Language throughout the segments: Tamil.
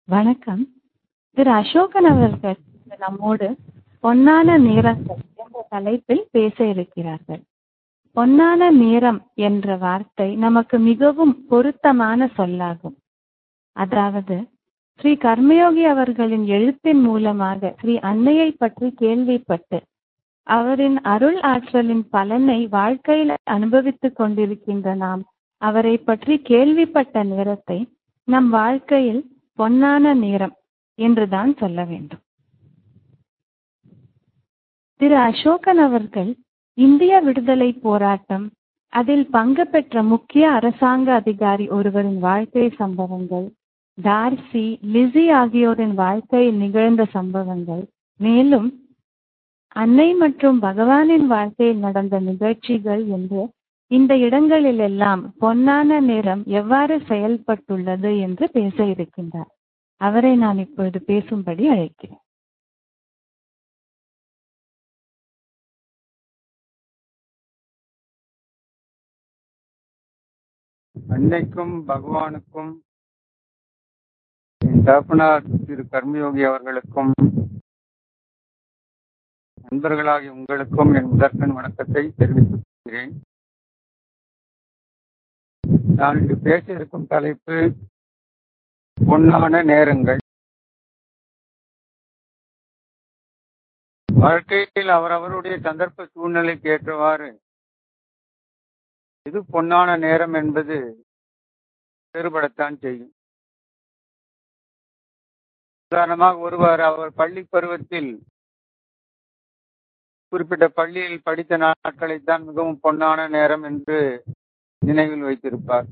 வணக்கம் திரு அசோகன் அவர்கள் இன்று நம்மோடு பொன்னான நேரங்கள் என்ற தலைப்பில் பேச இருக்கிறார்கள் பொன்னான நேரம் என்ற வார்த்தை நமக்கு மிகவும் பொருத்தமான சொல்லாகும் அதாவது ஸ்ரீ கர்மயோகி அவர்களின் எழுத்தின் மூலமாக ஸ்ரீ அன்னையை பற்றி கேள்விப்பட்டு அவரின் அருள் ஆற்றலின் பலனை வாழ்க்கையில் அனுபவித்துக் கொண்டிருக்கின்ற நாம் அவரை பற்றி கேள்விப்பட்ட நேரத்தை நம் வாழ்க்கையில் பொன்னான நேரம் என்றுதான் சொல்ல வேண்டும் திரு அசோகன் அவர்கள் இந்திய விடுதலை போராட்டம் அதில் பங்கு பெற்ற முக்கிய அரசாங்க அதிகாரி ஒருவரின் வாழ்க்கை சம்பவங்கள் டார்சி லிசி ஆகியோரின் வாழ்க்கையில் நிகழ்ந்த சம்பவங்கள் மேலும் அன்னை மற்றும் பகவானின் வாழ்க்கையில் நடந்த நிகழ்ச்சிகள் என்று இந்த இடங்களிலெல்லாம் பொன்னான நேரம் எவ்வாறு செயல்பட்டுள்ளது என்று பேச இருக்கின்றார் அவரை நான் இப்பொழுது பேசும்படி அழைக்கிறேன் அன்னைக்கும் பகவானுக்கும் என் தகப்பனார் திரு கர்மயோகி அவர்களுக்கும் நண்பர்களாகிய உங்களுக்கும் என் முதற்கண் வணக்கத்தை தெரிவித்துக் கொள்கிறேன் நான் இன்று பேச இருக்கும் தலைப்பு பொன்னான நேரங்கள் வாழ்க்கையில் அவரவருடைய சந்தர்ப்ப சூழ்நிலைக்கு ஏற்றவாறு இது பொன்னான நேரம் என்பது வேறுபடத்தான் செய்யும் உதாரணமாக ஒருவர் அவர் பள்ளி பருவத்தில் குறிப்பிட்ட பள்ளியில் படித்த நாட்களைத்தான் மிகவும் பொன்னான நேரம் என்று நினைவில் வைத்திருப்பார்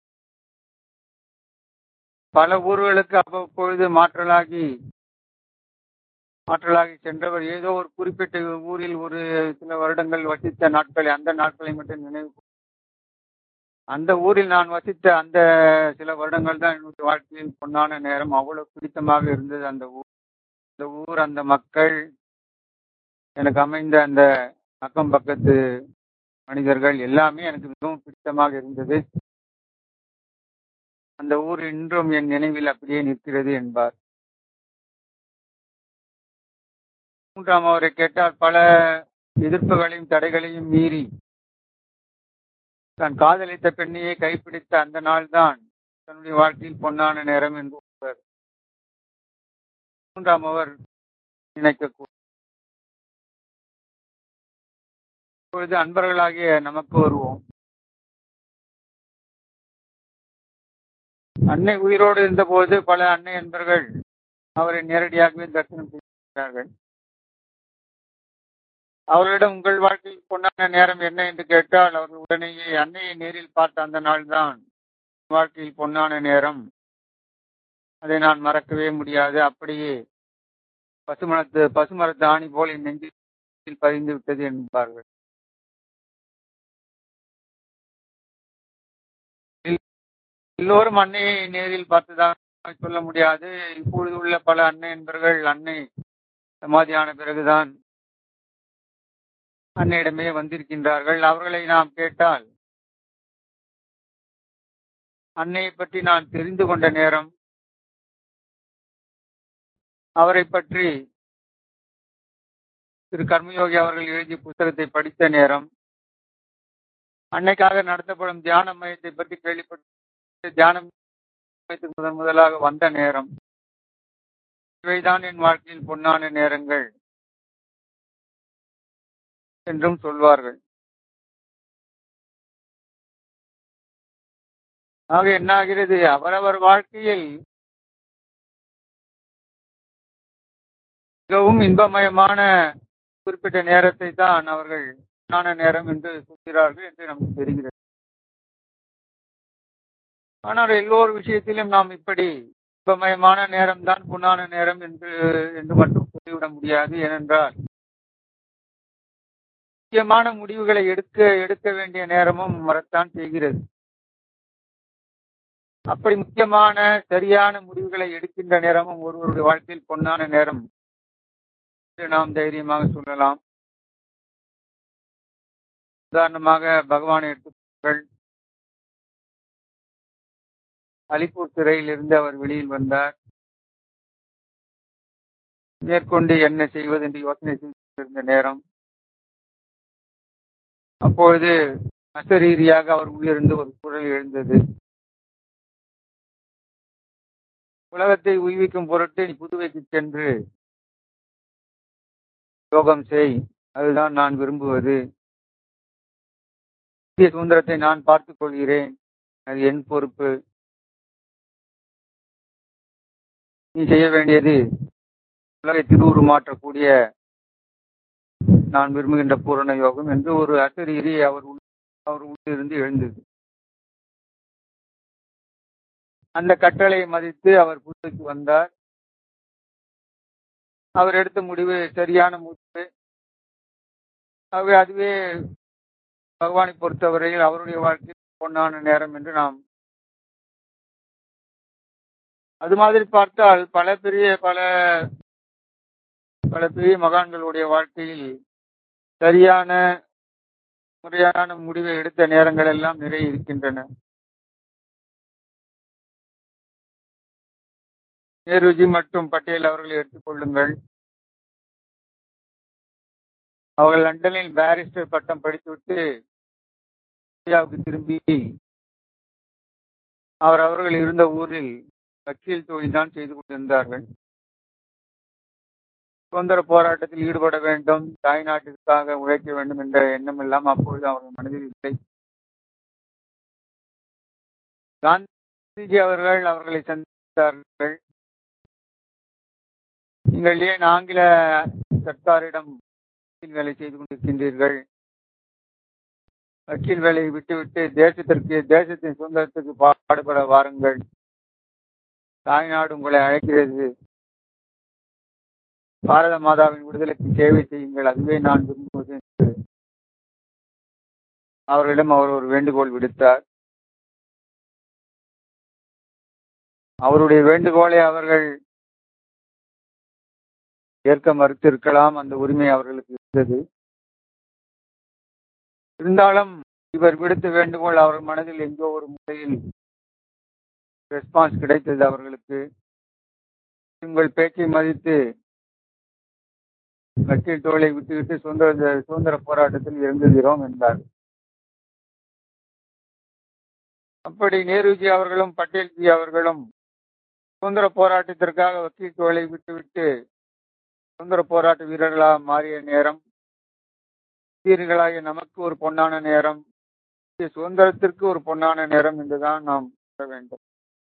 பல ஊர்களுக்கு அவ்வப்பொழுது மாற்றலாகி மாற்றலாகி சென்றவர் ஏதோ ஒரு குறிப்பிட்ட ஊரில் ஒரு சில வருடங்கள் வசித்த நாட்களை அந்த நாட்களை மட்டும் நினைவு அந்த ஊரில் நான் வசித்த அந்த சில வருடங்கள் தான் என்னுடைய வாழ்க்கையில் பொன்னான நேரம் அவ்வளவு பிடித்தமாக இருந்தது அந்த ஊர் அந்த ஊர் அந்த மக்கள் எனக்கு அமைந்த அந்த அக்கம் பக்கத்து மனிதர்கள் எல்லாமே எனக்கு மிகவும் பிடித்தமாக இருந்தது அந்த ஊர் இன்றும் என் நினைவில் அப்படியே நிற்கிறது என்பார் மூன்றாம் அவரை கேட்டால் பல எதிர்ப்புகளையும் தடைகளையும் மீறி தான் காதலித்த பெண்ணையே கைப்பிடித்த அந்த நாள் தான் தன்னுடைய வாழ்க்கையில் பொன்னான நேரம் என்று ஒருவர் மூன்றாம் அவர் நினைக்கக்கூடும் இப்பொழுது அன்பர்களாகிய நமக்கு வருவோம் அன்னை உயிரோடு இருந்தபோது பல அன்னை அன்பர்கள் அவரை நேரடியாகவே தரிசனம் செய்கிறார்கள் அவர்களிடம் உங்கள் வாழ்க்கையில் பொன்னான நேரம் என்ன என்று கேட்டால் அவர்கள் உடனேயே அன்னையை நேரில் பார்த்த அந்த நாள் தான் வாழ்க்கையில் பொன்னான நேரம் அதை நான் மறக்கவே முடியாது அப்படியே பசுமரத்து பசுமரத்து ஆணி போல் என் நெஞ்சில் பதிந்து விட்டது என்பார்கள் எல்லோரும் அன்னையை நேரில் பார்த்ததாக சொல்ல முடியாது இப்பொழுது உள்ள பல அன்னை என்பர்கள் அன்னை சமாதியான பிறகுதான் அன்னையிடமே வந்திருக்கின்றார்கள் அவர்களை நாம் கேட்டால் அன்னையை பற்றி நான் தெரிந்து கொண்ட நேரம் அவரை பற்றி திரு கர்மயோகி அவர்கள் எழுதிய புத்தகத்தை படித்த நேரம் அன்னைக்காக நடத்தப்படும் தியான மையத்தை பற்றி கேள்விப்பட்டு தியானம் முதன் முதலாக வந்த நேரம் இவைதான் என் வாழ்க்கையில் பொன்னான நேரங்கள் என்றும் சொல்வார்கள் ஆக என்ன ஆகிறது அவரவர் வாழ்க்கையில் மிகவும் இன்பமயமான குறிப்பிட்ட நேரத்தை தான் அவர்கள் பொன்னான நேரம் என்று சொல்கிறார்கள் என்று நமக்கு தெரிகிறது ஆனால் எல்லோர் விஷயத்திலும் நாம் இப்படி இன்பமயமான நேரம் தான் பொன்னான நேரம் என்று என்று மட்டும் சொல்லிவிட முடியாது ஏனென்றால் முக்கியமான முடிவுகளை எடுக்க எடுக்க வேண்டிய நேரமும் வரத்தான் செய்கிறது அப்படி முக்கியமான சரியான முடிவுகளை எடுக்கின்ற நேரமும் ஒருவருடைய வாழ்க்கையில் பொன்னான நேரம் நாம் தைரியமாக சொல்லலாம் உதாரணமாக பகவானை எடுத்துக்கள் அலிப்பூர் சிறையில் இருந்து அவர் வெளியில் வந்தார் மேற்கொண்டு என்ன செய்வது என்று யோசனை செய்திருந்த நேரம் அப்பொழுது அசரீதியாக அவர் உள்ளிருந்து ஒரு குரல் எழுந்தது உலகத்தை உய்விக்கும் பொருட்டு நீ புதுவைக்கு சென்று யோகம் செய் அதுதான் நான் விரும்புவது இந்திய சுதந்திரத்தை நான் பார்த்துக் கொள்கிறேன் அது என் பொறுப்பு நீ செய்ய வேண்டியது உலகை திருவுரு மாற்றக்கூடிய நான் விரும்புகின்ற பூரண யோகம் என்று ஒரு அசரீரி அவர் உள்- அவர் உள்ளிருந்து எழுந்தது அந்த கட்டளையை மதித்து அவர் புதுவைக்கு வந்தார் அவர் எடுத்த முடிவு சரியான முடிவு ஆகவே அதுவே பகவானை பொறுத்தவரையில் அவருடைய வாழ்க்கையில் பொன்னான நேரம் என்று நாம் அது மாதிரி பார்த்தால் பல பெரிய பல பல பெரிய மகான்களுடைய வாழ்க்கையில் சரியான முறையான முடிவை எடுத்த நேரங்கள் எல்லாம் நிறைய இருக்கின்றன நேருஜி மற்றும் பட்டேல் அவர்களை எடுத்துக்கொள்ளுங்கள் அவர்கள் லண்டனில் பாரிஸ்டர் பட்டம் படித்துவிட்டு இந்தியாவுக்கு திரும்பி அவர் அவர்கள் இருந்த ஊரில் வக்கீல் தொழில் தான் செய்து கொண்டிருந்தார்கள் சுதந்திர போராட்டத்தில் ஈடுபட வேண்டும் தாய்நாட்டிற்காக உழைக்க வேண்டும் என்ற எண்ணம் எல்லாம் அப்பொழுது அவர்கள் மனதில் இல்லை காந்திஜி அவர்கள் அவர்களை சந்தித்தார்கள் நீங்கள் ஏன் ஆங்கில சர்க்காரிடம் வக்கீல் வேலை செய்து கொண்டிருக்கின்றீர்கள் வக்கீல் வேலையை விட்டுவிட்டு தேசத்திற்கு தேசத்தின் சுதந்திரத்துக்கு பாடுபட வாருங்கள் தாய்நாடு உங்களை அழைக்கிறது பாரத மாதாவின் விடுதலைக்கு சேவை செய்யுங்கள் அதுவே நான் விரும்புவது என்று அவர்களிடம் அவர் ஒரு வேண்டுகோள் விடுத்தார் அவருடைய வேண்டுகோளை அவர்கள் ஏற்க மறுத்திருக்கலாம் அந்த உரிமை அவர்களுக்கு இருந்தது இருந்தாலும் இவர் விடுத்த வேண்டுகோள் அவர் மனதில் எங்கோ ஒரு முறையில் ரெஸ்பான்ஸ் கிடைத்தது அவர்களுக்கு உங்கள் பேச்சை மதித்து வக்கீல் தொழிலை விட்டுவிட்டு சுதந்திர சுதந்திர போராட்டத்தில் இறங்குகிறோம் என்றார் அப்படி நேருஜி அவர்களும் பட்டேல்ஜி அவர்களும் சுதந்திர போராட்டத்திற்காக வக்கீல் தொழிலை விட்டுவிட்டு சுதந்திர போராட்ட வீரர்களாக மாறிய நேரம் வீரர்களாகிய நமக்கு ஒரு பொன்னான நேரம் இந்திய சுதந்திரத்திற்கு ஒரு பொன்னான நேரம் என்றுதான் நாம் சொல்ல வேண்டும்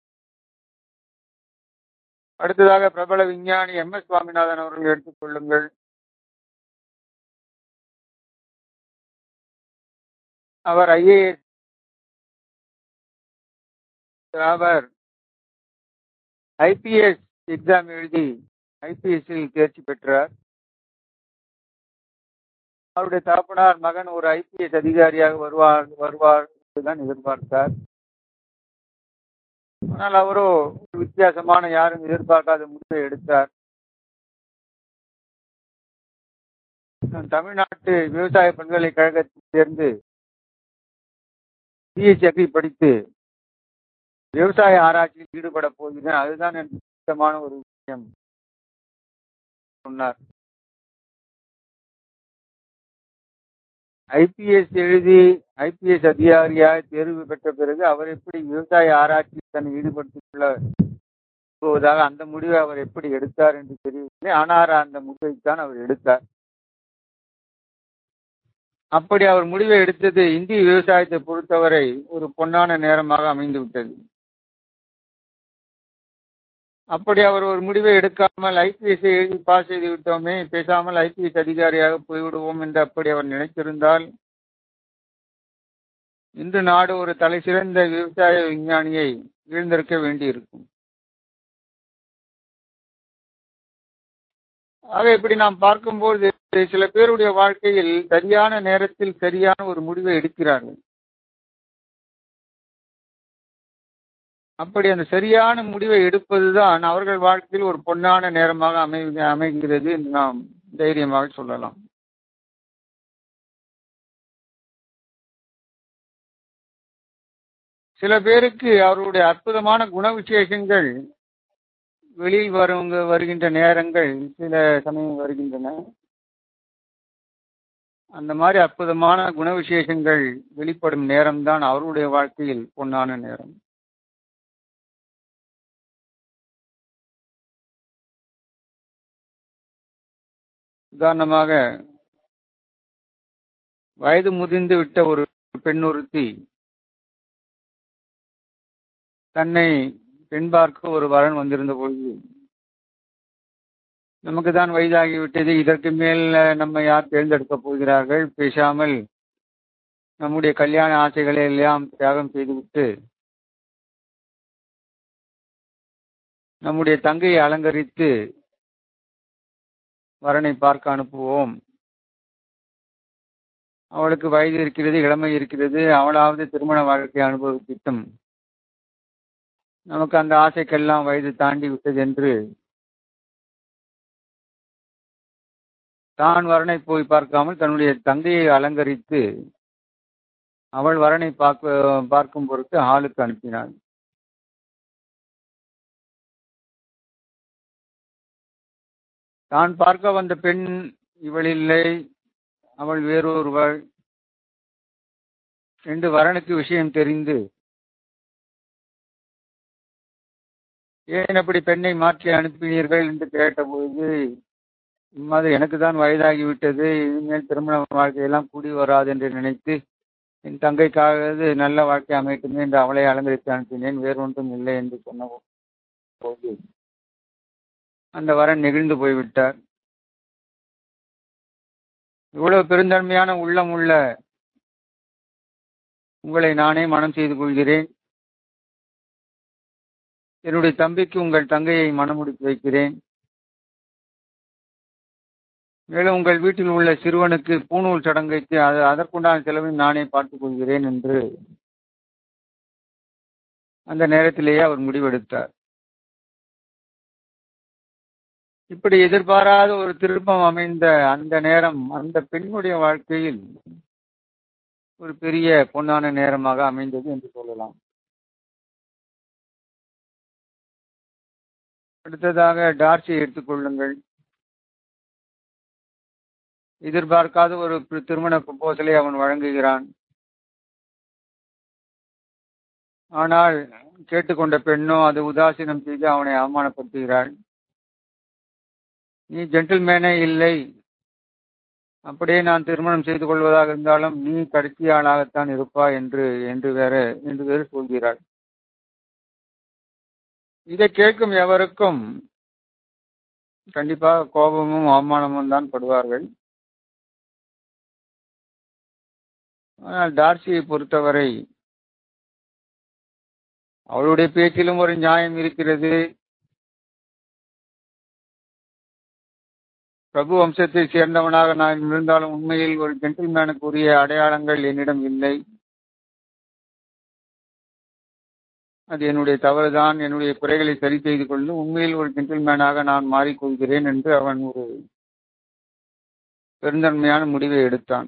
அடுத்ததாக பிரபல விஞ்ஞானி எம் எஸ் சுவாமிநாதன் அவர்கள் எடுத்துக்கொள்ளுங்கள் அவர் ஐஏஎஸ் அவர் ஐபிஎஸ் எக்ஸாம் எழுதி ஐபிஎஸ்ஸில் தேர்ச்சி பெற்றார் அவருடைய தகப்பனார் மகன் ஒரு ஐபிஎஸ் அதிகாரியாக வருவார் வருவார் என்றுதான் எதிர்பார்த்தார் ஆனால் அவரோ ஒரு வித்தியாசமான யாரும் எதிர்பார்க்காத முடிவை எடுத்தார் நான் தமிழ்நாட்டு விவசாய பல்கலைக்கழகத்தில் சேர்ந்து பிஎஸ்சி அக்ரி படித்து விவசாய ஆராய்ச்சியில் ஈடுபட போகிறேன் அதுதான் எனக்கு முக்கியமான ஒரு விஷயம் சொன்னார் ஐபிஎஸ் எழுதி ஐபிஎஸ் அதிகாரியாக தேர்வு பெற்ற பிறகு அவர் எப்படி விவசாய ஆராய்ச்சியில் தன்னை ஈடுபடுத்திக் கொள்ள போவதாக அந்த முடிவை அவர் எப்படி எடுத்தார் என்று தெரியவில்லை ஆனால் அந்த முடிவைத்தான் அவர் எடுத்தார் அப்படி அவர் முடிவை எடுத்தது இந்திய விவசாயத்தை பொறுத்தவரை ஒரு பொன்னான நேரமாக அமைந்து விட்டது அப்படி அவர் ஒரு முடிவை எடுக்காமல் ஐபிஎஸ் எழுதி பாஸ் செய்து விட்டோமே பேசாமல் ஐபிஎஸ் அதிகாரியாக போய்விடுவோம் என்று அப்படி அவர் நினைத்திருந்தால் இன்று நாடு ஒரு தலை சிறந்த விவசாய விஞ்ஞானியை இழந்திருக்க வேண்டியிருக்கும் ஆக இப்படி நாம் பார்க்கும்போது சில பேருடைய வாழ்க்கையில் சரியான நேரத்தில் சரியான ஒரு முடிவை எடுக்கிறார்கள் அப்படி அந்த சரியான முடிவை எடுப்பதுதான் அவர்கள் வாழ்க்கையில் ஒரு பொன்னான நேரமாக அமை அமைகிறது என்று நாம் தைரியமாக சொல்லலாம் சில பேருக்கு அவருடைய அற்புதமான குண விசேஷங்கள் வெளியில் வருவங்க வருகின்ற நேரங்கள் சில சமயம் வருகின்றன அந்த மாதிரி அற்புதமான குண விசேஷங்கள் வெளிப்படும் நேரம்தான் அவருடைய வாழ்க்கையில் பொன்னான நேரம் உதாரணமாக வயது முதிர்ந்து விட்ட ஒரு பெண் ஒருத்தி தன்னை பெண் பார்க்க ஒரு வரன் வந்திருந்த பொழுது நமக்கு தான் வயதாகிவிட்டது இதற்கு மேல் நம்ம யார் தேர்ந்தெடுக்க போகிறார்கள் பேசாமல் நம்முடைய கல்யாண ஆசைகளை எல்லாம் தியாகம் செய்துவிட்டு நம்முடைய தங்கையை அலங்கரித்து வரனை பார்க்க அனுப்புவோம் அவளுக்கு வயது இருக்கிறது இளமை இருக்கிறது அவளாவது திருமண வாழ்க்கை அனுபவிக்கட்டும் நமக்கு அந்த ஆசைக்கெல்லாம் வயது தாண்டி விட்டது என்று தான் வரனை போய் பார்க்காமல் தன்னுடைய தங்கையை அலங்கரித்து அவள் வரனை பார்க்க பார்க்கும் பொருட்டு ஹாலுக்கு அனுப்பினாள் தான் பார்க்க வந்த பெண் இவள் இல்லை அவள் வேறொருவள் என்று வரனுக்கு விஷயம் தெரிந்து ஏன் அப்படி பெண்ணை மாற்றி அனுப்பினீர்கள் என்று கேட்டபொழுது இம்மாதிரி எனக்கு தான் வயதாகிவிட்டது இனிமேல் திருமண வாழ்க்கையெல்லாம் கூடி வராது என்று நினைத்து என் தங்கைக்காக நல்ல வாழ்க்கை அமையட்டுமே என்று அவளை அலங்கரித்து அனுப்பினேன் வேறொன்றும் இல்லை என்று சொன்ன போது அந்த வரன் நெகிழ்ந்து போய்விட்டார் இவ்வளவு பெருந்தன்மையான உள்ளம் உள்ள உங்களை நானே மனம் செய்து கொள்கிறேன் என்னுடைய தம்பிக்கு உங்கள் தங்கையை மனமுடித்து வைக்கிறேன் மேலும் உங்கள் வீட்டில் உள்ள சிறுவனுக்கு பூணூல் சடங்கைக்கு அது அதற்குண்டான செலவை நானே பார்த்துக் கொள்கிறேன் என்று அந்த நேரத்திலேயே அவர் முடிவெடுத்தார் இப்படி எதிர்பாராத ஒரு திருப்பம் அமைந்த அந்த நேரம் அந்த பெண்ணுடைய வாழ்க்கையில் ஒரு பெரிய பொன்னான நேரமாக அமைந்தது என்று சொல்லலாம் அடுத்ததாக டார்ச்சியை எடுத்துக்கொள்ளுங்கள் எதிர்பார்க்காத ஒரு திருமண ப்ரொபோசலை அவன் வழங்குகிறான் ஆனால் கேட்டுக்கொண்ட பெண்ணோ அது உதாசீனம் செய்து அவனை அவமானப்படுத்துகிறாள் நீ ஜென்டில்மேனே இல்லை அப்படியே நான் திருமணம் செய்து கொள்வதாக இருந்தாலும் நீ கடைசி ஆளாகத்தான் இருப்பா என்று என்று வேற என்று வேறு சொல்கிறாள் இதை கேட்கும் எவருக்கும் கண்டிப்பாக கோபமும் அவமானமும் தான் படுவார்கள் ஆனால் டார்சியை பொறுத்தவரை அவளுடைய பேச்சிலும் ஒரு நியாயம் இருக்கிறது பிரபு வம்சத்தை சேர்ந்தவனாக நான் இருந்தாலும் உண்மையில் ஒரு ஜென்டில்மேனுக்கு உரிய அடையாளங்கள் என்னிடம் இல்லை அது என்னுடைய தவறுதான் என்னுடைய குறைகளை சரி செய்து கொண்டு உண்மையில் ஒரு ஜென்டில்மேனாக நான் மாறிக்கொள்கிறேன் என்று அவன் ஒரு பெருந்தன்மையான முடிவை எடுத்தான்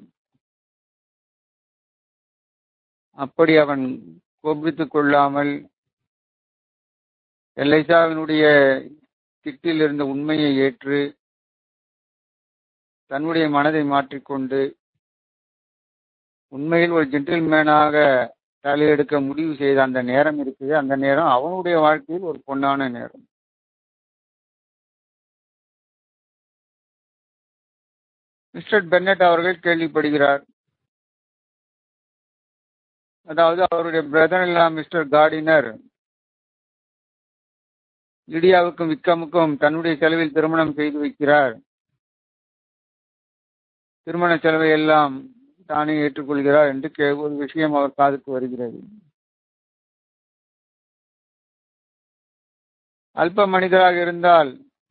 அப்படி அவன் கோபித்துக் கொள்ளாமல் எல்லைசாவினுடைய திட்டில் இருந்த உண்மையை ஏற்று தன்னுடைய மனதை மாற்றிக்கொண்டு உண்மையில் ஒரு ஜென்டில்மேனாக தலையெடுக்க முடிவு செய்த அந்த நேரம் இருக்குது அந்த நேரம் அவனுடைய வாழ்க்கையில் ஒரு பொன்னான நேரம் மிஸ்டர் பென்னட் அவர்கள் கேள்விப்படுகிறார் அதாவது அவருடைய பிரதர் எல்லாம் மிஸ்டர் கார்டினர் லிடியாவுக்கும் விக்கமுக்கும் தன்னுடைய செலவில் திருமணம் செய்து வைக்கிறார் திருமண செலவை எல்லாம் தானே ஏற்றுக்கொள்கிறார் என்று ஒரு விஷயம் அவர் காதுக்கு வருகிறது அல்ப மனிதராக இருந்தால்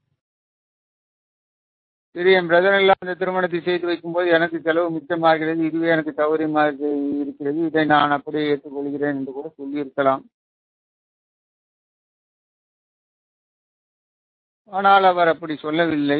சரி என் பிரதர் எல்லாம் அந்த திருமணத்தை செய்து வைக்கும்போது எனக்கு செலவு மிச்சமாகிறது இதுவே எனக்கு சௌகரியமாக இருக்கிறது இதை நான் அப்படியே ஏற்றுக்கொள்கிறேன் என்று கூட சொல்லியிருக்கலாம் ஆனால் அவர் அப்படி சொல்லவில்லை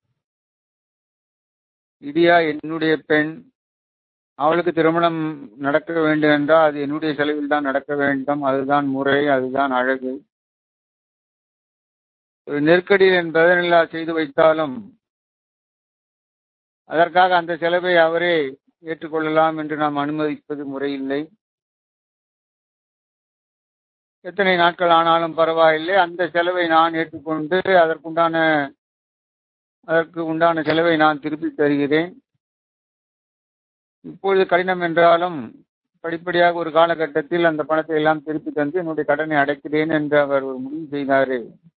இடியா என்னுடைய பெண் அவளுக்கு திருமணம் நடக்க வேண்டும் என்றால் அது என்னுடைய செலவில் தான் நடக்க வேண்டும் அதுதான் முறை அதுதான் அழகு ஒரு நெருக்கடியில் பதனில்லா செய்து வைத்தாலும் அதற்காக அந்த செலவை அவரே ஏற்றுக்கொள்ளலாம் என்று நாம் அனுமதிப்பது முறையில்லை எத்தனை நாட்கள் ஆனாலும் பரவாயில்லை அந்த செலவை நான் ஏற்றுக்கொண்டு அதற்குண்டான அதற்கு உண்டான செலவை நான் திருப்பி தருகிறேன் இப்பொழுது கடினம் என்றாலும் படிப்படியாக ஒரு காலகட்டத்தில் அந்த பணத்தை எல்லாம் திருப்பி தந்து என்னுடைய கடனை அடைக்கிறேன் என்று அவர் ஒரு முடிவு செய்தாரு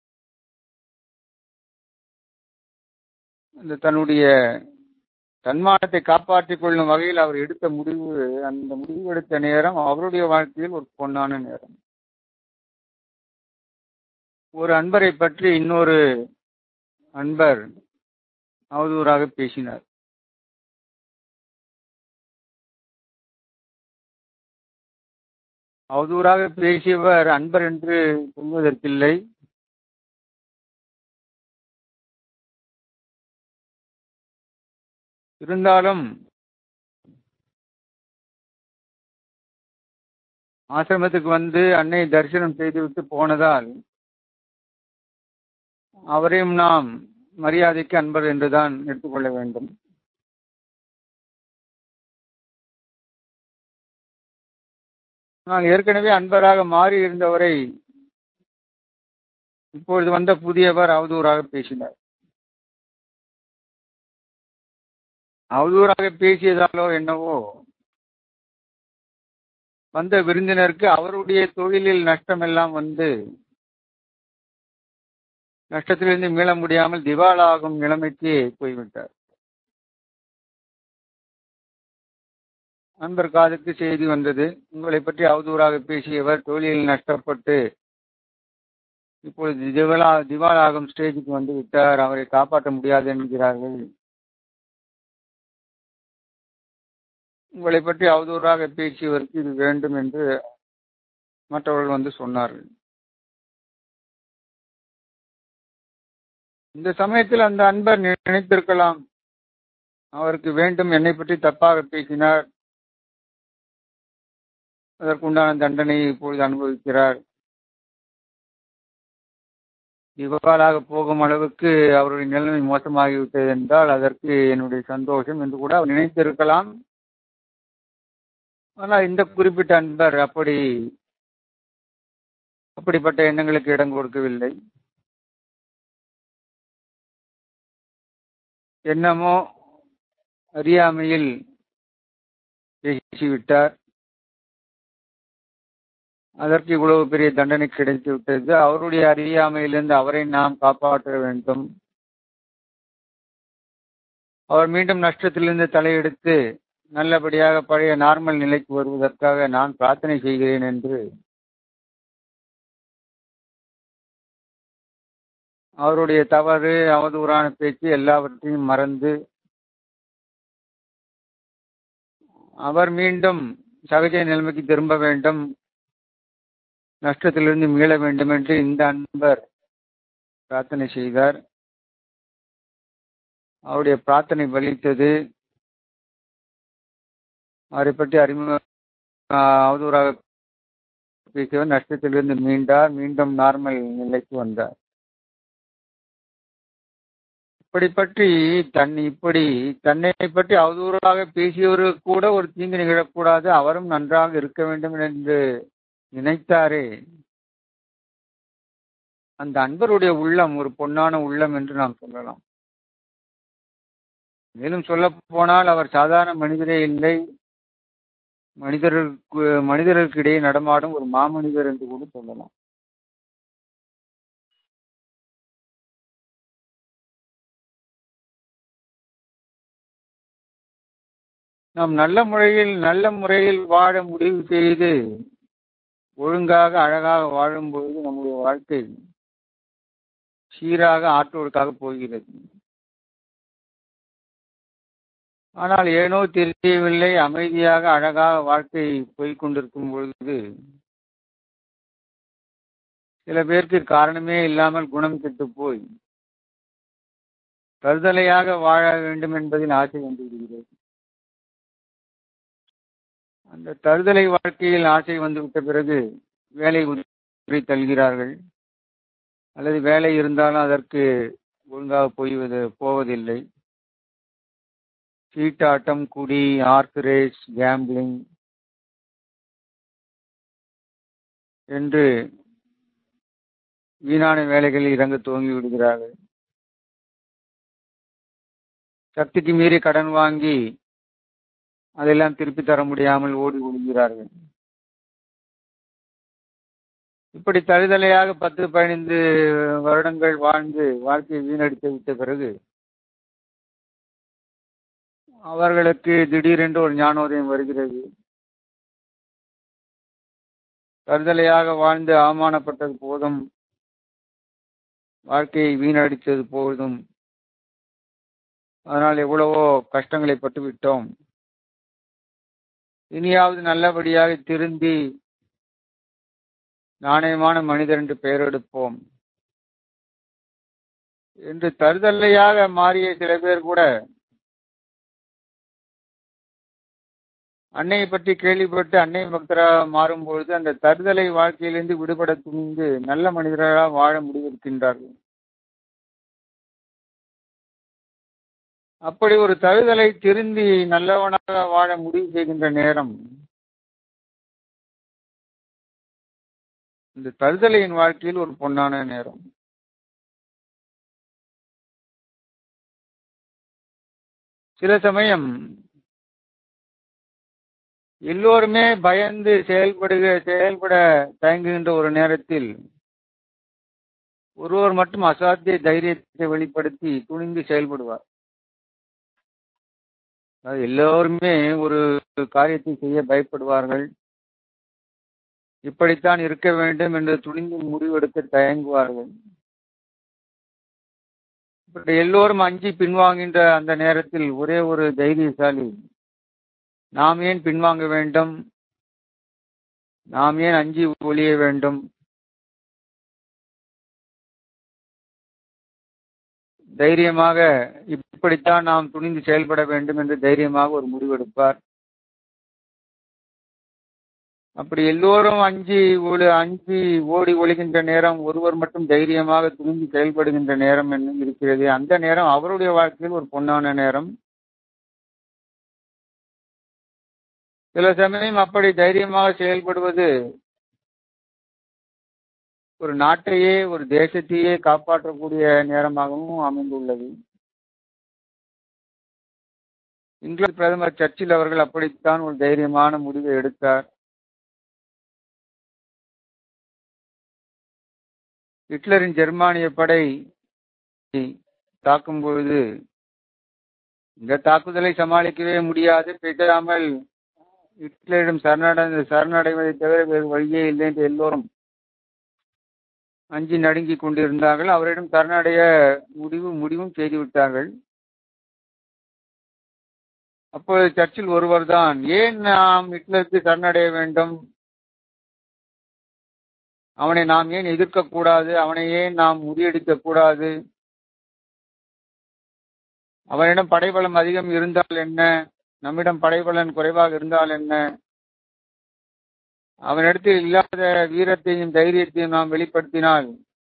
அந்த தன்னுடைய தன்மானத்தை காப்பாற்றிக் கொள்ளும் வகையில் அவர் எடுத்த முடிவு அந்த முடிவு எடுத்த நேரம் அவருடைய வாழ்க்கையில் ஒரு பொன்னான நேரம் ஒரு அன்பரை பற்றி இன்னொரு அன்பர் அவதூறாக பேசினார் அவதூறாக பேசியவர் அன்பர் என்று சொல்வதற்கில்லை இருந்தாலும் ஆசிரமத்துக்கு வந்து அன்னை தரிசனம் செய்துவிட்டு போனதால் அவரையும் நாம் மரியாதைக்கு அன்பர் என்றுதான் எடுத்துக்கொள்ள வேண்டும் நான் ஏற்கனவே அன்பராக மாறி இருந்தவரை இப்பொழுது வந்த புதியவர் அவதூறாக பேசினார் அவதூறாக பேசியதாலோ என்னவோ வந்த விருந்தினருக்கு அவருடைய தொழிலில் நஷ்டமெல்லாம் வந்து நஷ்டத்திலிருந்து மீள முடியாமல் திவாலாகும் நிலைமைக்கு போய்விட்டார் நண்பர் காதுக்கு செய்தி வந்தது உங்களை பற்றி அவதூறாக பேசியவர் தொழிலில் நஷ்டப்பட்டு இப்பொழுது திவாலா திவாலாகும் ஸ்டேஜுக்கு வந்து விட்டார் அவரை காப்பாற்ற முடியாது என்கிறார்கள் உங்களை பற்றி அவதூறாக பேசியவருக்கு இது வேண்டும் என்று மற்றவர்கள் வந்து சொன்னார்கள் இந்த சமயத்தில் அந்த அன்பர் நினைத்திருக்கலாம் அவருக்கு வேண்டும் என்னை பற்றி தப்பாக பேசினார் அதற்குண்டான தண்டனையை இப்பொழுது அனுபவிக்கிறார் இவ்வாறாக போகும் அளவுக்கு அவருடைய நிலைமை மோசமாகிவிட்டது என்றால் அதற்கு என்னுடைய சந்தோஷம் என்று கூட அவர் நினைத்திருக்கலாம் ஆனால் இந்த குறிப்பிட்ட அன்பர் அப்படி அப்படிப்பட்ட எண்ணங்களுக்கு இடம் கொடுக்கவில்லை என்னமோ அறியாமையில் பேசிவிட்டார் அதற்கு இவ்வளவு பெரிய தண்டனை கிடைத்து விட்டது அவருடைய அறியாமையிலிருந்து அவரை நாம் காப்பாற்ற வேண்டும் அவர் மீண்டும் நஷ்டத்திலிருந்து தலையெடுத்து நல்லபடியாக பழைய நார்மல் நிலைக்கு வருவதற்காக நான் பிரார்த்தனை செய்கிறேன் என்று அவருடைய தவறு அவதூறான பேச்சு எல்லாவற்றையும் மறந்து அவர் மீண்டும் சகஜ நிலைமைக்கு திரும்ப வேண்டும் நஷ்டத்திலிருந்து மீள வேண்டும் என்று இந்த அன்பர் பிரார்த்தனை செய்தார் அவருடைய பிரார்த்தனை பலித்தது அவரை பற்றி அறிமுக அவதூறாக பேசியவர் நஷ்டத்திலிருந்து மீண்டார் மீண்டும் நார்மல் நிலைக்கு வந்தார் இப்படி பற்றி தன் இப்படி தன்னை பற்றி அவதூறாக பேசியவருக்கு கூட ஒரு தீங்கு நிகழக்கூடாது அவரும் நன்றாக இருக்க வேண்டும் என்று நினைத்தாரே அந்த அன்பருடைய உள்ளம் ஒரு பொன்னான உள்ளம் என்று நாம் சொல்லலாம் மேலும் சொல்ல போனால் அவர் சாதாரண மனிதரே இல்லை மனிதர்களுக்கு மனிதர்களுக்கு இடையே நடமாடும் ஒரு மாமனிதர் என்று கூட சொல்லலாம் நாம் நல்ல முறையில் நல்ல முறையில் வாழ முடிவு செய்து ஒழுங்காக அழகாக வாழும்பொழுது நம்முடைய வாழ்க்கை சீராக ஆற்றோடுக்காக போகிறது ஆனால் ஏனோ தெரியவில்லை அமைதியாக அழகாக வாழ்க்கை போய்கொண்டிருக்கும் பொழுது சில பேருக்கு காரணமே இல்லாமல் குணம் கெட்டு போய் கருதலையாக வாழ வேண்டும் என்பதில் ஆசை வந்து விடுகிறது அந்த தருதலை வாழ்க்கையில் ஆசை வந்துவிட்ட பிறகு வேலை உதவி தல்கிறார்கள் அல்லது வேலை இருந்தாலும் அதற்கு ஒழுங்காக போய்வது போவதில்லை சீட்டாட்டம் குடி ஆர்க் ரேஸ் கேம்பிளிங் என்று வீணான வேலைகளில் இறங்க துவங்கி விடுகிறார்கள் சக்திக்கு மீறி கடன் வாங்கி அதெல்லாம் திருப்பி தர முடியாமல் ஓடி ஒழுகிறார்கள் இப்படி தழுதலையாக பத்து பதினைந்து வருடங்கள் வாழ்ந்து வாழ்க்கையை வீணடித்து விட்ட பிறகு அவர்களுக்கு திடீரென்று ஒரு ஞானோதயம் வருகிறது தருதலையாக வாழ்ந்து அவமானப்பட்டது போதும் வாழ்க்கையை வீணடித்தது போதும் அதனால் எவ்வளவோ கஷ்டங்களை பட்டு விட்டோம் இனியாவது நல்லபடியாக திருந்தி நாணயமான மனிதர் என்று பெயர் எடுப்போம் என்று தருதலையாக மாறிய சில பேர் கூட அன்னையை பற்றி கேள்விப்பட்டு அன்னை பக்தராக மாறும் பொழுது அந்த தருதலை வாழ்க்கையிலிருந்து விடுபட துணிந்து நல்ல மனிதராக வாழ முடிவெடுக்கின்றார்கள் அப்படி ஒரு தருதலை திருந்தி நல்லவனாக வாழ முடிவு செய்கின்ற நேரம் இந்த தருதலையின் வாழ்க்கையில் ஒரு பொன்னான நேரம் சில சமயம் எல்லோருமே பயந்து செயல்படுக செயல்பட தயங்குகின்ற ஒரு நேரத்தில் ஒருவர் மட்டும் அசாத்திய தைரியத்தை வெளிப்படுத்தி துணிந்து செயல்படுவார் எல்லோருமே ஒரு காரியத்தை செய்ய பயப்படுவார்கள் இப்படித்தான் இருக்க வேண்டும் என்று துணிந்து முடிவெடுக்க தயங்குவார்கள் இப்படி எல்லோரும் அஞ்சி பின்வாங்கின்ற அந்த நேரத்தில் ஒரே ஒரு தைரியசாலி நாம் ஏன் பின்வாங்க வேண்டும் நாம் ஏன் அஞ்சி ஒழிய வேண்டும் தைரியமாக இப்படித்தான் நாம் துணிந்து செயல்பட வேண்டும் என்று தைரியமாக ஒரு முடிவெடுப்பார் அப்படி எல்லோரும் அஞ்சி ஒளி அஞ்சி ஓடி ஒழிகின்ற நேரம் ஒருவர் மட்டும் தைரியமாக துணிந்து செயல்படுகின்ற நேரம் என்ன இருக்கிறது அந்த நேரம் அவருடைய வாழ்க்கையில் ஒரு பொன்னான நேரம் சில சமயம் அப்படி தைரியமாக செயல்படுவது ஒரு நாட்டையே ஒரு தேசத்தையே காப்பாற்றக்கூடிய நேரமாகவும் அமைந்துள்ளது இங்கிலாந்து பிரதமர் சர்ச்சில் அவர்கள் அப்படித்தான் ஒரு தைரியமான முடிவை எடுத்தார் ஹிட்லரின் ஜெர்மானிய படை தாக்கும் பொழுது இந்த தாக்குதலை சமாளிக்கவே முடியாது பேசாமல் ஹிட்லரிடம் சரணடை சரணடைவதை தவிர வேறு வழியே இல்லை என்று எல்லோரும் அஞ்சி நடுங்கிக் கொண்டிருந்தார்கள் அவரிடம் சரணடைய முடிவு முடிவும் செய்துவிட்டார்கள் அப்போது சர்ச்சில் ஒருவர் தான் ஏன் நாம் ஹிட்லருக்கு சரணடைய வேண்டும் அவனை நாம் ஏன் எதிர்க்க கூடாது அவனை ஏன் நாம் முறியடிக்க கூடாது அவனிடம் படைபலம் அதிகம் இருந்தால் என்ன நம்மிடம் படைபலன் குறைவாக இருந்தால் என்ன அவனிடத்தில் இல்லாத வீரத்தையும் தைரியத்தையும் நாம் வெளிப்படுத்தினால்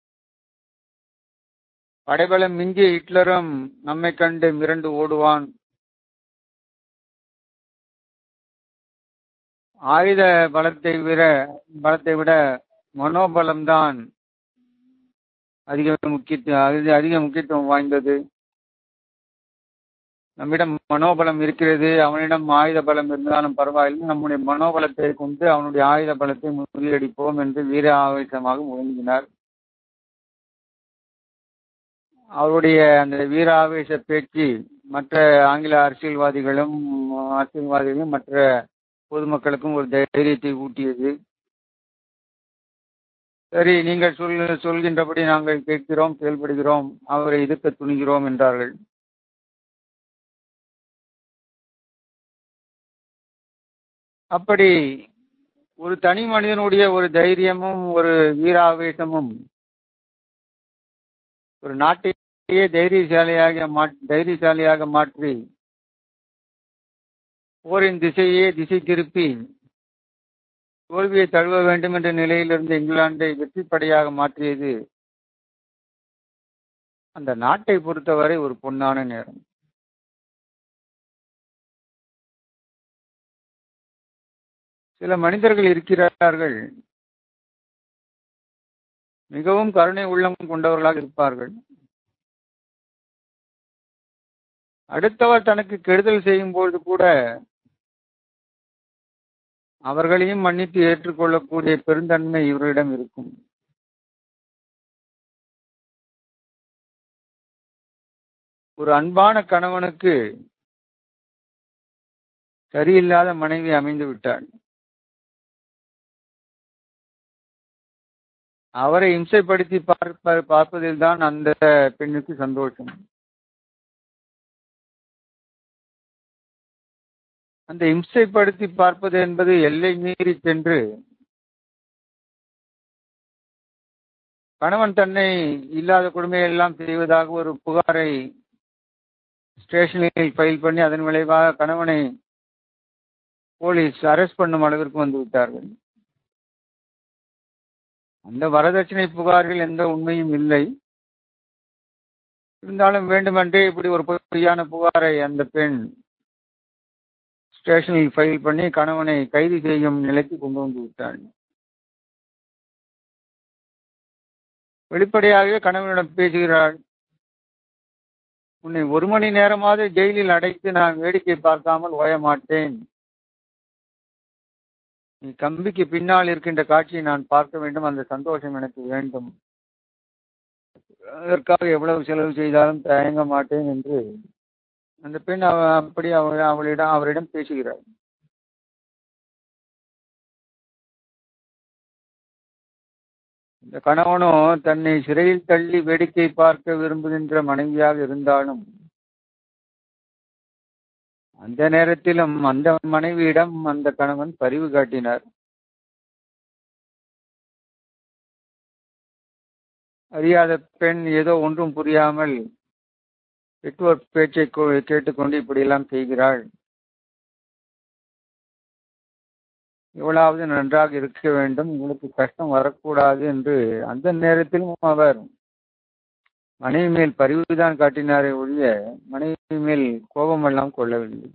படைபலம் மிஞ்சிய ஹிட்லரும் நம்மை கண்டு மிரண்டு ஓடுவான் ஆயுத பலத்தை விட பலத்தை விட மனோபலம்தான் அதிக முக்கியத்துவம் அதிக முக்கியத்துவம் வாய்ந்தது நம்மிடம் மனோபலம் இருக்கிறது அவனிடம் ஆயுத பலம் இருந்தாலும் பரவாயில்லை நம்முடைய மனோபலத்தை கொண்டு அவனுடைய ஆயுத பலத்தை முறியடிப்போம் என்று வீர ஆவேசமாக முழங்கினார் அவருடைய அந்த வீர ஆவேச பேச்சு மற்ற ஆங்கில அரசியல்வாதிகளும் அரசியல்வாதிகளும் மற்ற பொதுமக்களுக்கும் ஒரு தைரியத்தை ஊட்டியது சரி நீங்கள் சொல் சொல்கின்றபடி நாங்கள் கேட்கிறோம் செயல்படுகிறோம் அவரை எதிர்க்க துணிகிறோம் என்றார்கள் அப்படி ஒரு தனி மனிதனுடைய ஒரு தைரியமும் ஒரு வீராவேசமும் ஒரு நாட்டையே தைரியசாலியாக மா தைரியசாலியாக மாற்றி போரின் திசையே திசை திருப்பி தோல்வியை தழுவ வேண்டும் என்ற நிலையில் இருந்த இங்கிலாந்தை வெற்றி படையாக மாற்றியது அந்த நாட்டை பொறுத்தவரை ஒரு பொன்னான நேரம் சில மனிதர்கள் இருக்கிறார்கள் மிகவும் கருணை உள்ளம் கொண்டவர்களாக இருப்பார்கள் அடுத்தவர் தனக்கு கெடுதல் செய்யும் பொழுது கூட அவர்களையும் மன்னித்து ஏற்றுக்கொள்ளக்கூடிய பெருந்தன்மை இவரிடம் இருக்கும் ஒரு அன்பான கணவனுக்கு சரியில்லாத மனைவி அமைந்து விட்டாள் அவரை இம்சைப்படுத்தி பார்ப்ப பார்ப்பதில் தான் அந்த பெண்ணுக்கு சந்தோஷம் அந்த இம்சைப்படுத்தி பார்ப்பது என்பது எல்லை மீறி சென்று கணவன் தன்னை இல்லாத கொடுமையெல்லாம் செய்வதாக ஒரு புகாரை ஸ்டேஷனில் ஃபைல் பண்ணி அதன் விளைவாக கணவனை போலீஸ் அரெஸ்ட் பண்ணும் அளவிற்கு வந்து விட்டார்கள் அந்த வரதட்சணை புகாரில் எந்த உண்மையும் இல்லை இருந்தாலும் வேண்டுமென்றே இப்படி ஒரு பொய்யான புகாரை அந்த பெண் ஸ்டேஷனில் ஃபைல் பண்ணி கணவனை கைது செய்யும் நிலைக்கு கொண்டு வந்து விட்டாள் வெளிப்படையாகவே கணவனிடம் பேசுகிறாள் உன்னை ஒரு மணி நேரமாவது ஜெயிலில் அடைத்து நான் வேடிக்கை பார்க்காமல் ஓய மாட்டேன் நீ கம்பிக்கு பின்னால் இருக்கின்ற காட்சியை நான் பார்க்க வேண்டும் அந்த சந்தோஷம் எனக்கு வேண்டும் அதற்காக எவ்வளவு செலவு செய்தாலும் தயங்க மாட்டேன் என்று அந்த பெண் அவ அப்படி அவ அவளிடம் அவரிடம் பேசுகிறார் இந்த கணவனோ தன்னை சிறையில் தள்ளி வேடிக்கை பார்க்க விரும்புகின்ற மனைவியாக இருந்தாலும் அந்த நேரத்திலும் அந்த மனைவியிடம் அந்த கணவன் பரிவு காட்டினார் அறியாத பெண் ஏதோ ஒன்றும் புரியாமல் பெற்றோர் பேச்சை கேட்டுக்கொண்டு இப்படியெல்லாம் செய்கிறாள் இவளாவது நன்றாக இருக்க வேண்டும் உங்களுக்கு கஷ்டம் வரக்கூடாது என்று அந்த நேரத்திலும் அவர் மனைவி மேல் பரிவுதான் காட்டினாரே ஒழிய மனைவி மேல் கோபமெல்லாம் கொள்ளவில்லை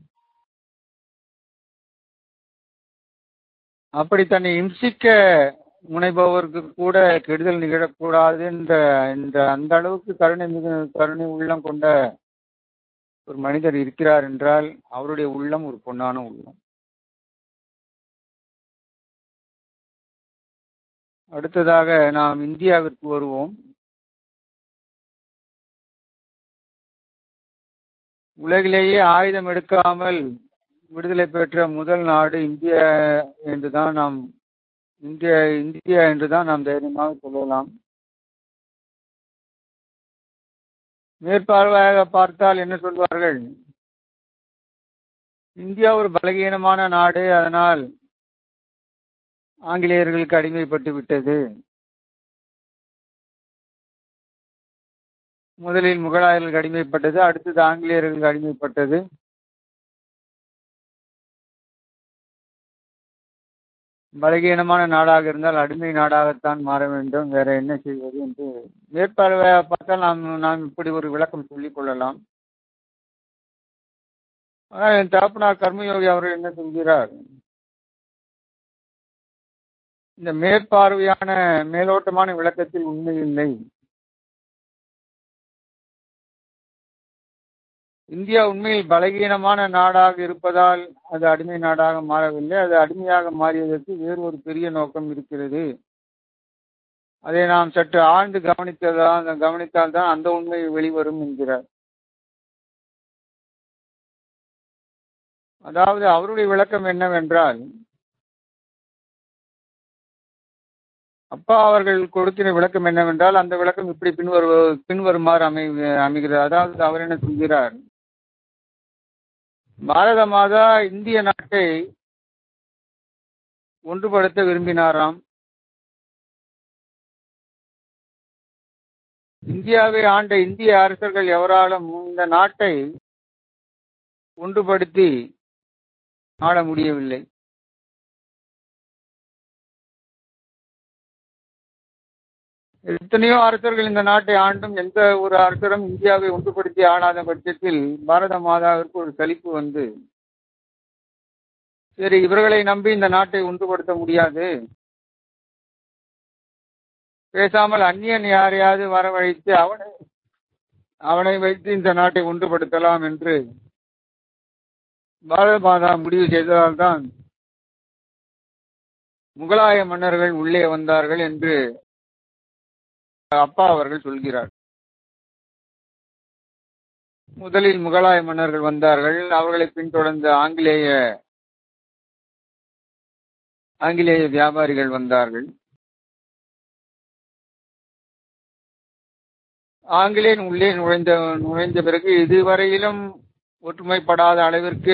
அப்படி தன்னை இம்சிக்க முனைபவருக்கு கூட கெடுதல் நிகழக்கூடாது என்ற இந்த அந்த அளவுக்கு கருணை மிகு கருணை உள்ளம் கொண்ட ஒரு மனிதர் இருக்கிறார் என்றால் அவருடைய உள்ளம் ஒரு பொன்னான உள்ளம் அடுத்ததாக நாம் இந்தியாவிற்கு வருவோம் உலகிலேயே ஆயுதம் எடுக்காமல் விடுதலை பெற்ற முதல் நாடு இந்தியா என்றுதான் நாம் இந்திய இந்தியா என்றுதான் நாம் தைரியமாக சொல்லலாம் மேற்பார்வையாக பார்த்தால் என்ன சொல்வார்கள் இந்தியா ஒரு பலகீனமான நாடு அதனால் ஆங்கிலேயர்களுக்கு அடிமைப்பட்டு விட்டது முதலில் முகலாயர்களுக்கு அடிமைப்பட்டது அடுத்தது ஆங்கிலேயர்களுக்கு அடிமைப்பட்டது பலகீனமான நாடாக இருந்தால் அடிமை நாடாகத்தான் மாற வேண்டும் வேற என்ன செய்வது என்று மேற்பார்வையாக பார்த்தால் நாம் நாம் இப்படி ஒரு விளக்கம் சொல்லிக் கொள்ளலாம் ஆனால் என் தகப்பனார் கர்மயோகி அவர்கள் என்ன சொல்கிறார் இந்த மேற்பார்வையான மேலோட்டமான விளக்கத்தில் உண்மை இல்லை இந்தியா உண்மையில் பலகீனமான நாடாக இருப்பதால் அது அடிமை நாடாக மாறவில்லை அது அடிமையாக மாறியதற்கு வேறு ஒரு பெரிய நோக்கம் இருக்கிறது அதை நாம் சற்று ஆழ்ந்து கவனித்ததான் கவனித்தால் தான் அந்த உண்மை வெளிவரும் என்கிறார் அதாவது அவருடைய விளக்கம் என்னவென்றால் அப்பா அவர்கள் கொடுக்கிற விளக்கம் என்னவென்றால் அந்த விளக்கம் இப்படி பின்வரு பின்வருமாறு அமை அமைகிறது அதாவது அவர் என்ன சொல்கிறார் பாரத மாதா இந்திய நாட்டை ஒன்றுபடுத்த விரும்பினாராம் இந்தியாவை ஆண்ட இந்திய அரசர்கள் எவராலும் இந்த நாட்டை ஒன்றுபடுத்தி ஆள முடியவில்லை எத்தனையோ அரசர்கள் இந்த நாட்டை ஆண்டும் எந்த ஒரு அரசரும் இந்தியாவை ஒன்றுபடுத்தி ஆளாத பட்சத்தில் பாரத மாதாவிற்கு ஒரு சலிப்பு வந்து சரி இவர்களை நம்பி இந்த நாட்டை ஒன்றுபடுத்த முடியாது பேசாமல் அந்நியன் யாரையாவது வரவழைத்து அவனை அவனை வைத்து இந்த நாட்டை ஒன்றுபடுத்தலாம் என்று பாரத மாதா முடிவு செய்ததால்தான் முகலாய மன்னர்கள் உள்ளே வந்தார்கள் என்று அப்பா அவர்கள் சொல்கிறார் முதலில் முகலாய மன்னர்கள் வந்தார்கள் அவர்களை பின்தொடர்ந்த ஆங்கிலேய ஆங்கிலேய வியாபாரிகள் வந்தார்கள் ஆங்கிலேயன் உள்ளே நுழைந்த நுழைந்த பிறகு இதுவரையிலும் ஒற்றுமைப்படாத அளவிற்கு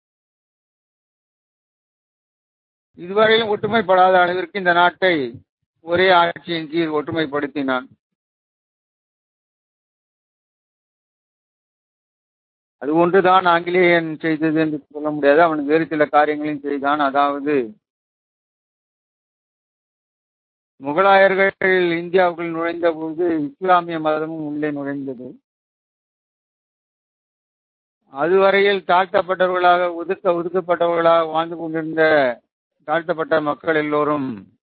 இதுவரையிலும் ஒற்றுமைப்படாத அளவிற்கு இந்த நாட்டை ஒரே ஆட்சியின் கீழ் ஒற்றுமைப்படுத்தினான் அது ஒன்றுதான் ஆங்கிலேயன் செய்தது என்று சொல்ல முடியாது அவன் வேறு சில காரியங்களையும் செய்தான் அதாவது முகலாயர்கள் இந்தியாவுக்குள் நுழைந்த போது இஸ்லாமிய மதமும் உள்ளே நுழைந்தது அதுவரையில் தாழ்த்தப்பட்டவர்களாக ஒதுக்க ஒதுக்கப்பட்டவர்களாக வாழ்ந்து கொண்டிருந்த தாழ்த்தப்பட்ட மக்கள் எல்லோரும்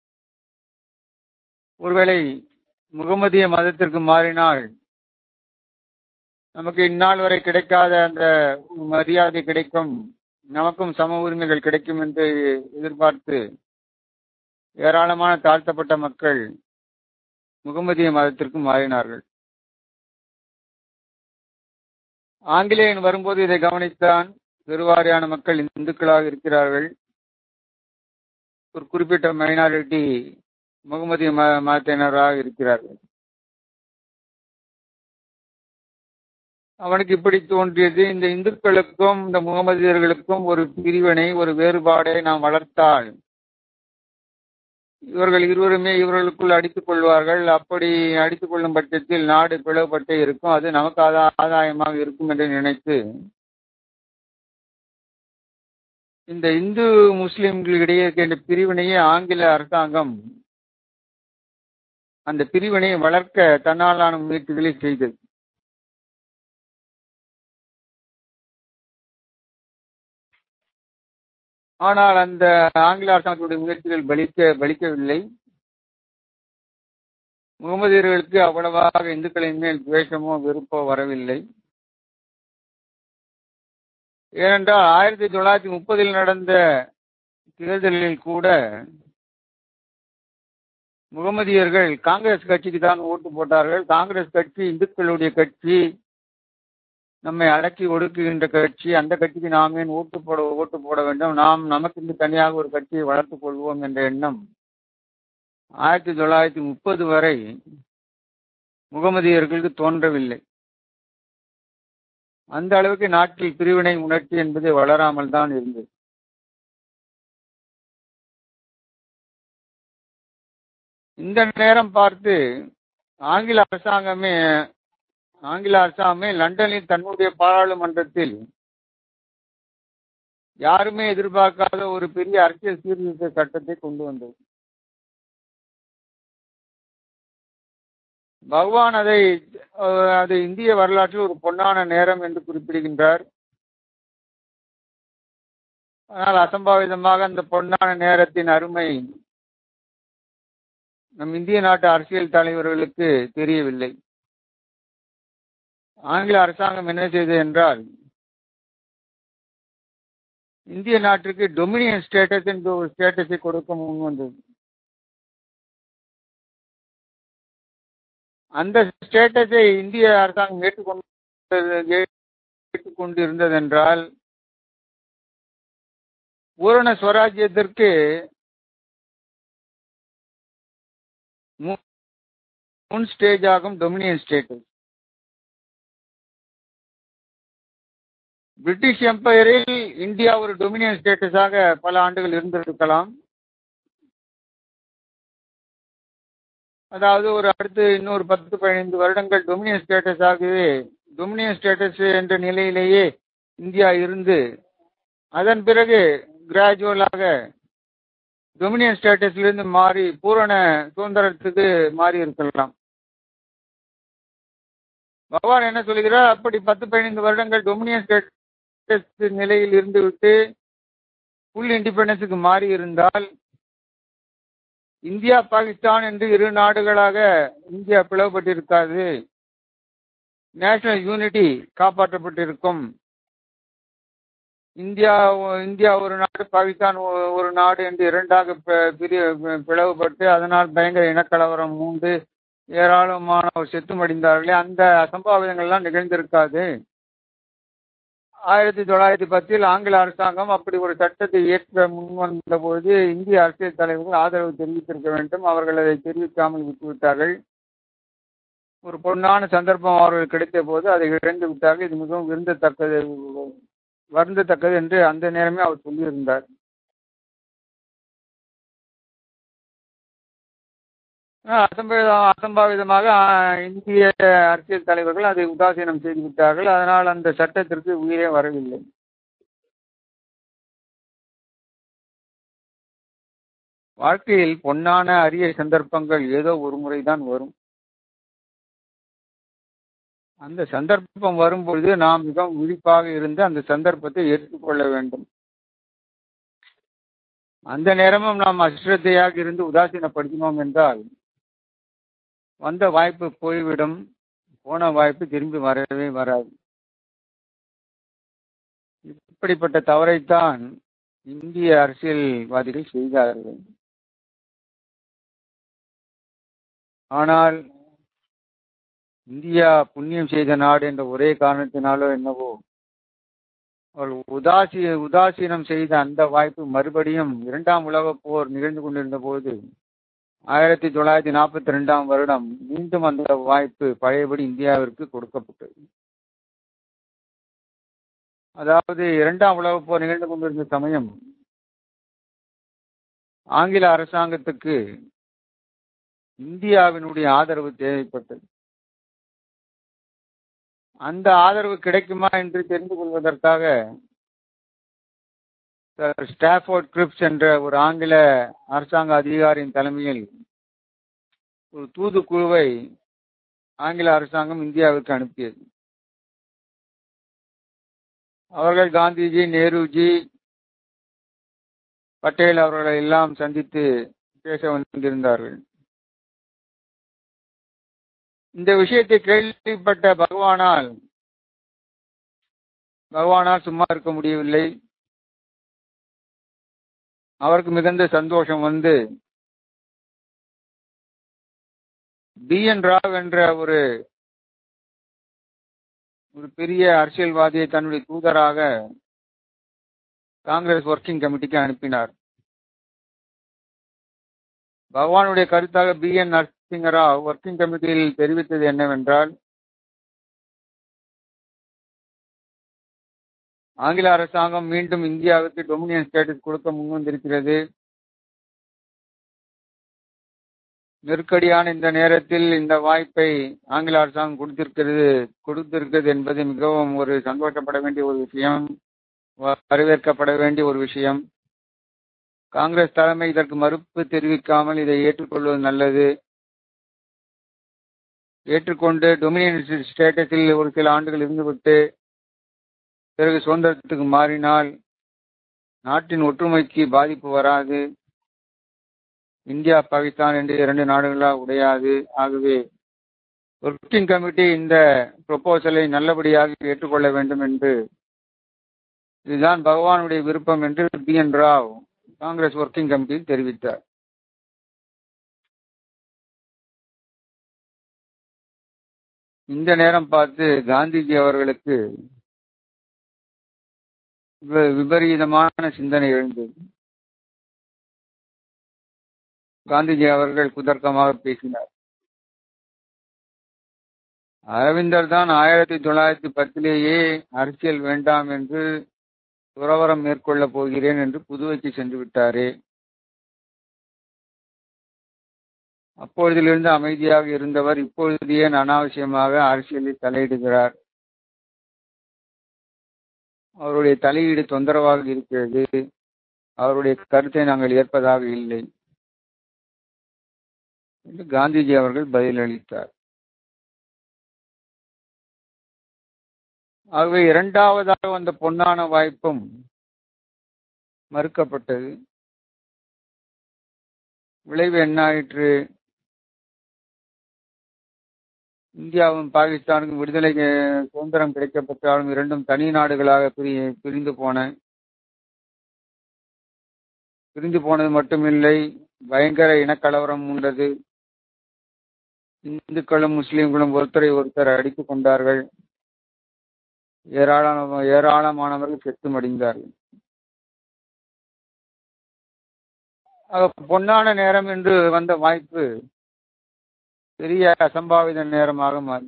ஒருவேளை முகமதிய மதத்திற்கு மாறினால் நமக்கு இந்நாள் வரை கிடைக்காத அந்த மரியாதை கிடைக்கும் நமக்கும் சம உரிமைகள் கிடைக்கும் என்று எதிர்பார்த்து ஏராளமான தாழ்த்தப்பட்ட மக்கள் முகமதிய மதத்திற்கு மாறினார்கள் ஆங்கிலேயன் வரும்போது இதை கவனித்தான் பெருவாரியான மக்கள் இந்துக்களாக இருக்கிறார்கள் ஒரு குறிப்பிட்ட மைனாரிட்டி முகமதிய ம மதத்தினராக இருக்கிறார்கள் அவனுக்கு இப்படி தோன்றியது இந்த இந்துக்களுக்கும் இந்த முகமதியர்களுக்கும் ஒரு பிரிவினை ஒரு வேறுபாடை நாம் வளர்த்தால் இவர்கள் இருவருமே இவர்களுக்குள் அடித்துக் கொள்வார்கள் அப்படி அடித்துக் கொள்ளும் பட்சத்தில் நாடு பிளவுபட்டே இருக்கும் அது நமக்கு ஆதாயமாக இருக்கும் என்று நினைத்து இந்த இந்து முஸ்லிம்களிடையே இருக்கின்ற பிரிவினையை ஆங்கில அரசாங்கம் அந்த பிரிவினையை வளர்க்க தன்னாலான முயற்சிகளை செய்தது ஆனால் அந்த ஆங்கில அரசாங்கத்துடைய முயற்சிகள் பலிக்க பலிக்கவில்லை முகமதியர்களுக்கு அவ்வளவாக இந்துக்களின் மேல் துவேஷமோ வெறுப்போ வரவில்லை ஏனென்றால் ஆயிரத்தி தொள்ளாயிரத்தி முப்பதில் நடந்த தேர்தலில் கூட முகமதியர்கள் காங்கிரஸ் கட்சிக்கு தான் ஓட்டு போட்டார்கள் காங்கிரஸ் கட்சி இந்துக்களுடைய கட்சி நம்மை அடக்கி ஒடுக்குகின்ற கட்சி அந்த கட்சிக்கு நாம் ஏன் ஓட்டு போட ஓட்டு போட வேண்டும் நாம் நமக்கு இன்று தனியாக ஒரு கட்சியை வளர்த்துக் கொள்வோம் என்ற எண்ணம் ஆயிரத்தி தொள்ளாயிரத்தி முப்பது வரை முகமதியர்களுக்கு தோன்றவில்லை அந்த அளவுக்கு நாட்டில் பிரிவினை உணர்ச்சி என்பது வளராமல் தான் இருந்தது இந்த நேரம் பார்த்து ஆங்கில அரசாங்கமே ஆங்கில அரசாங்கமே லண்டனில் தன்னுடைய பாராளுமன்றத்தில் யாருமே எதிர்பார்க்காத ஒரு பெரிய அரசியல் சீர்திருத்த சட்டத்தை கொண்டு வந்தது பகவான் அதை அது இந்திய வரலாற்றில் ஒரு பொன்னான நேரம் என்று குறிப்பிடுகின்றார் ஆனால் அசம்பாவிதமாக அந்த பொன்னான நேரத்தின் அருமை நம் இந்திய நாட்டு அரசியல் தலைவர்களுக்கு தெரியவில்லை ஆங்கில அரசாங்கம் என்ன செய்தது என்றால் இந்திய நாட்டிற்கு டொமினியன் ஸ்டேட்டஸ் என்ற ஒரு ஸ்டேட்டஸை கொடுக்க முன் வந்தது அந்த ஸ்டேட்டஸை இந்திய அரசாங்கம் ஏற்றுக்கொண்டு ஏற்றுக்கொண்டு இருந்ததென்றால் பூரண ஸ்வராஜ்யத்திற்கு முன் ஸ்டேஜ் ஆகும் டொமினியன் ஸ்டேட்டஸ் பிரிட்டிஷ் எம்பையரில் இந்தியா ஒரு டொமினியன் ஸ்டேட்டஸாக பல ஆண்டுகள் இருந்திருக்கலாம் அதாவது ஒரு அடுத்து இன்னொரு பத்து பதினைந்து வருடங்கள் டொமினியன் ஸ்டேட்டஸாகவே டொமினியன் ஸ்டேட்டஸ் என்ற நிலையிலேயே இந்தியா இருந்து அதன் பிறகு கிராஜுவலாக டொமினியன் ஸ்டேட்டஸ்லேருந்து மாறி பூரண சுதந்திரத்துக்கு மாறி இருக்கலாம் பகவான் என்ன சொல்கிறார் அப்படி பத்து பதினைந்து வருடங்கள் டொமினியன் ஸ்டேட்டஸ் நிலையில் இருந்து விட்டு ஃபுல் இண்டிபெண்டன்ஸுக்கு மாறி இருந்தால் இந்தியா பாகிஸ்தான் என்று இரு நாடுகளாக இந்தியா பிளவுபட்டிருக்காது நேஷனல் யூனிட்டி காப்பாற்றப்பட்டிருக்கும் இந்தியா இந்தியா ஒரு நாடு பாகிஸ்தான் ஒ- ஒரு நாடு என்று இரண்டாக ப- பிரி பிளவுபட்டு அதனால் பயங்கர இனக்கலவரம் மூண்டு ஏராளமானோர் செத்து மடிந்தார்களே அந்த அசம்பாவிதங்கள்லாம் நிகழ்ந்திருக்காது ஆயிரத்தி தொள்ளாயிரத்தி பத்தில் ஆங்கில அரசாங்கம் அப்படி ஒரு சட்டத்தை இயற்ற முன்வந்த போது இந்திய அரசியல் தலைவர்கள் ஆதரவு தெரிவித்திருக்க வேண்டும் அவர்கள் அதை தெரிவிக்காமல் விட்டுவிட்டார்கள் ஒரு பொன்னான சந்தர்ப்பம் அவர்கள் கிடைத்த போது அதை இழந்து விட்டார்கள் இது மிகவும் விருந்தத்தக்கது வருந்தத்தக்கது என்று அந்த நேரமே அவர் சொல்லியிருந்தார் ஆஹ் அசம்பாவிதம் அசம்பாவிதமாக ஆஹ், இந்திய அரசியல் தலைவர்கள் அதை உதாசீனம் செய்து விட்டார்கள் அதனால் அந்த சட்டத்திற்கு உயிரே வரவில்லை வாழ்க்கையில் பொன்னான அரிய சந்தர்ப்பங்கள் ஏதோ ஒரு முறைதான் வரும் அந்த சந்தர்ப்பம் வரும்பொழுது நாம் மிகவும் விழிப்பாக இருந்து அந்த சந்தர்ப்பத்தை ஏற்றுக்கொள்ள வேண்டும் அந்த நேரமும் நாம் அஸ்ரத்தையாக இருந்து உதாசீனப்படுத்தினோம் என்றால் வந்த வாய்ப்பு போய்விடும் போன வாய்ப்பு திரும்பி வரவே வராது இப்படிப்பட்ட தவறைத்தான் இந்திய அரசியல்வாதிகள் செய்தார்கள் ஆனால் இந்தியா புண்ணியம் செய்த நாடு என்ற ஒரே காரணத்தினாலோ என்னவோ அவர்கள் உதாசி உதாசீனம் செய்த அந்த வாய்ப்பு மறுபடியும் இரண்டாம் உலகப் போர் நிகழ்ந்து கொண்டிருந்த போது ஆயிரத்தி தொள்ளாயிரத்தி நாற்பத்தி ரெண்டாம் வருடம் மீண்டும் அந்த வாய்ப்பு பழையபடி இந்தியாவிற்கு கொடுக்கப்பட்டது அதாவது இரண்டாம் உலகப் போர் நிகழ்ந்து கொண்டிருந்த சமயம் ஆங்கில அரசாங்கத்துக்கு இந்தியாவினுடைய ஆதரவு தேவைப்பட்டது அந்த ஆதரவு கிடைக்குமா என்று தெரிந்து கொள்வதற்காக சர் ஸ்டாஃபோர்ட் கிரிப்ஸ் என்ற ஒரு ஆங்கில அரசாங்க அதிகாரியின் தலைமையில் ஒரு தூதுக்குழுவை ஆங்கில அரசாங்கம் இந்தியாவுக்கு அனுப்பியது அவர்கள் காந்திஜி நேருஜி பட்டேல் அவர்களை எல்லாம் சந்தித்து பேச வந்திருந்தார்கள் இந்த விஷயத்தை கேள்விப்பட்ட பகவானால் பகவானால் சும்மா இருக்க முடியவில்லை அவருக்கு மிகுந்த சந்தோஷம் வந்து பி என் ராவ் என்ற ஒரு ஒரு பெரிய அரசியல்வாதியை தன்னுடைய தூதராக காங்கிரஸ் ஒர்க்கிங் கமிட்டிக்கு அனுப்பினார் பகவானுடைய கருத்தாக பி என் நரசிங்கராவ் ஒர்க்கிங் கமிட்டியில் தெரிவித்தது என்னவென்றால் ஆங்கில அரசாங்கம் மீண்டும் இந்தியாவுக்கு டொமினியன் ஸ்டேட்டஸ் கொடுக்க முன்வந்திருக்கிறது நெருக்கடியான இந்த நேரத்தில் இந்த வாய்ப்பை ஆங்கில அரசாங்கம் கொடுத்திருக்கிறது கொடுத்திருக்கிறது என்பது மிகவும் ஒரு சந்தோஷப்பட வேண்டிய ஒரு விஷயம் வரவேற்கப்பட வேண்டிய ஒரு விஷயம் காங்கிரஸ் தலைமை இதற்கு மறுப்பு தெரிவிக்காமல் இதை ஏற்றுக்கொள்வது நல்லது ஏற்றுக்கொண்டு டொமினியன் ஸ்டேட்டஸில் ஒரு சில ஆண்டுகள் இருந்துவிட்டு பிறகு சுதந்திரத்துக்கு மாறினால் நாட்டின் ஒற்றுமைக்கு பாதிப்பு வராது இந்தியா பாகிஸ்தான் என்று இரண்டு நாடுகளாக உடையாது ஆகவே ஒர்க்கிங் கமிட்டி இந்த ப்ரொபோசலை நல்லபடியாக ஏற்றுக்கொள்ள வேண்டும் என்று இதுதான் பகவானுடைய விருப்பம் என்று P N Rao Congress working கமிட்டியில் தெரிவித்தார் இந்த நேரம் பார்த்து காந்திஜி அவர்களுக்கு விபரீதமான சிந்தனை எழுந்தது காந்திஜி அவர்கள் குதர்க்கமாக பேசினார் அரவிந்தர் தான் ஆயிரத்தி தொள்ளாயிரத்தி பத்திலேயே அரசியல் வேண்டாம் என்று துறவரம் மேற்கொள்ளப் போகிறேன் என்று புதுவைக்கு சென்று விட்டாரே அப்பொழுதிலிருந்து அமைதியாக இருந்தவர் இப்பொழுது ஏன் அனாவசியமாக அரசியலில் தலையிடுகிறார் அவருடைய தலையீடு தொந்தரவாக இருக்கிறது அவருடைய கருத்தை நாங்கள் ஏற்பதாக இல்லை என்று காந்திஜி அவர்கள் பதிலளித்தார் ஆகவே இரண்டாவதாக வந்த பொன்னான வாய்ப்பும் மறுக்கப்பட்டது விளைவு என்ன ஆயிற்று இந்தியாவும் பாகிஸ்தானுக்கும் விடுதலை அஹ், சுதந்திரம் கிடைக்கப்பட்டாலும் இரண்டும் தனி நாடுகளாக பிரி பிரிந்து போன பிரிந்து போனது மட்டுமில்லை பயங்கர இனக்கலவரம் உண்டது இந்துக்களும் முஸ்லிம்களும் ஒருத்தரை ஒருத்தர் அடித்துக் கொண்டார்கள் ஏராளமான ஏராளமானவர்கள் செத்து மடிந்தார்கள் ஆக பொன்னான நேரம் என்று வந்த வாய்ப்பு பெரிய அசம்பாவித நேரமாக மாறி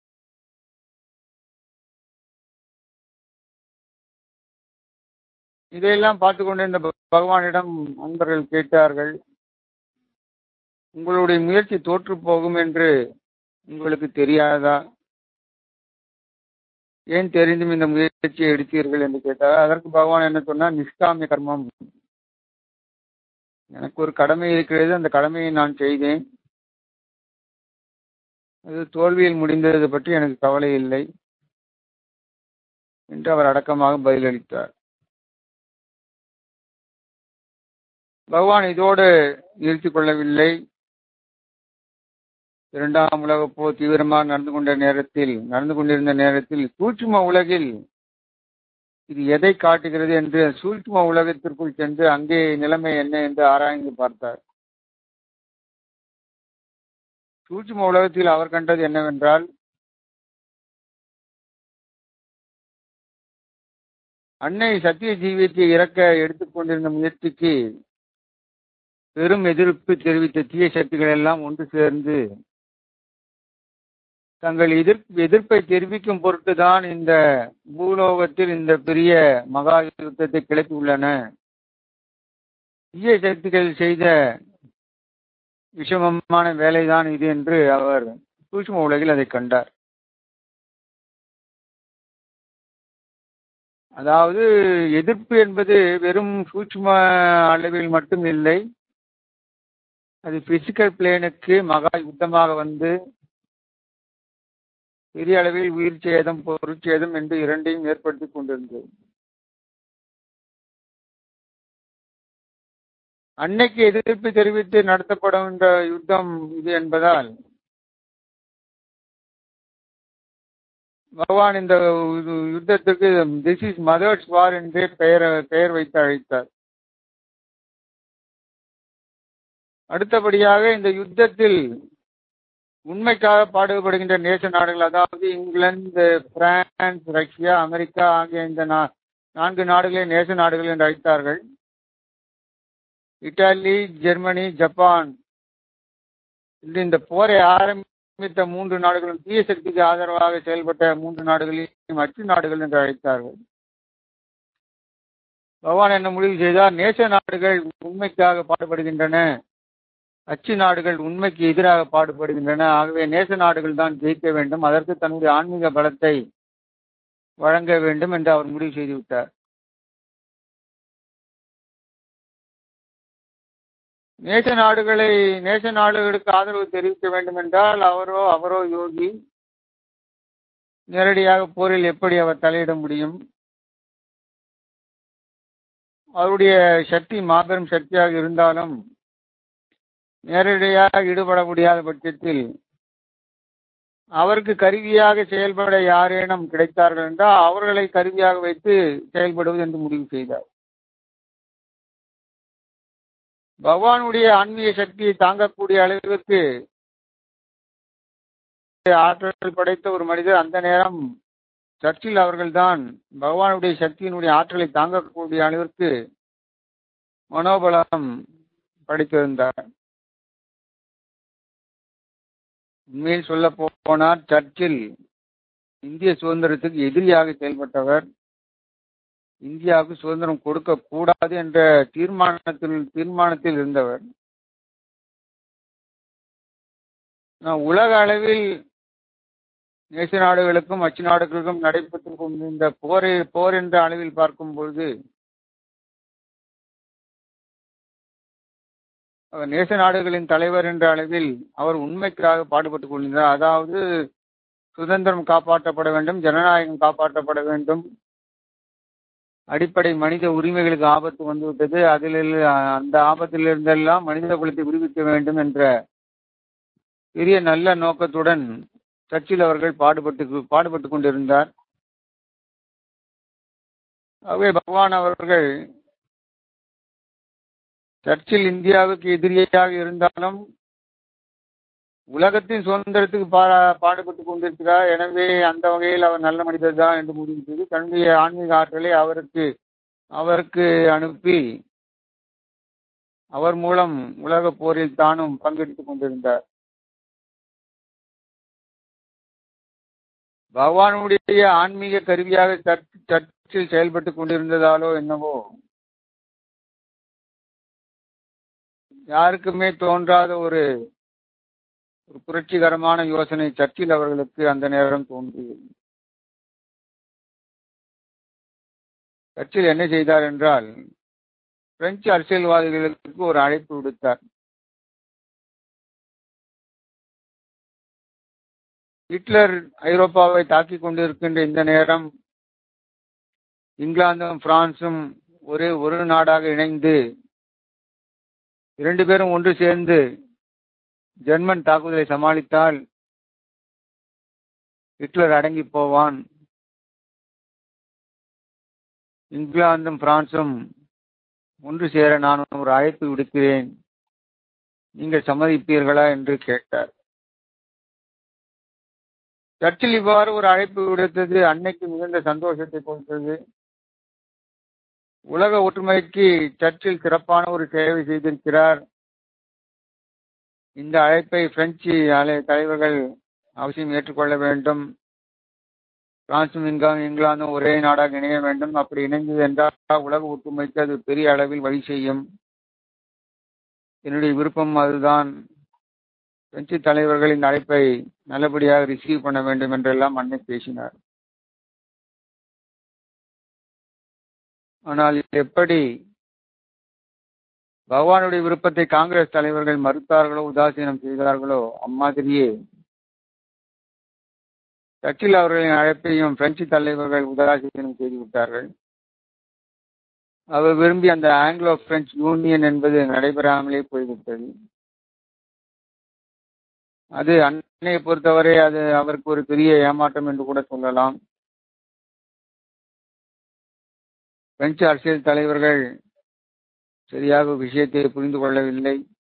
இதையெல்லாம் பார்த்து கொண்டிருந்த ப- பகவானிடம் அன்பர்கள் கேட்டார்கள் உங்களுடைய முயற்சி தோற்று போகும் என்று உங்களுக்கு தெரியாதா ஏன் தெரிந்தும் இந்த முயற்சியை எடுத்தீர்கள் என்று கேட்டார் அதற்கு பகவான் என்ன சொன்னார் நிஷ்காமிய கர்மம் எனக்கு ஒரு கடமை இருக்கிறது அந்த கடமையை நான் செய்தேன் அது தோல்வியில் முடிந்தது பற்றி எனக்கு கவலை இல்லை என்று அவர் அடக்கமாக பதிலளித்தார் பகவான் இதோடு நிறுத்திக் கொள்ளவில்லை இரண்டாம் உலகப் போர் தீவிரமாக நடந்து கொண்ட நேரத்தில் நடந்து கொண்டிருந்த நேரத்தில் சூட்சும உலகில் இது எதை காட்டுகிறது என்று சூட்சும உலகத்திற்குள் சென்று அங்கே நிலைமை என்ன என்று ஆராய்ந்து பார்த்தார் சூட்சும உலகத்தில் அவர் கண்டது என்னவென்றால் அன்னை சத்திய ஜீவியத்தை இறக்க எடுத்துக்கொண்டிருந்த முயற்சிக்கு பெரும் எதிர்ப்பு தெரிவித்த தீய சக்திகள் எல்லாம் ஒன்று சேர்ந்து தங்கள் எதிர்ப்பு எதிர்ப்பை தெரிவிக்கும் பொருட்டுதான் இந்த பூலோகத்தில் இந்த பெரிய மகா யுத்தத்தை கிளப்பியுள்ளன தீய சக்திகள் செய்த விஷமமான வேலைதான் இது என்று அவர் சூட்சும உலகில் அதை கண்டார் அதாவது எதிர்ப்பு என்பது வெறும் சூட்சும அளவில் மட்டும் இல்லை அது பிசிக்கல் பிளேனுக்கு மகா யுத்தமாக வந்து பெரிய அளவில் உயிர் சேதம் பொருட்சேதம் என்று இரண்டையும் ஏற்படுத்தி கொண்டிருந்தது அன்னைக்கு எதிர்ப்பு தெரிவித்து நடத்தப்படுகின்ற யுத்தம் இது என்பதால் பகவான் இந்த யு- யுத்தத்துக்கு திஸ் இஸ் மதர்ஸ் வார் என்றே பெயர் பெயர் வைத்து அழைத்தார் அடுத்தபடியாக இந்த யுத்தத்தில் உண்மைக்காக பாடுபடுகின்ற நேச நாடுகள் அதாவது இங்கிலாந்து பிரான்ஸ் ரஷ்யா அமெரிக்கா ஆகிய இந்த நா- நான்கு நாடுகளை நேச நாடுகள் என்று அழைத்தார்கள் இத்தாலி ஜெர்மனி ஜப்பான் இன்று இந்த போரை ஆரம்பித்த மூன்று நாடுகளும் தீய சக்திக்கு ஆதரவாக செயல்பட்ட மூன்று நாடுகளையும் அச்சு நாடுகள் என்று அழைத்தார்கள் பகவான் என்ன முடிவு செய்தார் நேச நாடுகள் உண்மைக்காக பாடுபடுகின்றன அச்சு நாடுகள் உண்மைக்கு எதிராக பாடுபடுகின்றன ஆகவே நேச நாடுகள் தான் ஜெயிக்க வேண்டும் அதற்கு தன்னுடைய ஆன்மீக பலத்தை வழங்க வேண்டும் என்று அவர் முடிவு செய்து விட்டார் நேச நாடுகளை நேச நாடுகளுக்கு ஆதரவு தெரிவிக்க வேண்டும் என்றால் அவரோ அவரோ யோகி நேரடியாக போரில் எப்படி அவர் தலையிட முடியும் அவருடைய சக்தி மாபெரும் சக்தியாக இருந்தாலும் நேரடியாக ஈடுபட முடியாத பட்சத்தில் அவருக்கு கருவியாக செயல்பட யாரேனும் கிடைத்தார்கள் என்றால் அவர்களை கருவியாக வைத்து செயல்படுவது என்று முடிவு செய்தார் பகவானுடைய ஆன்மீக சக்தியை தாங்கக்கூடிய அளவிற்கு ஆற்றல் படைத்த ஒரு மனிதர் அந்த நேரம் சர்ச்சில் அவர்கள்தான் பகவானுடைய சக்தியினுடைய ஆற்றலை தாங்கக்கூடிய அளவிற்கு மனோபலம் படைத்திருந்தார் உண்மையில் சொல்ல போனால் சர்ச்சில் இந்திய சுதந்திரத்துக்கு எதிரியாக செயல்பட்டவர் இந்தியாவுக்கு சுதந்திரம் கொடுக்க கூடாது என்ற தீர்மானத்தில் தீர்மானத்தில் இருந்தவர் நான் உலக அளவில் நேச நாடுகளுக்கும் அச்சு நாடுகளுக்கும் நடைபெற்று கொண்டிருந்த போரை போர் என்ற அளவில் பார்க்கும் பொழுது அவர் நேச நாடுகளின் தலைவர் என்ற அளவில் அவர் உண்மைக்காக பாடுபட்டுக் கொண்டிருந்தார் அதாவது சுதந்திரம் காப்பாற்றப்பட வேண்டும் ஜனநாயகம் காப்பாற்றப்பட வேண்டும் அடிப்படை மனித உரிமைகளுக்கு ஆபத்து வந்துவிட்டது அதில் அந்த ஆபத்திலிருந்தெல்லாம் மனித குலத்தை விடுவிக்க வேண்டும் என்ற பெரிய நல்ல நோக்கத்துடன் சர்ச்சில் அவர்கள் பாடுபட்டு பாடுபட்டு கொண்டிருந்தார் ஆகவே பகவான் அவர்கள் சர்ச்சில் இந்தியாவுக்கு எதிரியாக இருந்தாலும் உலகத்தின் சுதந்திரத்துக்கு பா பாடுபட்டு கொண்டிருக்கிறார் எனவே அந்த வகையில் அவர் நல்ல மனிதர் தான் என்று முடிவு செய்து தன்னுடைய ஆன்மீக ஆற்றலை அவருக்கு அவருக்கு அனுப்பி அவர் மூலம் உலக போரில் தானும் பங்கெடுத்துக் கொண்டிருந்தார் பகவானுடைய ஆன்மீக கருவியாக சர்ச் சர்ச்சில் செயல்பட்டுக் கொண்டிருந்ததாலோ என்னவோ யாருக்குமே தோன்றாத ஒரு ஒரு புரட்சிகரமான யோசனை சர்ச்சில் அவர்களுக்கு அந்த நேரம் தோன்றியது சர்ச்சில் என்ன செய்தார் என்றால் பிரெஞ்சு அரசியல்வாதிகளுக்கு ஒரு அழைப்பு விடுத்தார் ஹிட்லர் ஐரோப்பாவை தாக்கிக் கொண்டிருக்கின்ற இந்த நேரம் இங்கிலாந்தும் பிரான்சும் ஒரே ஒரு நாடாக இணைந்து இரண்டு பேரும் ஒன்று சேர்ந்து ஜெர்மன் தாக்குதலை சமாளித்தால் ஹிட்லர் அடங்கி போவான் இங்கிலாந்தும் பிரான்சும் ஒன்று சேர நான் ஒரு அழைப்பு விடுக்கிறேன் நீங்கள் சம்மதிப்பீர்களா என்று கேட்டார் சர்ச்சில் இவ்வாறு ஒரு அழைப்பு விடுத்தது அன்னைக்கு மிகுந்த சந்தோஷத்தை கொடுத்தது உலக ஒற்றுமைக்கு சர்ச்சில் சிறப்பான ஒரு சேவை செய்திருக்கிறார் இந்த அழைப்பை பிரெஞ்சு தலைவர்கள் அவசியம் ஏற்றுக்கொள்ள வேண்டும் பிரான்சும் இங்கிலாந்தும் ஒரே நாடாக இணைய வேண்டும் அப்படி இணைந்தது என்றால் உலக ஒற்றுமைக்கு அது பெரிய அளவில் வழி செய்யும் என்னுடைய விருப்பம் அதுதான் பிரெஞ்சு தலைவர்கள் இந்த அழைப்பை நல்லபடியாக ரிசீவ் பண்ண வேண்டும் என்றெல்லாம் அன்னை பேசினார் ஆனால் எப்படி பகவானுடைய விருப்பத்தை காங்கிரஸ் தலைவர்கள் மறுத்தார்களோ உதாசீனம் செய்தார்களோ அம்மாதிரியே சர்ச்சில் அவர்களின் அழைப்பையும் பிரெஞ்சு தலைவர்கள் உதாசீனம் செய்துவிட்டார்கள் அவர் விரும்பி அந்த ஆங்கிலோ பிரெஞ்சு யூனியன் என்பது நடைபெறாமலே போய்விட்டது அது அன்னையை பொறுத்தவரை அது அவருக்கு ஒரு பெரிய ஏமாற்றம் என்று கூட சொல்லலாம் பிரெஞ்சு அரசியல் தலைவர்கள் சரியாக விஷயத்தை புரிந்து கொள்ளவில்லை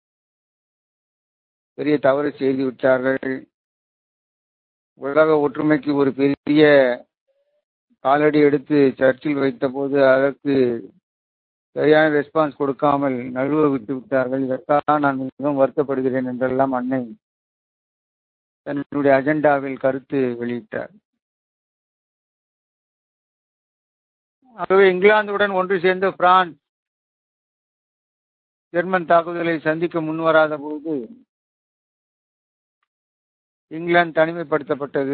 பெரிய தவறு செய்து விட்டார்கள் உலக ஒற்றுமைக்கு ஒரு பெரிய காலடி எடுத்து சர்ச்சில் வைத்த போது அதற்கு சரியான ரெஸ்பான்ஸ் கொடுக்காமல் நழுவ விட்டு விட்டார்கள் இதற்காக நான் மிகவும் வருத்தப்படுகிறேன் என்றெல்லாம் அன்னை தன்னுடைய அஜெண்டாவில் கருத்து வெளியிட்டார் ஆகவே இங்கிலாந்துடன் ஒன்று சேர்ந்த பிரான்ஸ் ஜெர்மன் தாக்குதலை சந்திக்க முன்வராத போது இங்கிலாந்து தனிமைப்படுத்தப்பட்டது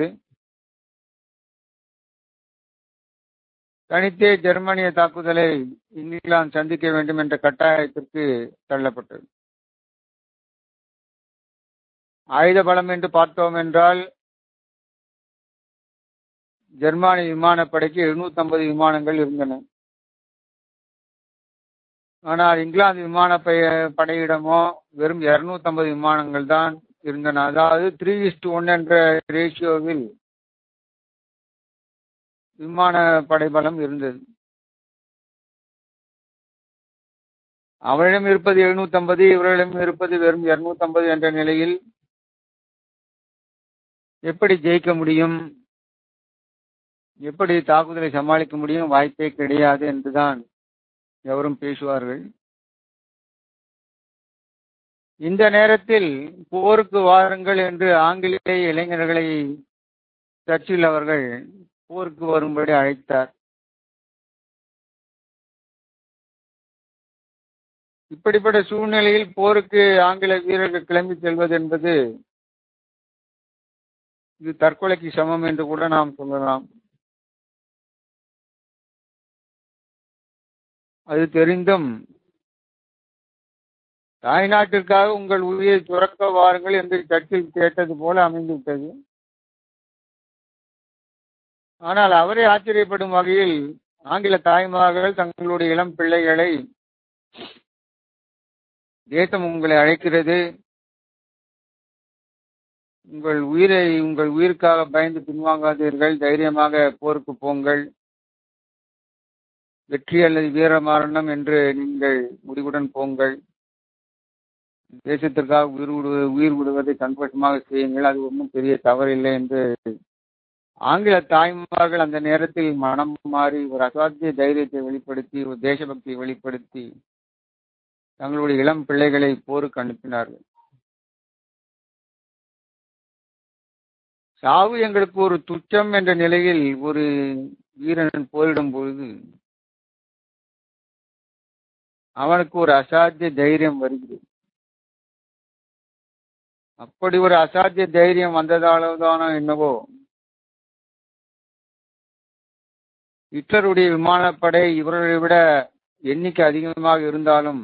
தனித்தே ஜெர்மனிய தாக்குதலை இங்கிலாந்து சந்திக்க வேண்டும் என்ற கட்டாயத்திற்கு தள்ளப்பட்டது ஆயுத பலம் என்று பார்த்தோம் என்றால் ஜெர்மானிய விமானப்படைக்கு எழுநூத்தி ஐம்பது விமானங்கள் இருந்தன ஆனால் இங்கிலாந்து விமான படையிடமோ வெறும் இருநூத்தி ஐம்பது விமானங்கள் தான் இருந்தன அதாவது த்ரீ இஸ்ட் ஒன் என்ற ரேஷியோவில் விமான படைபலம் இருந்தது அவரிடம் இருப்பது எழுநூத்தி ஐம்பது இவர்களிடம் இருப்பது வெறும் இருநூத்தி ஐம்பது என்ற நிலையில் எப்படி ஜெயிக்க முடியும் எப்படி தாக்குதலை சமாளிக்க முடியும் வாய்ப்பே கிடையாது என்றுதான் எவரும் பேசுவார்கள் இந்த நேரத்தில் போருக்கு வாருங்கள் என்று ஆங்கிலேய இளைஞர்களை சர்ச்சில் அவர்கள் போருக்கு வரும்படி அழைத்தார் இப்படிப்பட்ட சூழ்நிலையில் போருக்கு ஆங்கில வீரர்கள் கிளம்பி செல்வது என்பது இது தற்கொலைக்கு சமம் என்று கூட நாம் சொல்லலாம் அது தெரிந்தும் தாய்நாட்டிற்காக உங்கள் உயிரை துறக்க வாருங்கள் என்று சர்ச்சில் கேட்டது போல அமைந்துவிட்டது ஆனால் அவரே ஆச்சரியப்படும் வகையில் ஆங்கில தாய்மார்கள் தங்களுடைய இளம் பிள்ளைகளை தேசம் உங்களை அழைக்கிறது உங்கள் உயிரை உங்கள் உயிருக்காக பயந்து பின்வாங்காதீர்கள் தைரியமாக போருக்கு போங்கள் வெற்றி அல்லது வீரமரணம் என்று நீங்கள் முடிவுடன் போங்கள் தேசத்திற்காக உயிர் விடுவது உயிர் விடுவதை சந்தோஷமாக செய்யுங்கள் அது ஒன்றும் பெரிய தவறில்லை என்று ஆங்கில தாய்மார்கள் அந்த நேரத்தில் மனம் மாறி ஒரு அசாத்திய தைரியத்தை வெளிப்படுத்தி ஒரு தேசபக்தியை வெளிப்படுத்தி தங்களுடைய இளம் பிள்ளைகளை போருக்கு அனுப்பினார்கள் சாவு எங்களுக்கு ஒரு துச்சம் என்ற நிலையில் ஒரு வீரன் போரிடும் பொழுது அவனுக்கு ஒரு அசாத்திய தைரியம் வருகிறது அப்படி ஒரு அசாத்திய தைரியம் வந்ததாலதானோ என்னவோ ஹிட்லருடைய விமானப்படை இவர்களை விட எண்ணிக்கை அதிகமாக இருந்தாலும்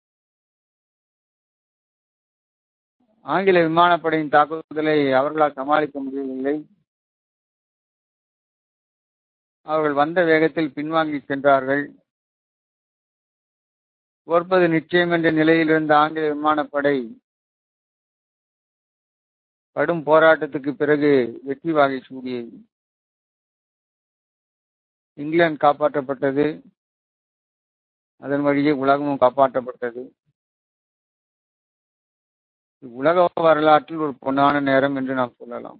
ஆங்கில விமானப்படையின் தாக்குதலை அவர்களால் சமாளிக்க முடியவில்லை அவர்கள் வந்த வேகத்தில் பின்வாங்கி சென்றார்கள் தோற்பது நிச்சயம் என்ற நிலையில் இருந்த ஆங்கில விமானப்படை கடும் போராட்டத்துக்கு பிறகு வெற்றி வாகை சூடியது இங்கிலாந்து காப்பாற்றப்பட்டது அதன் வழியே உலகமும் காப்பாற்றப்பட்டது உலக வரலாற்றில் ஒரு பொன்னான நேரம் என்று நாம் சொல்லலாம்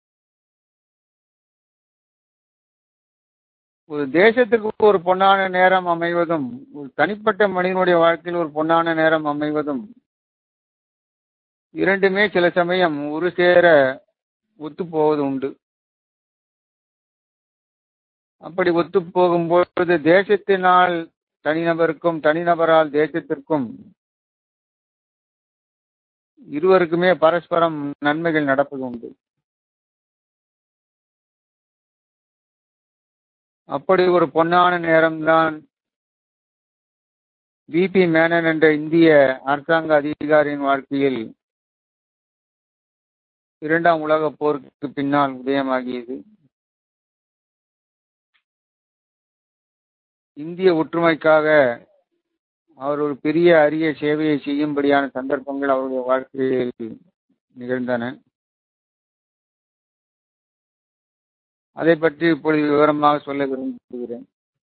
ஒரு தேசத்திற்கு ஒரு பொன்னான நேரம் அமைவதும் ஒரு தனிப்பட்ட மனிதனுடைய வாழ்க்கையில் ஒரு பொன்னான நேரம் அமைவதும் இரண்டுமே சில சமயம் ஒரு சேர ஒத்து போவது உண்டு அப்படி ஒத்து போகும்பொழுது தேசத்தினால் தனிநபருக்கும் தனிநபரால் தேசத்திற்கும் இருவருக்குமே பரஸ்பரம் நன்மைகள் நடப்பது உண்டு அப்படி ஒரு பொன்னான நேரம்தான் பிபி மேனன் என்ற இந்திய அரசாங்க அதிகாரியின் வாழ்க்கையில் இரண்டாம் உலக போருக்கு பின்னால் உதயமாகியது இந்திய ஒற்றுமைக்காக அவர் ஒரு பெரிய அரிய சேவையை செய்யும்படியான சந்தர்ப்பங்கள் அவருடைய வாழ்க்கையில் நிகழ்ந்தன அதை பற்றி இப்பொழுது விவரமாக சொல்ல விரும்புகிறேன்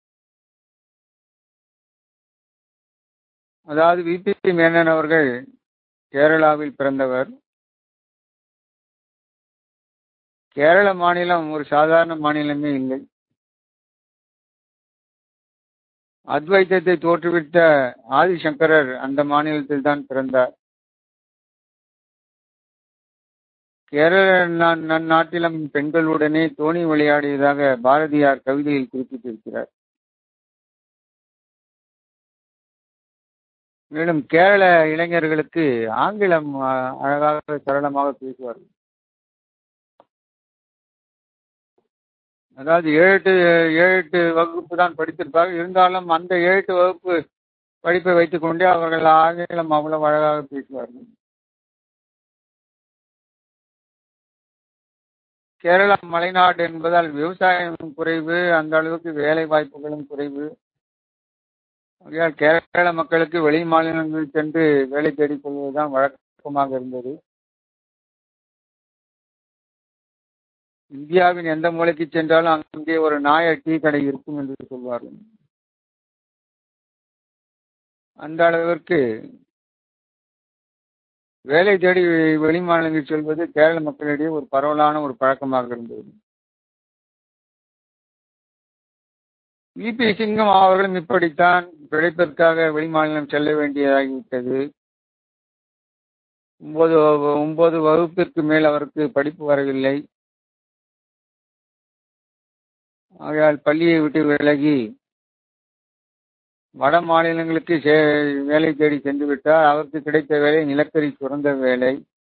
அதாவது விபி மேனன் அவர்கள் கேரளாவில் பிறந்தவர் கேரள மாநிலம் ஒரு சாதாரண மாநிலமே இல்லை அத்வைத்தத்தை தோற்றுவித்த ஆதிசங்கரர் அந்த மாநிலத்தில் தான் பிறந்தார் கேரள நன்னாட்டிலும் பெண்களுடனே தோணி விளையாடியதாக பாரதியார் கவிதையில் குறிப்பிட்டிருக்கிறார் மேலும் கேரள இளைஞர்களுக்கு ஆங்கிலம் அழகாக சரளமாக பேசுவார்கள் அதாவது ஏழு எட்டு ஏழு எட்டு வகுப்பு தான் படித்திருப்பார்கள் இருந்தாலும் அந்த ஏழு எட்டு வகுப்பு படிப்பை வைத்துக்கொண்டே அவர்கள் ஆங்கிலம் அவ்வளவு அழகாக பேசுவார்கள் கேரளா மலைநாடு என்பதால் விவசாயம் குறைவு அந்த அளவுக்கு வேலை வாய்ப்புகளும் குறைவு ஆகையால் கேரள மக்களுக்கு வெளி மாநிலங்களில் சென்று வேலை தேடிக் கொள்வதுதான் வழக்கமாக இருந்தது இந்தியாவின் எந்த மூலைக்கு சென்றாலும் அங்கே ஒரு நாய டீ கடை இருக்கும் என்று சொல்வார்கள் அந்த அளவிற்கு வேலை தேடி வெளி மாநிலங்களில் செல்வது கேரள மக்களிடையே ஒரு பரவலான ஒரு பழக்கமாக இருந்தது விபி சிங்கம் அவர்களும் இப்படித்தான் பிழைப்பிற்காக வெளிமாநிலம் செல்ல வேண்டியதாகிவிட்டது ஒன்பது ஒன்பது வகுப்பிற்கு மேல் அவருக்கு படிப்பு வரவில்லை ஆகையால் பள்ளியை விட்டு விலகி வட மாநிலங்களுக்கு வேலை தேடி சென்று விட்டார் அவருக்கு கிடைத்த வேலை நிலக்கரி சுரந்த வேலை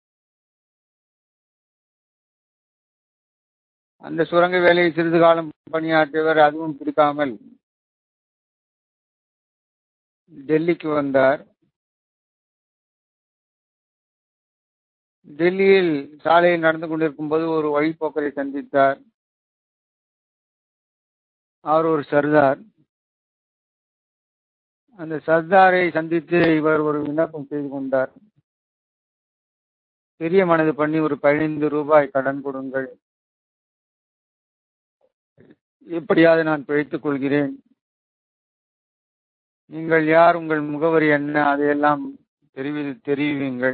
அந்த சுரங்க வேலையை சிறிது காலம் பணியாற்றியவர் அதுவும் பிடிக்காமல் டெல்லிக்கு வந்தார் டெல்லியில் சாலையில் நடந்து கொண்டிருக்கும் போது ஒரு வழிப்போக்கரை சந்தித்தார் அவர் ஒரு சர்தார் அந்த சர்தாரை சந்தித்து இவர் ஒரு விண்ணப்பம் செய்து கொண்டார் பெரிய மனது பண்ணி ஒரு பதினைந்து ரூபாய் கடன் கொடுங்கள் எப்படியாவது நான் பிழைத்துக் கொள்கிறேன் நீங்கள் யார் உங்கள் முகவரி என்ன அதையெல்லாம் தெரிவி தெரிவியுங்கள்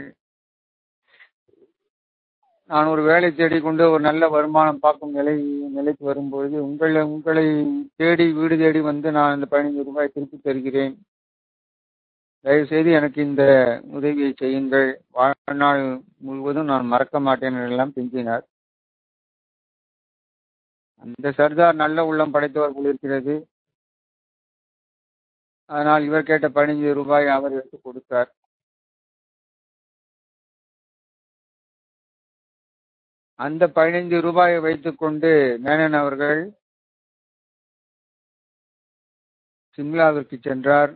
நான் ஒரு வேலை தேடிக்கொண்டு ஒரு நல்ல வருமானம் பார்க்கும் நிலை நிலைக்கு வரும்பொழுது உங்களை உங்களை தேடி வீடு தேடி வந்து நான் இந்த பதினைந்து ரூபாய் திருப்பி தருகிறேன் தயவு செய்து எனக்கு இந்த உதவியை செய்யுங்கள் வாழ்நாள் முழுவதும் நான் மறக்க மாட்டேன் எல்லாம் பெஞ்சினார் அந்த சர்தார் நல்ல உள்ளம் படைத்தவர் போல் இருக்கிறது அதனால் இவர் கேட்ட பதினைஞ்சு ரூபாய் அவர் எடுத்து கொடுத்தார் அந்த பதினைந்து ரூபாயை வைத்துக்கொண்டு மேனன் அவர்கள் சிம்லாவிற்கு சென்றார்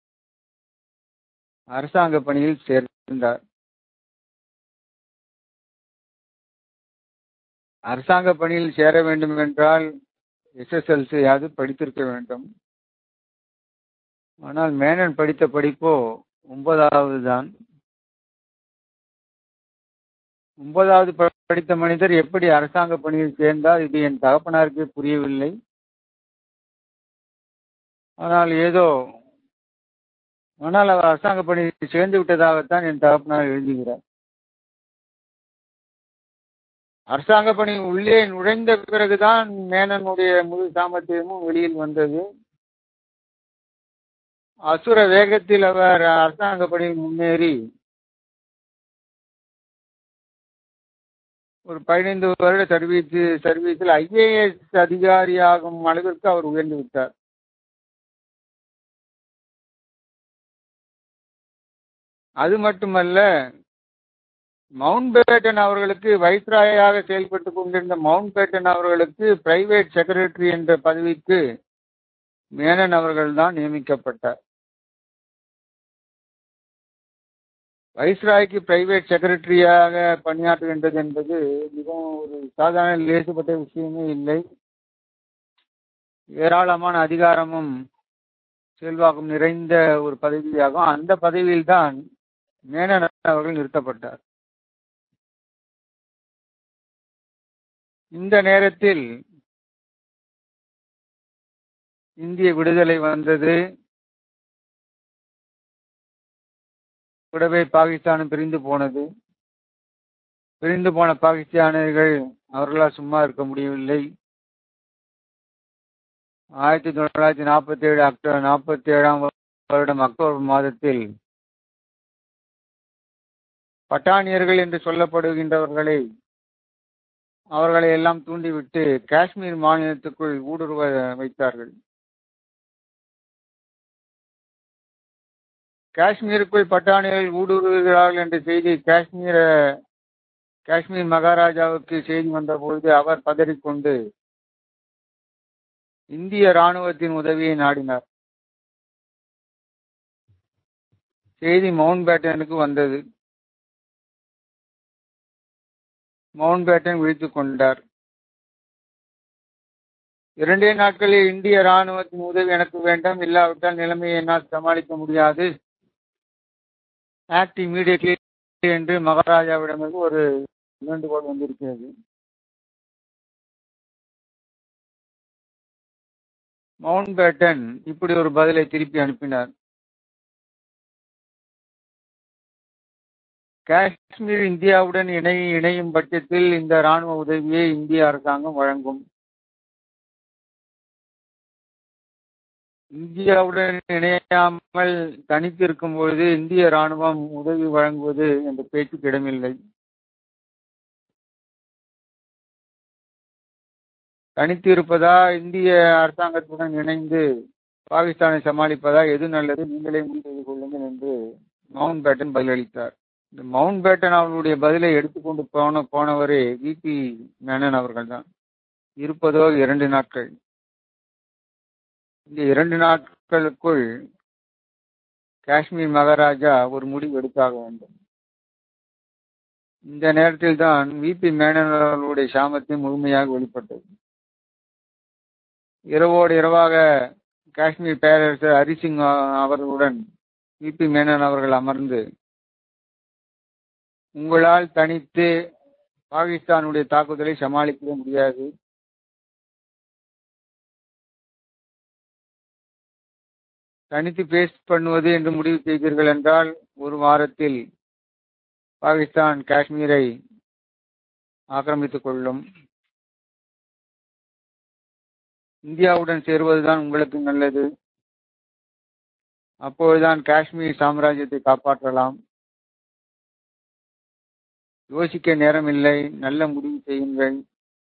அரசாங்க பணியில் சேர்ந்தார் அரசாங்க பணியில் சேர வேண்டும் என்றால் எஸ்எஸ்எல்சியாவது படித்திருக்க வேண்டும் ஆனால் மேனன் படித்த படிப்போ ஒன்பதாவது தான் ஒன்பதாவது படித்த மனிதர் எப்படி அரசாங்க பணியில் சேர்ந்தால் இது என் தகப்பனாருக்கு புரியவில்லை ஆனால் ஏதோ ஆனால் அவர் அரசாங்க பணியில் சேர்ந்து விட்டதாகத்தான் என் தகப்பனார் எழுதுகிறார் அரசாங்க பணி உள்ளே நுழைந்த பிறகுதான் மேனனுடைய முழு சாமர்த்தியமும் வெளியில் வந்தது அசுர வேகத்தில் அவர் அரசாங்க பணியில் முன்னேறி ஒரு பதினைந்து வருட சர்வீஸ் சர்வீஸில் ஐஏஎஸ் அதிகாரியாகும் அளவிற்கு அவர் உயர்ந்து விட்டார் அது மட்டுமல்ல மவுண்ட் பேட்டன் அவர்களுக்கு வைஸ்ராயாக செயல்பட்டு கொண்டிருந்த மவுண்ட் பேட்டன் அவர்களுக்கு பிரைவேட் செக்ரட்டரி என்ற பதவிக்கு மேனன் அவர்கள்தான் நியமிக்கப்பட்டார் வைஸ்ராய்க்கு பிரைவேட் செக்ரட்டரியாக பணியாற்றுகின்றது என்பது மிகவும் ஒரு சாதாரண லேசுப்பட்ட விஷயமே இல்லை ஏராளமான அதிகாரமும் செல்வாக்கும் நிறைந்த ஒரு பதவியாகும் அந்த பதவியில்தான் மேனன் அவர்கள் நிறுத்தப்பட்டார் இந்த நேரத்தில் இந்திய விடுதலை வந்தது கூடவே பாகிஸ்தானும் பிரிந்து போனது பிரிந்து போன பாகிஸ்தானியர்கள் அவர்களால் சும்மா இருக்க முடியவில்லை ஆயிரத்தி தொள்ளாயிரத்தி நாற்பத்தி ஏழு அக்டோபர் நாற்பத்தி ஏழாம் வருடம் அக்டோபர் மாதத்தில் பட்டானியர்கள் என்று சொல்லப்படுகின்றவர்களை அவர்களை எல்லாம் தூண்டிவிட்டு காஷ்மீர் மாநிலத்துக்குள் ஊடுருவ வைத்தார்கள் காஷ்மீருக்குள் பட்டாணிகள் ஊடுருவுகிறார்கள் என்ற செய்தி காஷ்மீர காஷ்மீர் மகாராஜாவுக்கு செய்தி வந்தபொழுது அவர் பதறிக்கொண்டு இந்திய ராணுவத்தின் உதவியை நாடினார் செய்தி மவுண்ட் பேட்டனுக்கு வந்தது மவுண்ட் பேட்டன் விழித்துக் கொண்டார் இரண்டே நாட்களில் இந்திய ராணுவத்தின் உதவி எனக்கு வேண்டாம் இல்லாவிட்டால் நிலைமையை என்னால் சமாளிக்க முடியாது ஆக்ட் இமீடியட்லி என்று மகாராஜாவிடமிருந்து ஒரு வேண்டுகோள் வந்திருக்கிறது மவுண்ட் பேட்டன் இப்படி ஒரு பதிலை திருப்பி அனுப்பினார் காஷ்மீர் இந்தியாவுடன் இணை இணையும் பட்சத்தில் இந்த ராணுவ உதவியை இந்திய அரசாங்கம் வழங்கும் இந்தியாவுடன் இணையாமல் தனித்து இருக்கும் பொழுது இந்திய ராணுவம் உதவி வழங்குவது என்ற பேச்சுக்கு இடமில்லை தனித்து இருப்பதா இந்திய அரசாங்கத்துடன் இணைந்து பாகிஸ்தானை சமாளிப்பதா எது நல்லது நீங்களே முடிவு செய்து கொள்ளுங்கள் என்று மவுண்ட் பேட்டன் பதிலளித்தார் இந்த மவுண்ட் பேட்டன் அவர்களுடைய பதிலை எடுத்துக்கொண்டு போன போனவரே விபி மேனன் அவர்கள் தான் இருப்பதோ இரண்டு நாட்கள் இந்த இரண்டு நாட்களுக்குள் காஷ்மீர் மகாராஜா ஒரு முடிவு எடுத்தாக வேண்டும் இந்த நேரத்தில் தான் விபி மேனன் அவர்களுடைய சாமர்த்தியம் முழுமையாக வெளிப்பட்டது இரவோடு இரவாக காஷ்மீர் பேரரசர் ஹரிசிங் அவர்களுடன் விபி மேனன் அவர்கள் அமர்ந்து உங்களால் தனித்து பாகிஸ்தானுடைய தாக்குதலை சமாளிக்க முடியாது தனித்து பேஸ் பண்ணுவது என்று முடிவு செய்தீர்கள் என்றால் ஒரு வாரத்தில் பாகிஸ்தான் காஷ்மீரை ஆக்கிரமித்துக் கொள்ளும் இந்தியாவுடன் சேருவதுதான் உங்களுக்கு நல்லது அப்பொழுதுதான் காஷ்மீர் சாம்ராஜ்யத்தை காப்பாற்றலாம் யோசிக்க நேரமில்லை நல்ல முடிவு செய்யுங்கள்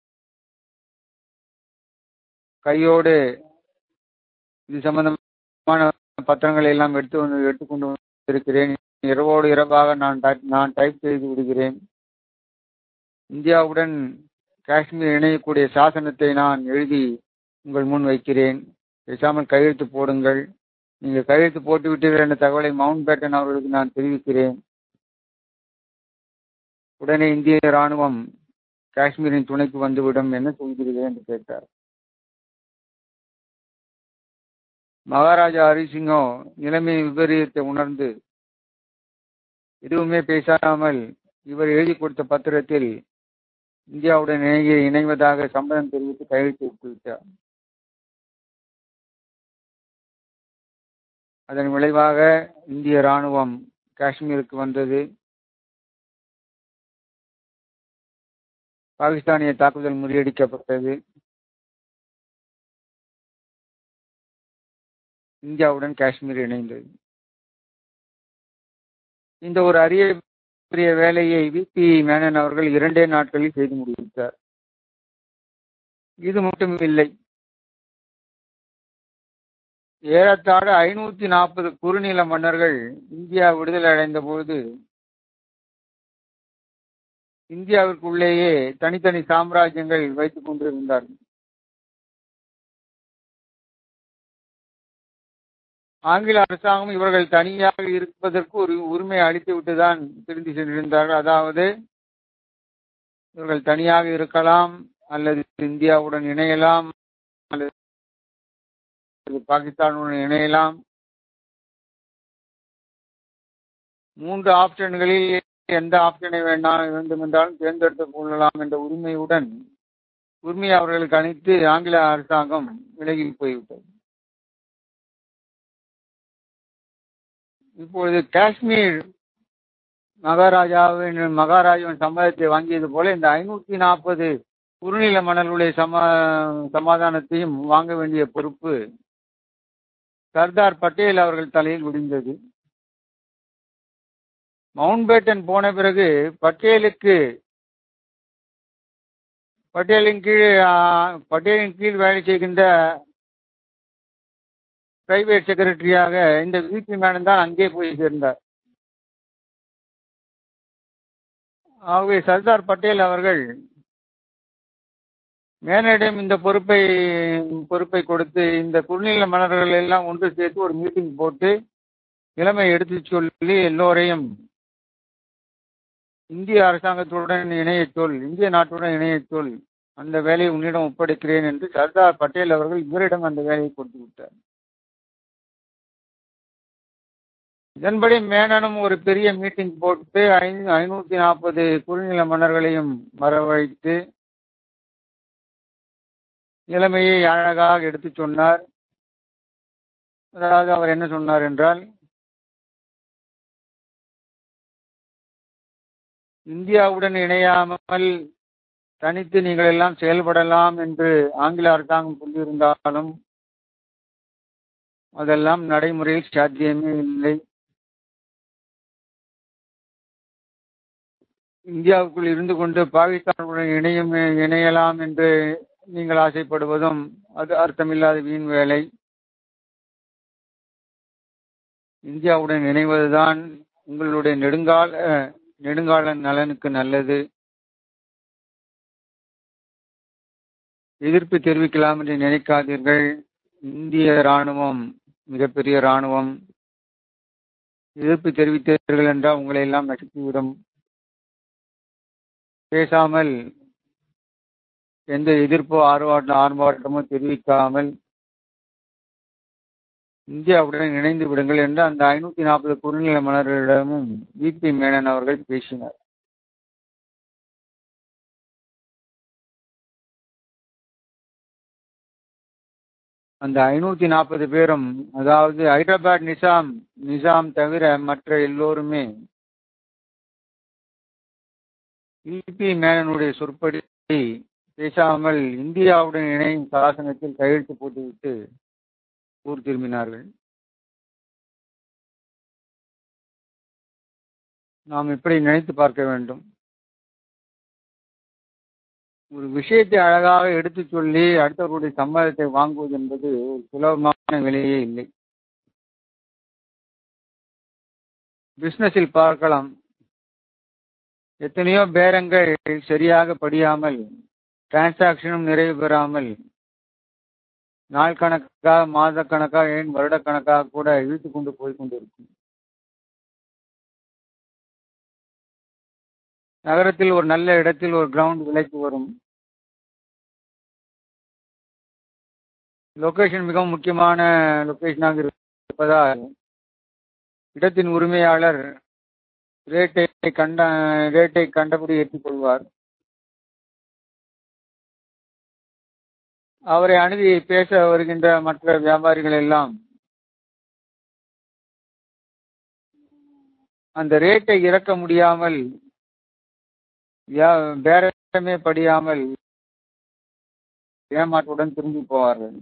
கையோடு இது சம்பந்தமான பத்திரங்களை எல்லாம் எடுத்து வந்து எடுத்துக்கொண்டு இருக்கிறேன் இரவோடு இரவாக நான் நான் டைப் செய்து விடுகிறேன் இந்தியாவுடன் காஷ்மீர் இணையக்கூடிய சாசனத்தை நான் எழுதி உங்கள் முன் வைக்கிறேன் பேசாமல் கையெழுத்து போடுங்கள் நீங்கள் கையெழுத்து போட்டு விட்டீர்கள் என்ற தகவலை மவுண்ட் பேட்டன் அவர்களுக்கு நான் தெரிவிக்கிறேன் உடனே இந்திய ராணுவம் காஷ்மீரின் துணைக்கு வந்துவிடும் என்ன சொல்கிறீர்கள் என்று கேட்டார் மகாராஜா ஹரிசிங்கோ நிலைமை விபரீதத்தை உணர்ந்து எதுவுமே பேசாமல் இவர் எழுதி கொடுத்த பத்திரத்தில் இந்தியாவுடன் இணைய இணைவதாக சம்மதம் தெரிவித்து கையெழுத்து விட்டுவிட்டார் அதன் விளைவாக இந்திய ராணுவம் காஷ்மீருக்கு வந்தது பாகிஸ்தானிய தாக்குதல் முறியடிக்கப்பட்டது இந்தியாவுடன் காஷ்மீர் இணைந்தது இந்த ஒரு அரிய பெரிய வேலையை விபி மேனன் அவர்கள் இரண்டே நாட்களில் செய்து முடித்தார் இது மட்டும் இல்லை ஏறத்தாழ ஐநூத்தி நாற்பது குறுநில மன்னர்கள் இந்தியா விடுதலை அடைந்த பொழுது இந்தியாவிற்குள்ளேயே தனித்தனி சாம்ராஜ்யங்கள் வைத்துக் கொண்டிருந்தார்கள் ஆங்கில அரசாங்கம் இவர்கள் தனியாக இருப்பதற்கு ஒரு உரிமை அளித்து விட்டுதான் திரும்பி சென்றிருந்தார்கள் அதாவது இவர்கள் தனியாக இருக்கலாம் அல்லது இந்தியாவுடன் இணையலாம் அல்லது பாகிஸ்தானுடன் இணையலாம் மூன்று ஆப்ஷன்களில் எந்த ஆப்ஷனை வேண்டாம் வேண்டும் என்றாலும் தேர்ந்தெடுத்துக் கொள்ளலாம் என்ற உரிமையுடன் உரிமையை அவர்களுக்கு அளித்து ஆங்கில அரசாங்கம் விலகி போய்விட்டது இப்பொழுது காஷ்மீர் மகாராஜாவின் மகாராஜாவின் சம்மதத்தை வாங்கியது போல இந்த ஐநூத்தி நாற்பது குறுநில மணலுடைய சமா சமாதானத்தையும் வாங்க வேண்டிய பொறுப்பு சர்தார் பட்டேல் அவர்கள் தலையில் விடிந்தது மவுண்ட் பேட்டன் போன பிறகு பட்டேலுக்கு பட்டேலின் கீழ் பட்டேலின் கீழ் வேலை செய்கின்ற பிரைவேட் செக்ரட்டரியாக இந்த விபி மேனன் தான் அங்கே போய் சேர்ந்தார் ஆகவே சர்தார் பட்டேல் அவர்கள் மேனனிடம் இந்த பொறுப்பை பொறுப்பை கொடுத்து இந்த குறுநில மன்னர்கள் எல்லாம் ஒன்று சேர்த்து ஒரு மீட்டிங் போட்டு நிலைமை எடுத்து சொல்லி எல்லோரையும் இந்திய அரசாங்கத்துடன் இணையச் சொல் இந்திய நாட்டுடன் இணையச் சொல் அந்த வேலையை உன்னிடம் ஒப்படைக்கிறேன் என்று சர்தார் பட்டேல் அவர்கள் இவரிடம் அந்த வேலையை கொடுத்து விட்டார் இதன்படி மேனனும் ஒரு பெரிய மீட்டிங் போட்டு ஐநூத்தி நாற்பது குறுநில மன்னர்களையும் வரவழைத்து நிலைமையை அழகாக எடுத்து சொன்னார் அதாவது அவர் என்ன சொன்னார் என்றால் இந்தியாவுடன் இணையாமல் தனித்து நீங்கள் எல்லாம் செயல்படலாம் என்று ஆங்கில அரசாங்கம் சொல்லியிருந்தாலும் அதெல்லாம் நடைமுறையில் சாத்தியமே இல்லை இந்தியாவுக்குள் இருந்து கொண்டு பாகிஸ்தானுடன் இணையும் இணையலாம் என்று நீங்கள் ஆசைப்படுவதும் அது அர்த்தமில்லாத வீண் வேலை இந்தியாவுடன் இணைவதுதான் உங்களுடைய நெடுங்கால நெடுங்கால நலனுக்கு நல்லது எதிர்ப்பு தெரிவிக்கலாம் என்று நினைக்காதீர்கள் இந்திய ராணுவம் மிகப்பெரிய ராணுவம் எதிர்ப்பு தெரிவித்தீர்கள் என்றால் உங்களை எல்லாம் நசுக்கிவிடும் பேசாமல் எந்த எதிர்ப்போ ஆர்ப்பாட்டம் ஆர்ப்பாட்டமோ தெரிவிக்காமல் இந்தியாவுடன் இணைந்து விடுங்கள் என்று அந்த ஐநூத்தி நாற்பது குறுநில மன்னர்களிடமும் விபி மேனன் அவர்கள் பேசினார் அந்த ஐநூத்தி நாற்பது பேரும் அதாவது ஹைதராபாத் நிசாம் நிசாம் தவிர மற்ற எல்லோருமே விபி மேனனுடைய சொற்படி பேசாமல் இந்தியாவுடன் இணையும் சாசனத்தில் கையெழுத்து போட்டுவிட்டு ஊர் திரும்பினார்கள் நாம் இப்படி நினைத்து பார்க்க வேண்டும் ஒரு விஷயத்தை அழகாக எடுத்து சொல்லி அடுத்தவர்களுடைய சம்மதத்தை வாங்குவது என்பது ஒரு சுலபமான வேலையே இல்லை பிசினஸில் பார்க்கலாம் எத்தனையோ பேரங்கள் சரியாக படியாமல் டிரான்சாக்ஷனும் நிறைவு பெறாமல் நாள் கணக்காக மாத கணக்காக ஏன் வருடக்கணக்காக கூட இழுத்து கொண்டு போய் கொண்டிருக்கும் நகரத்தில் ஒரு நல்ல இடத்தில் ஒரு கிரவுண்ட் விலைக்கு வரும் லொகேஷன் மிகவும் முக்கியமான லொகேஷனாக இருப்பதால் இடத்தின் உரிமையாளர் ரேட்டை கண்ட ரேட்டை கண்டபடி ஏற்றுக்கொள்வார் அவரை அணுகி பேச வருகின்ற மற்ற வியாபாரிகள் எல்லாம் அந்த ரேட்டை இறக்க முடியாமல் பேரமே படியாமல் ஏமாற்றுடன் திரும்பி போவார்கள்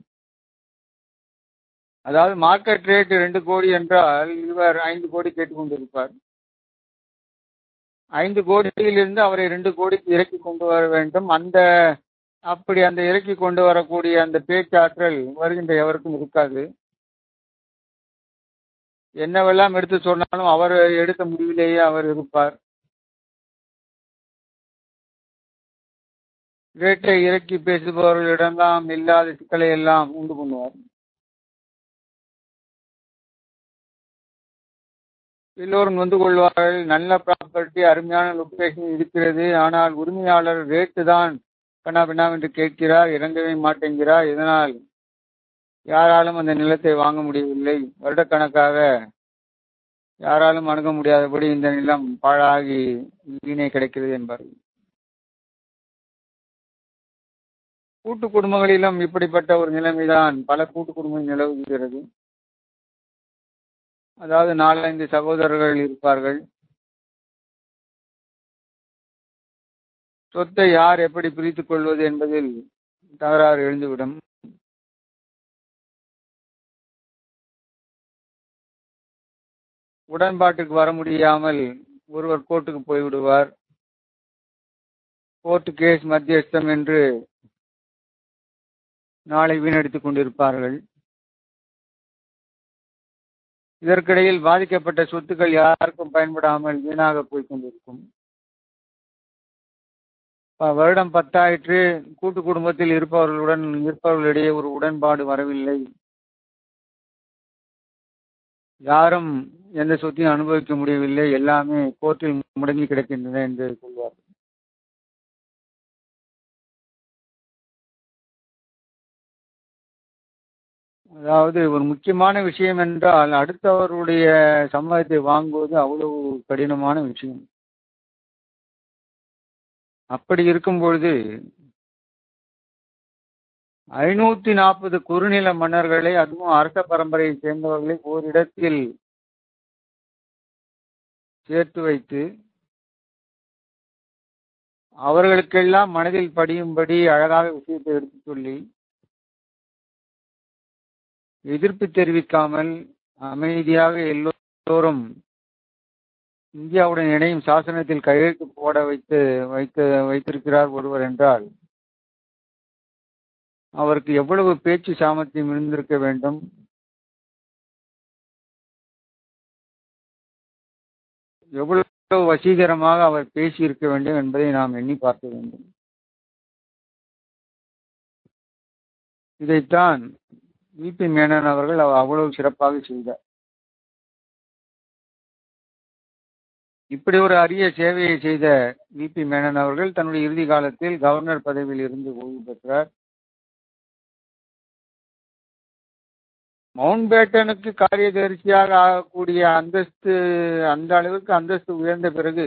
அதாவது மார்க்கெட் ரேட் ரெண்டு கோடி என்றால் இவர் ஐந்து கோடி கேட்டுக்கொண்டிருப்பார் ஐந்து கோடியிலிருந்து அவரை ரெண்டு கோடிக்கு இறக்கி கொண்டு வர வேண்டும் அந்த அப்படி அந்த இறக்கி கொண்டு வரக்கூடிய அந்த பேச்சாற்றல் வருகின்ற எவருக்கும் இருக்காது என்னவெல்லாம் எடுத்து சொன்னாலும் அவர் எடுத்த முடிவிலேயே அவர் இருப்பார் ரேட்டை இறக்கி பேசுபவர்களிடம்லாம் இல்லாத சிக்கலை எல்லாம் உண்டு பண்ணுவார் எல்லோரும் நொந்து கொள்வார்கள் நல்ல ப்ராப்பர்ட்டி அருமையான லொக்கேஷன் இருக்கிறது ஆனால் உரிமையாளர் ரேட்டு தான் கண்ணா பின்னா என்று கேட்கிறார் இறங்கவே மாட்டேங்கிறார் இதனால் யாராலும் அந்த நிலத்தை வாங்க முடியவில்லை வருடக்கணக்காக யாராலும் அணுக முடியாதபடி இந்த நிலம் பாழாகி வீணே கிடைக்கிறது என்பார்கள் கூட்டு குடும்பங்களிலும் இப்படிப்பட்ட ஒரு நிலைமைதான் பல கூட்டு குடும்பம் நிலவுகிறது அதாவது நாலஞ்சு சகோதரர்கள் இருப்பார்கள் சொத்தை யார் எப்படி பிரித்துக் கொள்வது என்பதில் தகராறு எழுந்துவிடும் உடன்பாட்டுக்கு வர முடியாமல் ஒருவர் கோர்ட்டுக்கு போய்விடுவார் கோர்ட்டு கேஸ் மத்தியஸ்தம் என்று நாளை வீணடித்துக் கொண்டிருப்பார்கள் இதற்கிடையில் பாதிக்கப்பட்ட சொத்துக்கள் யாருக்கும் பயன்படாமல் வீணாக போய் கொண்டிருக்கும் வருடம் பத்தாயிற்று கூட்டு குடும்பத்தில் இருப்பவர்களுடன் இருப்பவர்களிடையே ஒரு உடன்பாடு வரவில்லை யாரும் எந்த சொத்தையும் அனுபவிக்க முடியவில்லை எல்லாமே கோர்ட்டில் முடங்கி கிடக்கின்றன என்று சொல்வார் அதாவது ஒரு முக்கியமான விஷயம் என்றால் அடுத்தவருடைய சம்மதத்தை வாங்குவது அவ்வளவு கடினமான விஷயம் அப்படி இருக்கும் பொழுது ஐநூத்தி நாற்பது குறுநில மன்னர்களை அதுவும் அரச பரம்பரையை சேர்ந்தவர்களை ஓரிடத்தில் சேர்த்து வைத்து அவர்களுக்கெல்லாம் மனதில் படியும்படி அழகாக விஷயத்தை எடுத்து சொல்லி எதிர்ப்பு தெரிவிக்காமல் அமைதியாக எல்லோரும் இந்தியாவுடன் இணையும் சாசனத்தில் கையெழுத்து போட வைத்து வைத்து வைத்திருக்கிறார் ஒருவர் என்றால் அவருக்கு எவ்வளவு பேச்சு சாமர்த்தியம் இருந்திருக்க வேண்டும் எவ்வளவு வசீகரமாக அவர் பேசியிருக்க வேண்டும் என்பதை நாம் எண்ணி பார்க்க வேண்டும் இதைத்தான் விபி மேனன் அவர்கள் அவ்வளவு சிறப்பாக செய்தார் இப்படி ஒரு அரிய சேவையை செய்த வி பி மேனன் அவர்கள் தன்னுடைய இறுதி காலத்தில் கவர்னர் பதவியில் இருந்து ஓய்வு பெற்றார் மவுண்ட் பேட்டனுக்கு காரியதரிசியாக ஆகக்கூடிய அந்தஸ்து அந்த அளவுக்கு அந்தஸ்து உயர்ந்த பிறகு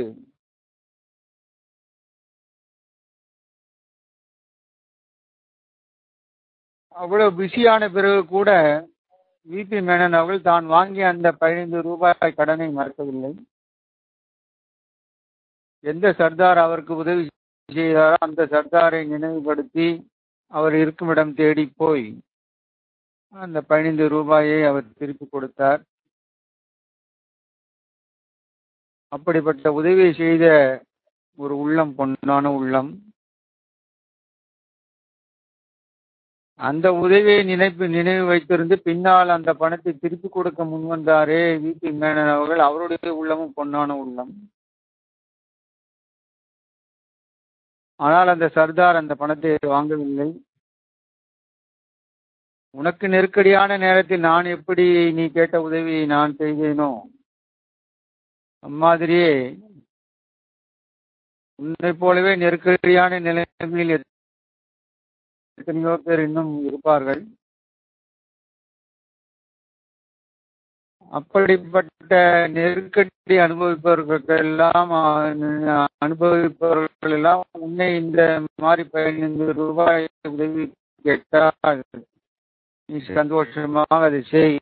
அவ்வளவு பிஸியான பிறகு கூட விபி மேனன் அவர்கள் தான் வாங்கிய அந்த பதினைந்து ரூபாய் கடனை மறக்கவில்லை எந்த சர்தார் அவருக்கு உதவி செய்தாரோ அந்த சர்தாரை நினைவுபடுத்தி அவர் இருக்கும் இடம் தேடி போய் அந்த பதினைந்து ரூபாயை அவர் திருப்பி கொடுத்தார் அப்படிப்பட்ட உதவியை செய்த ஒரு உள்ளம் பொன்னான உள்ளம் அந்த உதவியை நினைப்பு நினைவு வைத்திருந்து பின்னால் அந்த பணத்தை திருப்பி கொடுக்க முன்வந்தாரே விபி மேனன் அவர்கள் அவருடைய உள்ளமும் பொன்னான உள்ளம் ஆனால் அந்த சர்தார் அந்த பணத்தை வாங்கவில்லை உனக்கு நெருக்கடியான நேரத்தில் நான் எப்படி நீ கேட்ட உதவியை நான் செய்தேனோ அம்மாதிரியே உன்னை போலவே நெருக்கடியான நிலைமையில் எத்தனையோ பேர் இன்னும் இருப்பார்கள் அப்படிப்பட்ட நெருக்கடி அனுபவிப்பவர்களுக்கெல்லாம் அனுபவிப்பவர்கள் எல்லாம் உன்னை இந்த மாதிரி பதினைந்து ரூபாய் உதவி கேட்டால் நீ சந்தோஷமாக அதை செய்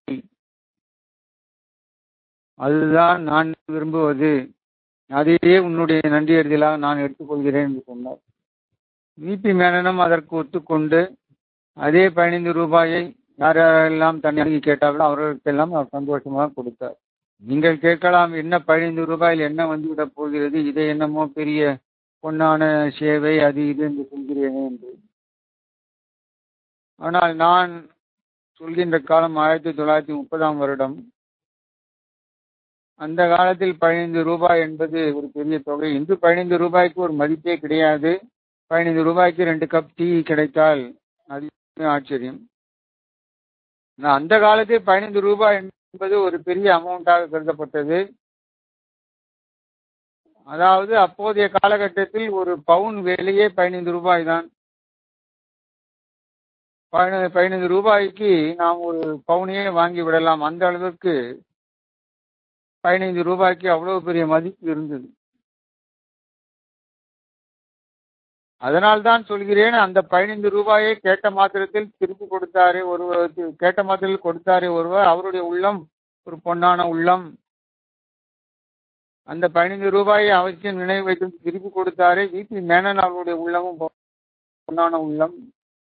அதுதான் நான் விரும்புவது அதையே உன்னுடைய நன்றியறிதலாக நான் எடுத்துக்கொள்கிறேன் என்று சொன்னார் விபி மேனனும் அதற்கு ஒத்துக்கொண்டு அதே பதினைந்து ரூபாயை யார் யாரெல்லாம் தண்ணி கேட்டார்களோ அவர்களுக்கெல்லாம் அவர் சந்தோஷமாக கொடுத்தார் நீங்கள் கேட்கலாம் என்ன பதினைந்து ரூபாயில் என்ன வந்துவிட போகிறது இதை என்னமோ பெரிய பொன்னான சேவை அது இது என்று சொல்கிறேனே என்று ஆனால் நான் சொல்கின்ற காலம் ஆயிரத்தி தொள்ளாயிரத்தி முப்பதாம் வருடம் அந்த காலத்தில் பதினைந்து ரூபாய் என்பது ஒரு பெரிய தொகை இன்று பதினைந்து ரூபாய்க்கு ஒரு மதிப்பே கிடையாது பதினைந்து ரூபாய்க்கு ரெண்டு கப் டீ கிடைத்தால் அது ஆச்சரியம் அந்த காலத்தில் பதினைந்து ரூபாய் என்பது ஒரு பெரிய அமௌண்டாக கருதப்பட்டது அதாவது அப்போதைய காலகட்டத்தில் ஒரு பவுன் விலையே பதினைந்து ரூபாய் தான் பதினைந்து ரூபாய்க்கு நாம் ஒரு பவுனையே வாங்கி விடலாம் அந்த அளவுக்கு பதினைந்து ரூபாய்க்கு அவ்வளவு பெரிய மதிப்பு இருந்தது அதனால் தான் சொல்கிறேன் அந்த பதினைந்து ரூபாயை கேட்ட மாத்திரத்தில் திருப்பி கொடுத்தாரே ஒருவர் கேட்ட மாத்திரத்தில் கொடுத்தாரே ஒருவர் அவருடைய உள்ளம் ஒரு பொன்னான உள்ளம் அந்த பதினைந்து ரூபாயை அவசியம் நினைவு வைத்து திருப்பி கொடுத்தாரே விபி மேனன் அவருடைய உள்ளமும் பொன்னான உள்ளம்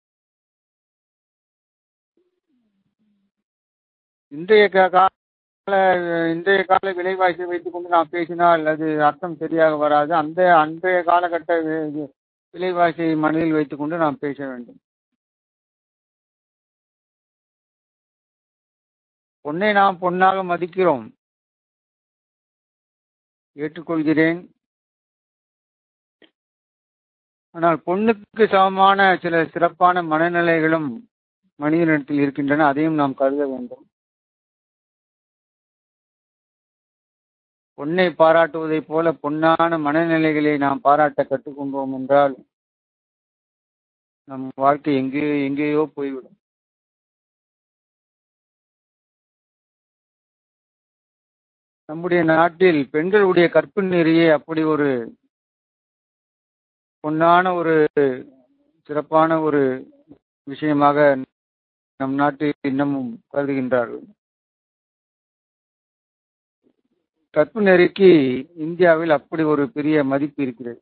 இன்றைய கால இன்றைய கால விலைவாசி வைத்துக் கொண்டு நாம் பேசினால் அது அர்த்தம் சரியாக வராது அந்த அன்றைய காலகட்ட விலைவாசியை மனதில் வைத்துக் கொண்டு நாம் பேச வேண்டும் பொன்னை நாம் பொன்னாக மதிக்கிறோம் ஏற்றுக்கொள்கிறேன் ஆனால் பொண்ணுக்கு சமமான சில சிறப்பான மனநிலைகளும் மனிதனிடத்தில் இருக்கின்றன அதையும் நாம் கருத வேண்டும் பொன்னை பாராட்டுவதைப் போல பொன்னான மனநிலைகளை நாம் பாராட்ட கற்றுக்கொண்டோம் என்றால் நம் வாழ்க்கை எங்கேயோ எங்கேயோ போய்விடும் நம்முடைய நாட்டில் பெண்களுடைய கற்பு நெறியே அப்படி ஒரு பொன்னான ஒரு சிறப்பான ஒரு விஷயமாக நம் நாட்டில் இன்னமும் கருதுகின்றார்கள் கற்பு நெறிக்கு இந்தியாவில் அப்படி ஒரு பெரிய மதிப்பு இருக்கிறது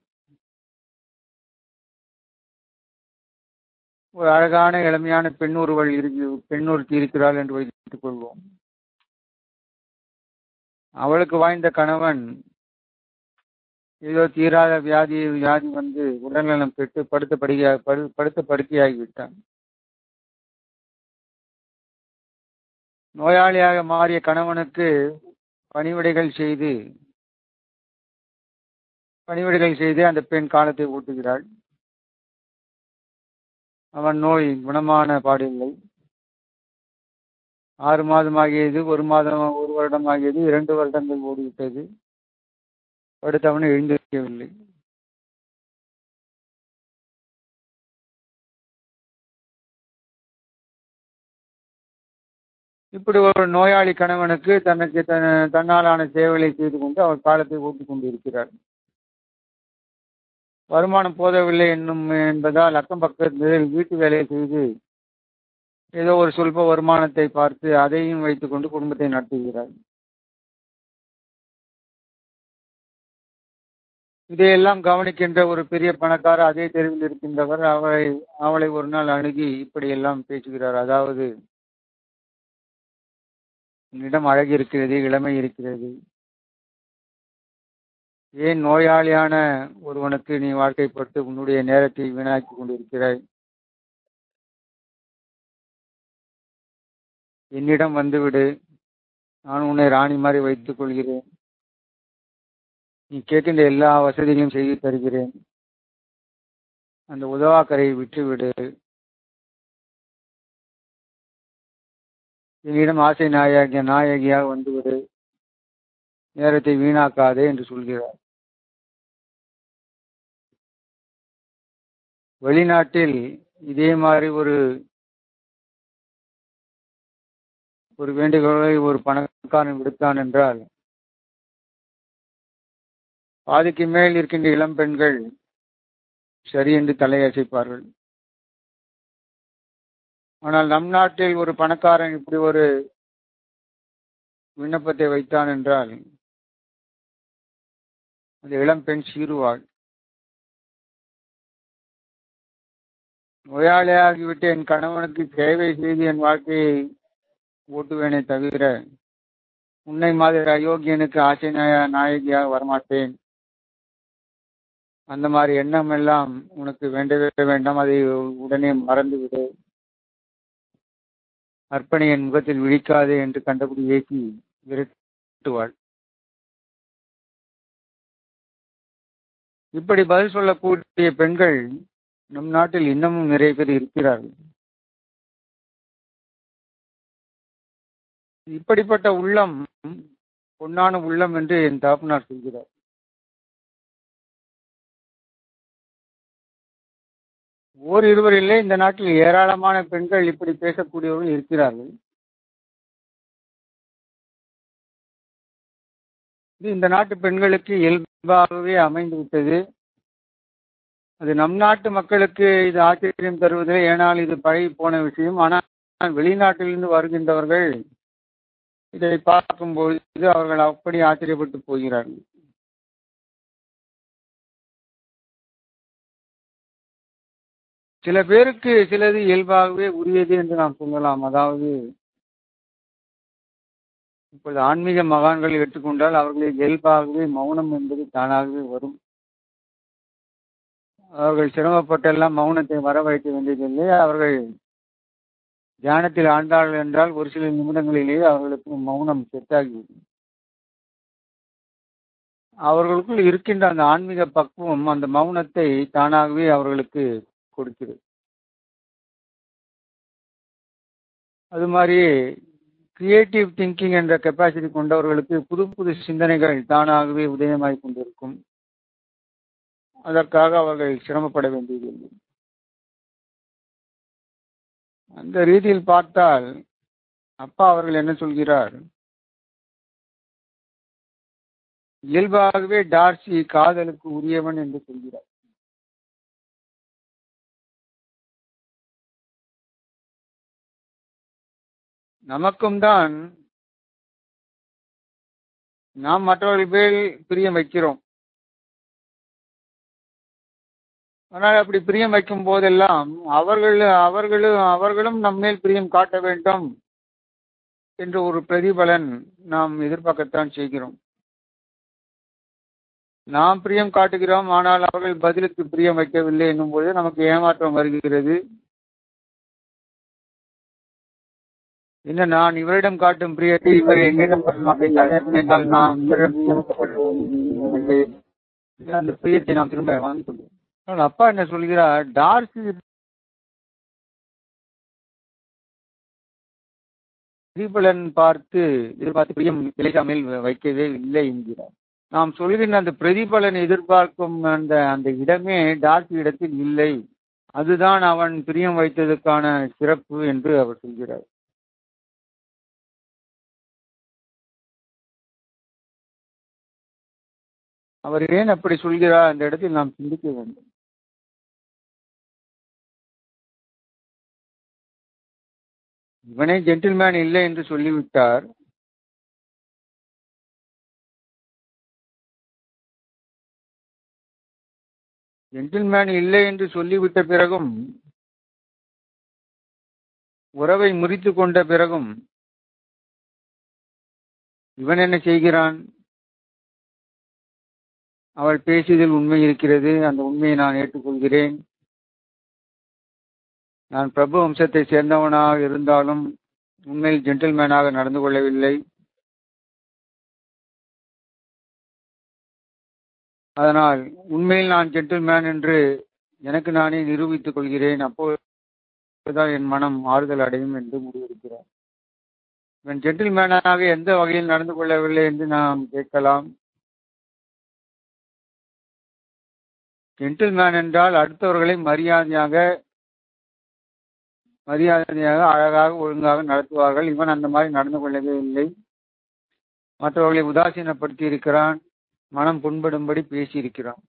ஒரு அழகான இளமையான பெண் ஒருவள் இருக்கு பெண் ஒருத்தி இருக்கிறாள் என்று வைத்துக் கொள்வோம் அவளுக்கு வாய்ந்த கணவன் ஏதோ தீராத வியாதி வியாதி வந்து உடல்நலம் கெட்டு படுத்த படுக்கையா படுத்த படுக்கையாகிவிட்டான் நோயாளியாக மாறிய கணவனுக்கு பணிவிடைகள் செய்து பணிவிடைகள் செய்து அந்த பெண் காலத்தை ஊட்டுகிறாள் அவன் நோய் குணமான பாடில்லை ஆறு மாதம் ஆகியது ஒரு மாதம் ஒரு வருடம் ஆகியது இரண்டு வருடங்கள் ஓடிவிட்டது படுத்தவன் எழுந்திருக்கவில்லை இப்படி ஒரு நோயாளி கணவனுக்கு தனக்கு தன் தன்னாலான சேவைகளை செய்து கொண்டு அவர் காலத்தை ஓட்டிக் கொண்டிருக்கிறார் வருமானம் போதவில்லை என்னும் என்பதால் அக்கம் பக்கத்தில் வீட்டு வேலையை செய்து ஏதோ ஒரு சொல்ப வருமானத்தை பார்த்து அதையும் வைத்துக்கொண்டு குடும்பத்தை நடத்துகிறார் இதையெல்லாம் கவனிக்கின்ற ஒரு பெரிய பணக்காரர் அதே தெருவில் இருக்கின்றவர் அவளை அவளை ஒரு நாள் அணுகி இப்படி எல்லாம் பேசுகிறார் அதாவது உன்னிடம் அழகு இருக்கிறது இளமை இருக்கிறது ஏன் நோயாளியான ஒருவனுக்கு நீ வாழ்க்கைப்பட்டு உன்னுடைய நேரத்தை வீணாக்கி கொண்டிருக்கிறாய் என்னிடம் வந்துவிடு நான் உன்னை ராணி மாதிரி வைத்துக் கொள்கிறேன் நீ கேட்கின்ற எல்லா வசதிகளையும் செய்து தருகிறேன் அந்த உதவாக்கரையை விட்டுவிடு என்னிடம் ஆசை நாயகிய நாயகியாக வந்துவிடு நேரத்தை வீணாக்காதே என்று சொல்கிறார் வெளிநாட்டில் இதே மாதிரி ஒரு ஒரு வேண்டுகோளை ஒரு பணக்காரன் விடுத்தான் என்றால் பாதிக்கு மேல் இருக்கின்ற இளம் பெண்கள் சரி என்று தலையசைப்பார்கள் ஆனால் நம் நாட்டில் ஒரு பணக்காரன் இப்படி ஒரு விண்ணப்பத்தை வைத்தான் என்றால் அந்த இளம் பெண் சீருவாள் நோயாளியாகிவிட்டு என் கணவனுக்கு சேவை செய்து என் வாழ்க்கையை ஓட்டுவேனே தவிர உன்னை மாதிரி அயோக்கியனுக்கு ஆசை நாயகியாக வரமாட்டேன் அந்த மாதிரி எண்ணம் எல்லாம் உனக்கு வேண்டவே வேண்டாம் அதை உடனே மறந்து விடு அர்ப்பணி என் முகத்தில் விழிக்காதே என்று கண்டபடி ஏசி விரட்டுவாள் இப்படி பதில் சொல்லக்கூடிய பெண்கள் நம் நாட்டில் இன்னமும் நிறைய பேர் இருக்கிறார்கள் இப்படிப்பட்ட உள்ளம் பொன்னான உள்ளம் என்று என் தாப்பனார் சொல்கிறார் ஓர் இருவர் இல்லை இந்த நாட்டில் ஏராளமான பெண்கள் இப்படி பேசக்கூடியவர்கள் இருக்கிறார்கள் இது இந்த நாட்டு பெண்களுக்கு இயல்பாகவே அமைந்து விட்டது அது நம் நாட்டு மக்களுக்கு இது ஆச்சரியம் தருவதில்லை ஏனால் இது பழகி போன விஷயம் ஆனால் வெளிநாட்டிலிருந்து வருகின்றவர்கள் இதை பார்க்கும்போது அவர்கள் அப்படி ஆச்சரியப்பட்டு போகிறார்கள் சில பேருக்கு சிலது இயல்பாகவே உரியது என்று நாம் சொல்லலாம் அதாவது இப்பொழுது ஆன்மீக மகான்கள் எடுத்துக்கொண்டால் அவர்களுக்கு இயல்பாகவே மௌனம் என்பது தானாகவே வரும் அவர்கள் சிரமப்பட்டெல்லாம் மௌனத்தை வரவழைக்க வேண்டியதில்லை அவர்கள் தியானத்தில் ஆண்டார்கள் என்றால் ஒரு சில நிமிடங்களிலேயே அவர்களுக்கு மௌனம் செட்டாகிவிடும் அவர்களுக்குள் இருக்கின்ற அந்த ஆன்மீக பக்குவம் அந்த மௌனத்தை தானாகவே அவர்களுக்கு கொடுக்கிறது அது மாதிரி கிரியேட்டிவ் திங்கிங் என்ற கெப்பாசிட்டி கொண்டவர்களுக்கு புது புது சிந்தனைகள் தானாகவே உதயமாகிக் கொண்டிருக்கும் அதற்காக அவர்கள் சிரமப்பட வேண்டியதில்லை அந்த ரீதியில் பார்த்தால் அப்பா அவர்கள் என்ன சொல்கிறார் இயல்பாகவே டார்சி காதலுக்கு உரியவன் என்று சொல்கிறார் நமக்கும் தான் நாம் மற்றவர்கள் பேர் பிரியம் வைக்கிறோம் ஆனால் அப்படி பிரியம் வைக்கும் போதெல்லாம் அவர்கள் அவர்களும் அவர்களும் நம்மேல் பிரியம் காட்ட வேண்டும் என்ற ஒரு பிரதிபலன் நாம் எதிர்பார்க்கத்தான் செய்கிறோம் நாம் பிரியம் காட்டுகிறோம் ஆனால் அவர்கள் பதிலுக்கு பிரியம் வைக்கவில்லை என்னும் போது நமக்கு ஏமாற்றம் வருகிறது என்ன நான் இவரிடம் காட்டும் பிரியத்தை இவர் என்னிடம் நாம் அந்த பிரியத்தை நாம் திரும்ப வாங்கிக் கொள்வோம் அப்பா என்ன சொல்கிறார் டார்சி பிரதிபலன் பார்த்து எதிர்பார்த்து பிரியம் இளைக்காமல் வைக்கவே இல்லை என்கிறார் நாம் சொல்கின்ற அந்த பிரதிபலன் எதிர்பார்க்கும் அந்த அந்த இடமே டார்சி இடத்தில் இல்லை அதுதான் அவன் பிரியம் வைத்ததற்கான சிறப்பு என்று அவர் சொல்கிறார் அவர் ஏன் அப்படி சொல்கிறார் அந்த இடத்தில் நாம் சிந்திக்க வேண்டும் இவனே ஜென்டில்மேன் இல்லை என்று சொல்லிவிட்டார் ஜென்டில்மேன் இல்லை என்று சொல்லிவிட்ட பிறகும் உறவை முறித்து கொண்ட பிறகும் இவன் என்ன செய்கிறான் அவள் பேசியதில் உண்மை இருக்கிறது அந்த உண்மையை நான் ஏற்றுக்கொள்கிறேன் நான் பிரபு வம்சத்தை சேர்ந்தவனாக இருந்தாலும் உண்மையில் ஜென்டில்மேனாக நடந்து கொள்ளவில்லை அதனால் உண்மையில் நான் ஜென்டில்மேன் என்று எனக்கு நானே நிரூபித்துக் கொள்கிறேன் அப்போதுதான் என் மனம் ஆறுதல் அடையும் என்று முடிவெடுக்கிறார் இவன் ஜென்டில்மேனாக எந்த வகையில் நடந்து கொள்ளவில்லை என்று நாம் கேட்கலாம் ஜென்டில்மேன் என்றால் அடுத்தவர்களை மரியாதையாக மரியாதையாக அழகாக ஒழுங்காக நடத்துவார்கள் இவன் அந்த மாதிரி நடந்து கொள்ளவே இல்லை மற்றவர்களை உதாசீனப்படுத்தி இருக்கிறான் மனம் புண்படும்படி பேசியிருக்கிறான்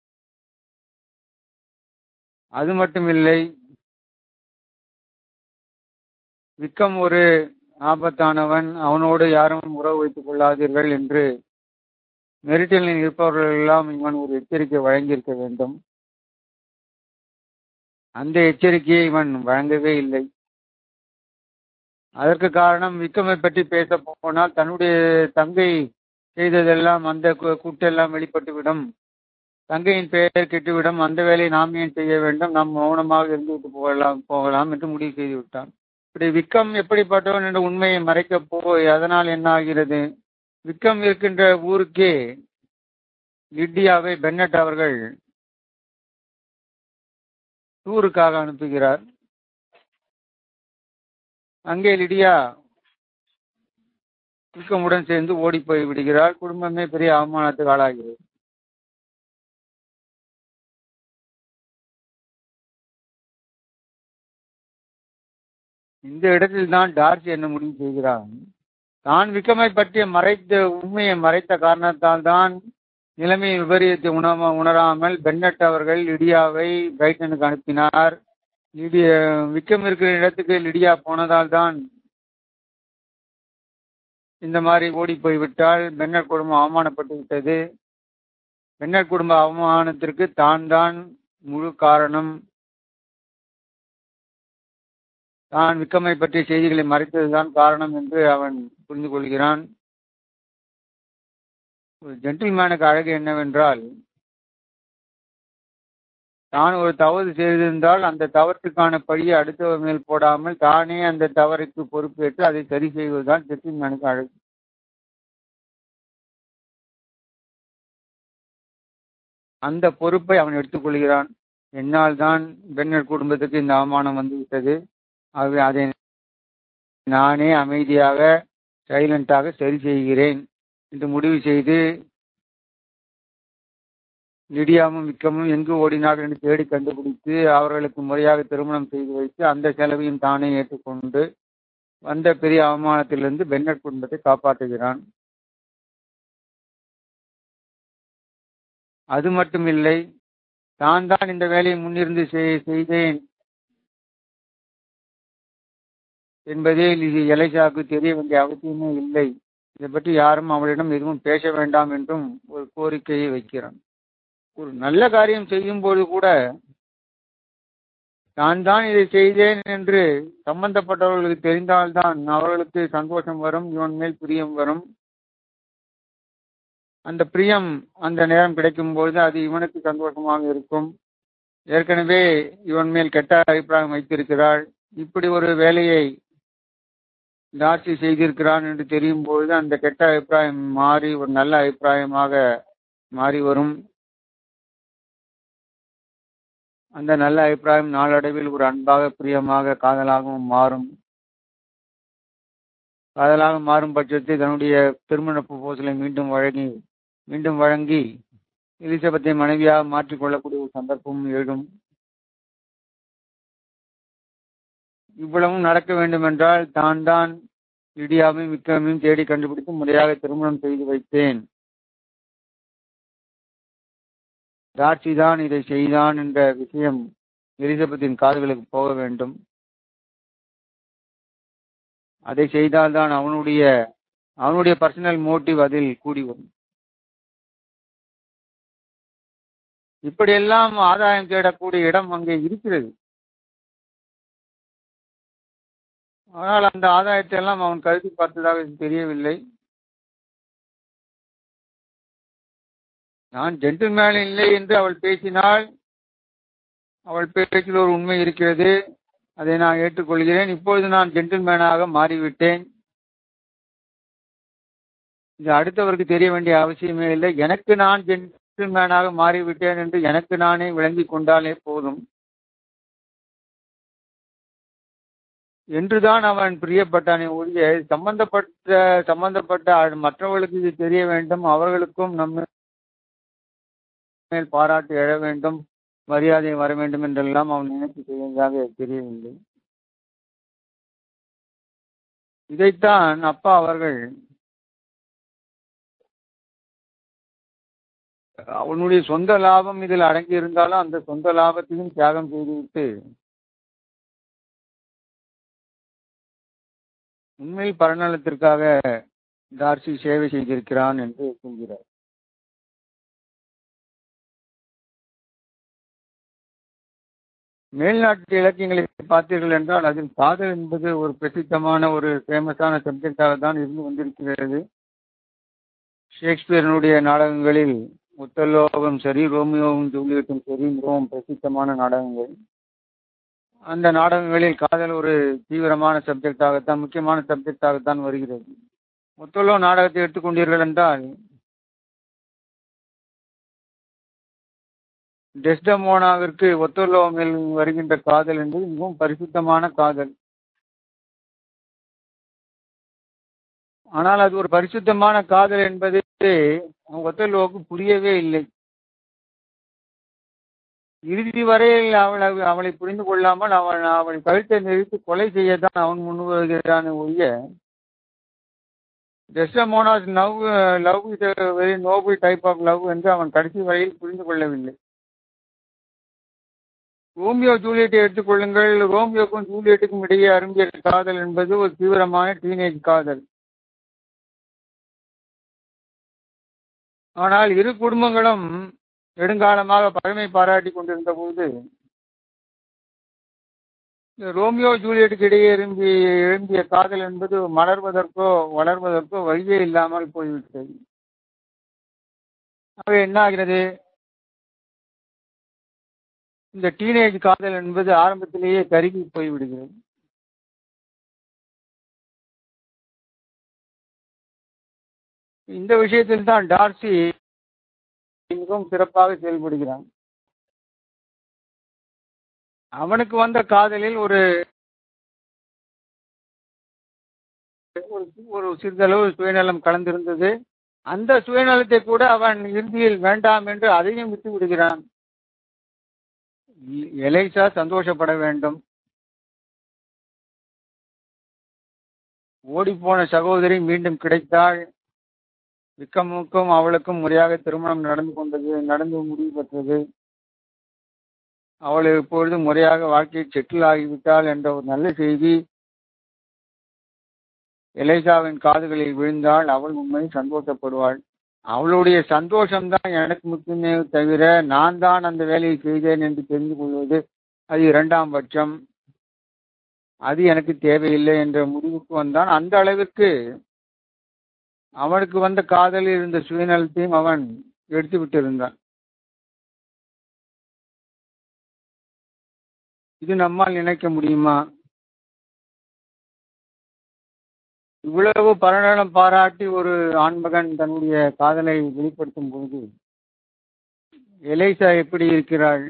அது மட்டுமில்லை விக்கம் ஒரு ஆபத்தானவன் அவனோடு யாரும் உறவு வைத்துக் கொள்ளாதீர்கள் என்று மெரிட்டலில் இருப்பவர்கள் எல்லாம் இவன் ஒரு எச்சரிக்கை வழங்கியிருக்க வேண்டும் அந்த எச்சரிக்கையை இவன் வழங்கவே இல்லை அதற்கு காரணம் விக்கமை பற்றி பேச போனால் தன்னுடைய தங்கை செய்ததெல்லாம் அந்த கூட்டெல்லாம் வெளிப்பட்டுவிடும் தங்கையின் பெயர் கெட்டுவிடும் அந்த வேலையை நாம் ஏன் செய்ய வேண்டும் நாம் மௌனமாக இருந்துவிட்டு போகலாம் போகலாம் என்று முடிவு செய்து விட்டான் இப்படி விக்கம் எப்படிப்பட்டவன் என்ற உண்மையை மறைக்க போய் அதனால் என்ன ஆகிறது விக்கம் இருக்கின்ற ஊருக்கே லிட்டியாவை பென்னட் அவர்கள் டூருக்காக அனுப்புகிறார் அங்கே லிடியா விக்கமுடன் சேர்ந்து ஓடி போய் விடுகிறார் குடும்பமே பெரிய அவமானத்துக்கு ஆளாகிறது இந்த இடத்தில் தான் டார்சி என்ன முடிவு செய்கிறான் தான் விக்கமை பற்றிய மறைத்த உண்மையை மறைத்த காரணத்தால் தான் நிலைமை விபரீதத்தை உணவ உணராமல் பென்னட் அவர்கள் லிடியாவை பிரைட்டனுக்கு அனுப்பினார் லிடிய விக்கம் இருக்கிற இடத்துக்கு லிடியா போனதால் தான் இந்த மாதிரி ஓடி போய்விட்டால் பென்னட் குடும்பம் அவமானப்பட்டு விட்டது பென்னட் குடும்ப அவமானத்திற்கு தான் தான் முழு காரணம் தான் விக்கமை பற்றிய செய்திகளை மறைத்ததுதான் காரணம் என்று அவன் புரிந்து கொள்கிறான் ஒரு ஜென்டில்மேனுக்கு அழகு என்னவென்றால் தான் ஒரு தவறு செய்திருந்தால் அந்த தவற்றுக்கான பழியை அடுத்தவர் மேல் போடாமல் தானே அந்த தவறுக்கு பொறுப்பேற்று அதை சரி செய்வதுதான் ஜென்டில்மேனுக்கு அழகு அந்த பொறுப்பை அவன் எடுத்துக்கொள்கிறான் என்னால் தான் பெண்ணர் குடும்பத்துக்கு இந்த அவமானம் வந்துவிட்டது ஆகவே அதை நானே அமைதியாக சைலண்டாக சரி செய்கிறேன் என்று முடிவு செய்து லிடியாவும் விக்கமும் எங்கு ஓடினார்கள் என்று தேடி கண்டுபிடித்து அவர்களுக்கு முறையாக திருமணம் செய்து வைத்து அந்த செலவையும் தானே ஏற்றுக்கொண்டு வந்த பெரிய அவமானத்திலிருந்து பென்னட் குடும்பத்தை காப்பாற்றுகிறான் அது மட்டுமில்லை தான் தான் இந்த வேலையை முன்னிருந்து செய்தேன் என்பதே இது எலைசாக்கு தெரிய வேண்டிய அவசியமே இல்லை இதை பற்றி யாரும் அவளிடம் எதுவும் பேச வேண்டாம் என்றும் ஒரு கோரிக்கையை வைக்கிறான் ஒரு நல்ல காரியம் செய்யும் போது கூட நான் தான் இதை செய்தேன் என்று சம்பந்தப்பட்டவர்களுக்கு தெரிந்தால்தான் அவர்களுக்கு சந்தோஷம் வரும் இவன் மேல் பிரியம் வரும் அந்த பிரியம் அந்த நேரம் கிடைக்கும் பொழுது அது இவனுக்கு சந்தோஷமாக இருக்கும் ஏற்கனவே இவன் மேல் கெட்ட அபிப்பிராயம் வைத்திருக்கிறாள் இப்படி ஒரு வேலையை டார்சி செய்திருக்கிறான் என்று தெரியும் பொழுது அந்த கெட்ட அபிப்பிராயம் மாறி ஒரு நல்ல அபிப்பிராயமாக மாறி வரும் அந்த நல்ல அபிப்பிராயம் நாளடைவில் ஒரு அன்பாக பிரியமாக காதலாகவும் மாறும் காதலாக மாறும் பட்சத்தில் தன்னுடைய திருமண ப்ரொபோசலை மீண்டும் வழங்கி மீண்டும் வழங்கி எலிசபெத்தை மனைவியாக மாற்றிக்கொள்ளக்கூடிய ஒரு சந்தர்ப்பம் எழும் இவ்வளவும் நடக்க வேண்டும் என்றால் தான் தான் லிடியாவையும் விக்ரமையும் தேடி கண்டுபிடித்து முறையாக திருமணம் செய்து வைத்தேன் டார்ச்சி தான் இதை செய்தான் என்ற விஷயம் எலிசபெத்தின் காதுகளுக்கு போக வேண்டும் அதை செய்தால்தான் அவனுடைய அவனுடைய பர்சனல் மோட்டிவ் அதில் கூடி வரும் இப்படியெல்லாம் ஆதாயம் தேடக்கூடிய இடம் அங்கே இருக்கிறது ஆனால் அந்த ஆதாயத்தை எல்லாம் அவன் கருதி பார்த்ததாக தெரியவில்லை நான் ஜென்டில்மேன் இல்லை என்று அவள் பேசினால் அவள் பேச்சில் ஒரு உண்மை இருக்கிறது அதை நான் ஏற்றுக்கொள்கிறேன் இப்பொழுது நான் ஜென்டில்மேனாக மாறிவிட்டேன் இது அடுத்தவருக்கு தெரிய வேண்டிய அவசியமே இல்லை எனக்கு நான் ஜென்டில்மேனாக மாறிவிட்டேன் என்று எனக்கு நானே விளங்கிக் கொண்டாலே போதும் என்றுதான் அவன் பிரியப்பட்டானே ஒழிய சம்பந்தப்பட்ட சம்பந்தப்பட்ட மற்றவர்களுக்கு இது தெரிய வேண்டும் அவர்களுக்கும் நம்ம மேல் பாராட்டு எழ வேண்டும் மரியாதை வர வேண்டும் என்றெல்லாம் அவன் நினைத்து செய்வதாக தெரியவில்லை இதைத்தான் அப்பா அவர்கள் அவனுடைய சொந்த லாபம் இதில் அடங்கி இருந்தாலும் அந்த சொந்த லாபத்தையும் தியாகம் செய்துவிட்டு உண்மையில் பரநலத்திற்காக டார்சி சேவை செய்திருக்கிறான் என்று சொல்கிறார் மேல்நாட்டு இலக்கியங்களை பார்த்தீர்கள் என்றால் அதில் காதல் என்பது ஒரு பிரசித்தமான ஒரு ஃபேமஸான சப்ஜெக்டாக தான் இருந்து வந்திருக்கிறது ஷேக்ஸ்பியரனுடைய நாடகங்களில் முத்தல்லோகம் சரி ரோமியோவும் ஜூலியட்டும் சரி மிகவும் பிரசித்தமான நாடகங்கள் அந்த நாடகங்களில் காதல் ஒரு தீவிரமான சப்ஜெக்டாகத்தான் முக்கியமான சப்ஜெக்டாகத்தான் வருகிறது முத்தல்லோ நாடகத்தை எடுத்துக்கொண்டீர்கள் என்றால் டெஸ்டமோனாவிற்கு ஒத்தோல்லோ மேல் வருகின்ற காதல் என்பது மிகவும் பரிசுத்தமான காதல் ஆனால் அது ஒரு பரிசுத்தமான காதல் என்பது ஒத்தல்லோவுக்கு புரியவே இல்லை இறுதி வரையில் அவளை அவளை புரிந்து கொள்ளாமல் அவன் அவளை கழுத்தை நிறுத்தி கொலை செய்யத்தான் அவன் முன் வருகிறான் ஒழிய Desdemona's love love is very noble type of love என்று அவன் கடைசி வரையில் புரிந்து கொள்ளவில்லை ரோமியோ ஜூலியட்டை எடுத்துக்கொள்ளுங்கள் ரோமியோக்கும் ஜூலியட்டுக்கும் இடையே அரும்பிய காதல் என்பது ஒரு தீவிரமான டீனேஜ் காதல் ஆனால் இரு குடும்பங்களும் நெடுங்காலமாக பழமை பாராட்டி கொண்டிருந்த போது ரோமியோ ஜூலியட்டுக்கு இடையே எழும்பி எழும்பிய காதல் என்பது மலர்வதற்கோ வளர்வதற்கோ வழியே இல்லாமல் போய்விட்டது ஆக என்ன ஆகிறது இந்த டீனேஜ் காதல் என்பது ஆரம்பத்திலேயே கருகி போய்விடுகிறது இந்த விஷயத்தில் தான் டார்சி மிகவும் சிறப்பாக செயல்படுகிறான் அவனுக்கு வந்த காதலில் ஒரு ஒரு சிறிதளவு சுயநலம் கலந்திருந்தது அந்த சுயநலத்தை கூட அவன் இறுதியில் வேண்டாம் என்று அதையும் விட்டு விடுகிறான் எலைசா சந்தோஷப்பட வேண்டும் ஓடிப்போன சகோதரி மீண்டும் கிடைத்தாள் விக்கமுக்கும் அவளுக்கும் முறையாக திருமணம் நடந்து கொண்டது நடந்து முடிவு பெற்றது அவள் இப்பொழுது முறையாக வாழ்க்கையில் செட்டில் ஆகிவிட்டாள் என்ற ஒரு நல்ல செய்தி எலைசாவின் காதுகளில் விழுந்தால் அவள் உண்மையில் சந்தோஷப்படுவாள் அவளுடைய சந்தோஷம்தான் எனக்கு முக்கியமே தவிர நான் தான் அந்த வேலையை செய்தேன் என்று தெரிந்து கொள்வது அது இரண்டாம் பட்சம் அது எனக்கு தேவையில்லை என்ற முடிவுக்கு வந்தான் அந்த அளவிற்கு அவனுக்கு வந்த காதலில் இருந்த சுயநலத்தையும் அவன் எடுத்து விட்டிருந்தான் இது நம்மால் நினைக்க முடியுமா இவ்வளவு பரநலம் பாராட்டி ஒரு ஆண்மகன் தன்னுடைய காதலை வெளிப்படுத்தும் போது எலைசா எப்படி இருக்கிறாள்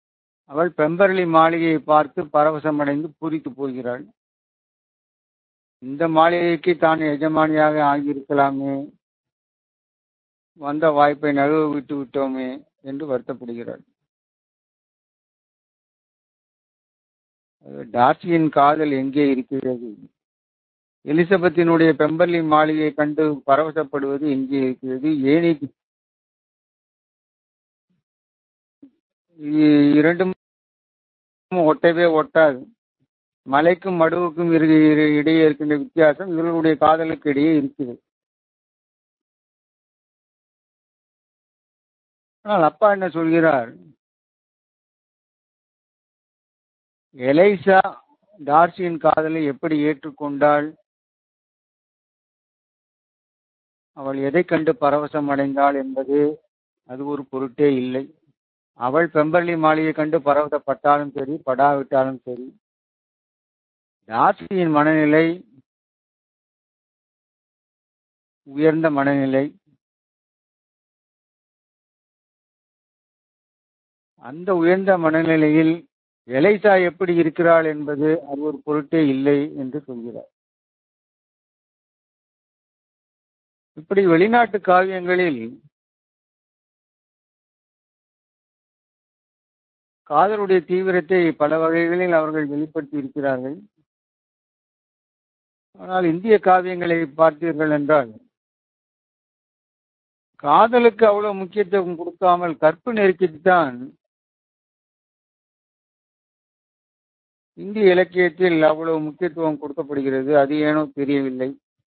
அவள் பெம்பர்லி மாளிகையை பார்த்து பரவசமடைந்து பூரித்து போகிறாள் இந்த மாளிகைக்கு தான் எஜமானியாக ஆகியிருக்கலாமே வந்த வாய்ப்பை நழுவ விட்டு விட்டோமே என்று வருத்தப்படுகிறார் டார்சியின் காதல் எங்கே இருக்கிறது எலிசபெத்தினுடைய பெம்பர்லி மாளிகையை கண்டு பரவசப்படுவது எங்கே இருக்கிறது ஏனி இரண்டும் ஒட்டவே ஒட்டாது மலைக்கும் மடுவுக்கும் இடையே இருக்கின்ற வித்தியாசம் இவர்களுடைய காதலுக்கு இடையே இருக்குது ஆனால் அப்பா என்ன சொல்கிறார் எலைசா டார்சியின் காதலை எப்படி ஏற்றுக்கொண்டாள் அவள் எதை கண்டு பரவசம் அடைந்தாள் என்பது அது ஒரு பொருட்டே இல்லை அவள் பெம்பர்லி மாளிகை கண்டு பரவசப்பட்டாலும் சரி படாவிட்டாலும் சரி டார்சியின் மனநிலை உயர்ந்த மனநிலை அந்த உயர்ந்த மனநிலையில் எலைசா எப்படி இருக்கிறாள் என்பது அது ஒரு பொருட்டே இல்லை என்று சொல்கிறார் இப்படி வெளிநாட்டு காவியங்களில் காதலுடைய தீவிரத்தை பல வகைகளில் அவர்கள் வெளிப்படுத்தி இருக்கிறார்கள் ஆனால் இந்திய காவியங்களை பார்த்தீர்கள் என்றால் காதலுக்கு அவ்வளவு முக்கியத்துவம் கொடுக்காமல் கற்பு நெருக்கித்தான் இந்திய இலக்கியத்தில் அவ்வளவு முக்கியத்துவம் கொடுக்கப்படுகிறது அது ஏனோ தெரியவில்லை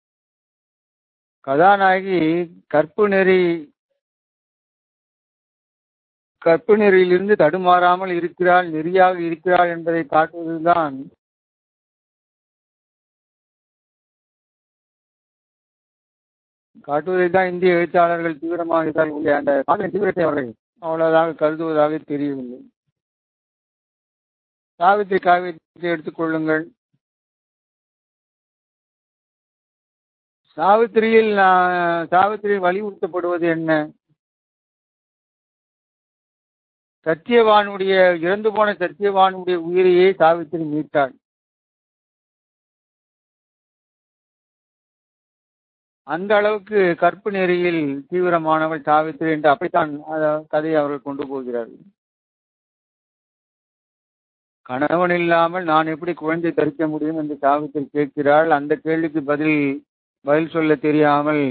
கதாநாயகி கற்பு நெறி கற்பு நெறியிலிருந்து தடுமாறாமல் இருக்கிறாள் நெறியாக இருக்கிறாள் என்பதை காட்டுவதுதான் காட்டுவதை தான் இந்திய எழுத்தாளர்கள் தீவிரமாக இருக்கிறார்கள் அந்த காதலின் தீவிரத்தை அவர்கள் அவ்வளவுதாக கருதுவதாக தெரியவில்லை சாவித்திரி காவியத்தை எடுத்துக்கொள்ளுங்கள் சாவித்திரியில் சாவித்திரி வலியுறுத்தப்படுவது என்ன சத்தியவானுடைய இறந்து போன சத்தியவானுடைய உயிரையே சாவித்திரி மீட்டாள் அந்த அளவுக்கு கற்பு நெறியில் தீவிரமானவள் சாவித்திரி என்று அப்படித்தான் கதையை அவர்கள் கொண்டு போகிறார்கள் கணவன் இல்லாமல் நான் எப்படி குழந்தை தரிக்க முடியும் என்று சாவித்திரி கேட்கிறாள் அந்த கேள்விக்கு பதில் பதில் சொல்ல தெரியாமல்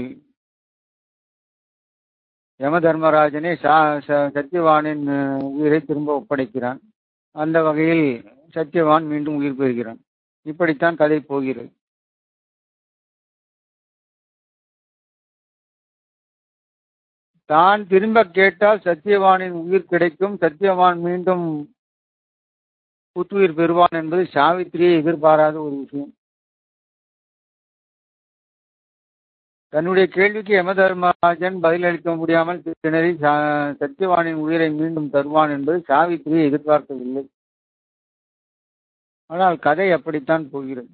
யம தர்மராஜனே சத்தியவானின் உயிரை திரும்ப ஒப்படைக்கிறான் அந்த வகையில் சத்தியவான் மீண்டும் உயிர் பெறுகிறான் இப்படித்தான் கதை போகிறது தான் திரும்ப கேட்டால் சத்தியவானின் உயிர் கிடைக்கும் சத்தியவான் மீண்டும் புத்துயிர் பெறுவான் என்பது சாவித்திரியை எதிர்பாராத ஒரு விஷயம் தன்னுடைய கேள்விக்கு யம தர்மராஜன் பதிலளிக்க முடியாமல் திணறி சத்தியவானின் உயிரை மீண்டும் தருவான் என்பது சாவித்திரியை எதிர்பார்க்கவில்லை ஆனால் கதை அப்படித்தான் போகிறது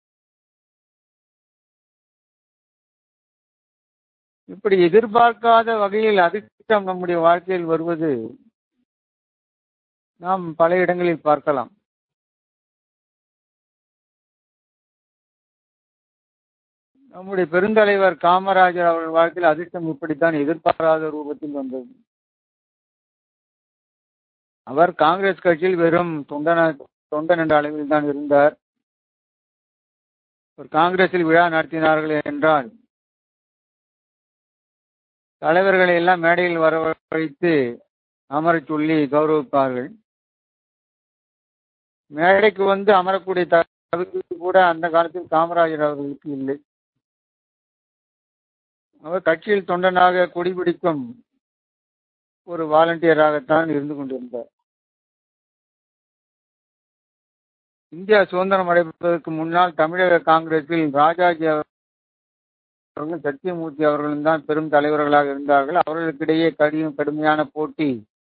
இப்படி எதிர்பார்க்காத வகையில் அதிர்ஷ்டம் நம்முடைய வாழ்க்கையில் வருவது நாம் பல இடங்களில் பார்க்கலாம் நம்முடைய பெருந்தலைவர் காமராஜர் அவர்கள் வாழ்க்கையில் அதிர்ஷ்டம் இப்படித்தான் எதிர்பாராத ரூபத்தில் வந்தது அவர் காங்கிரஸ் கட்சியில் வெறும் தொண்டன தொண்டன் என்ற அளவில் தான் இருந்தார் ஒரு காங்கிரஸில் விழா நடத்தினார்கள் என்றால் தலைவர்களை எல்லாம் மேடையில் வரவழைத்து அமரச் சொல்லி கௌரவிப்பார்கள் மேடைக்கு வந்து அமரக்கூடிய தகுதி கூட அந்த காலத்தில் காமராஜர் அவர்களுக்கு இல்லை அவர் கட்சியில் தொண்டனாக கொடிபிடிக்கும் ஒரு வாலண்டியராகத்தான் இருந்து கொண்டிருந்தார் இந்தியா சுதந்திரம் அடைவதற்கு முன்னால் தமிழக காங்கிரஸில் ராஜாஜி அவர்கள் சத்தியமூர்த்தி அவர்களும் தான் பெரும் தலைவர்களாக இருந்தார்கள் அவர்களுக்கிடையே கடின கடுமையான போட்டி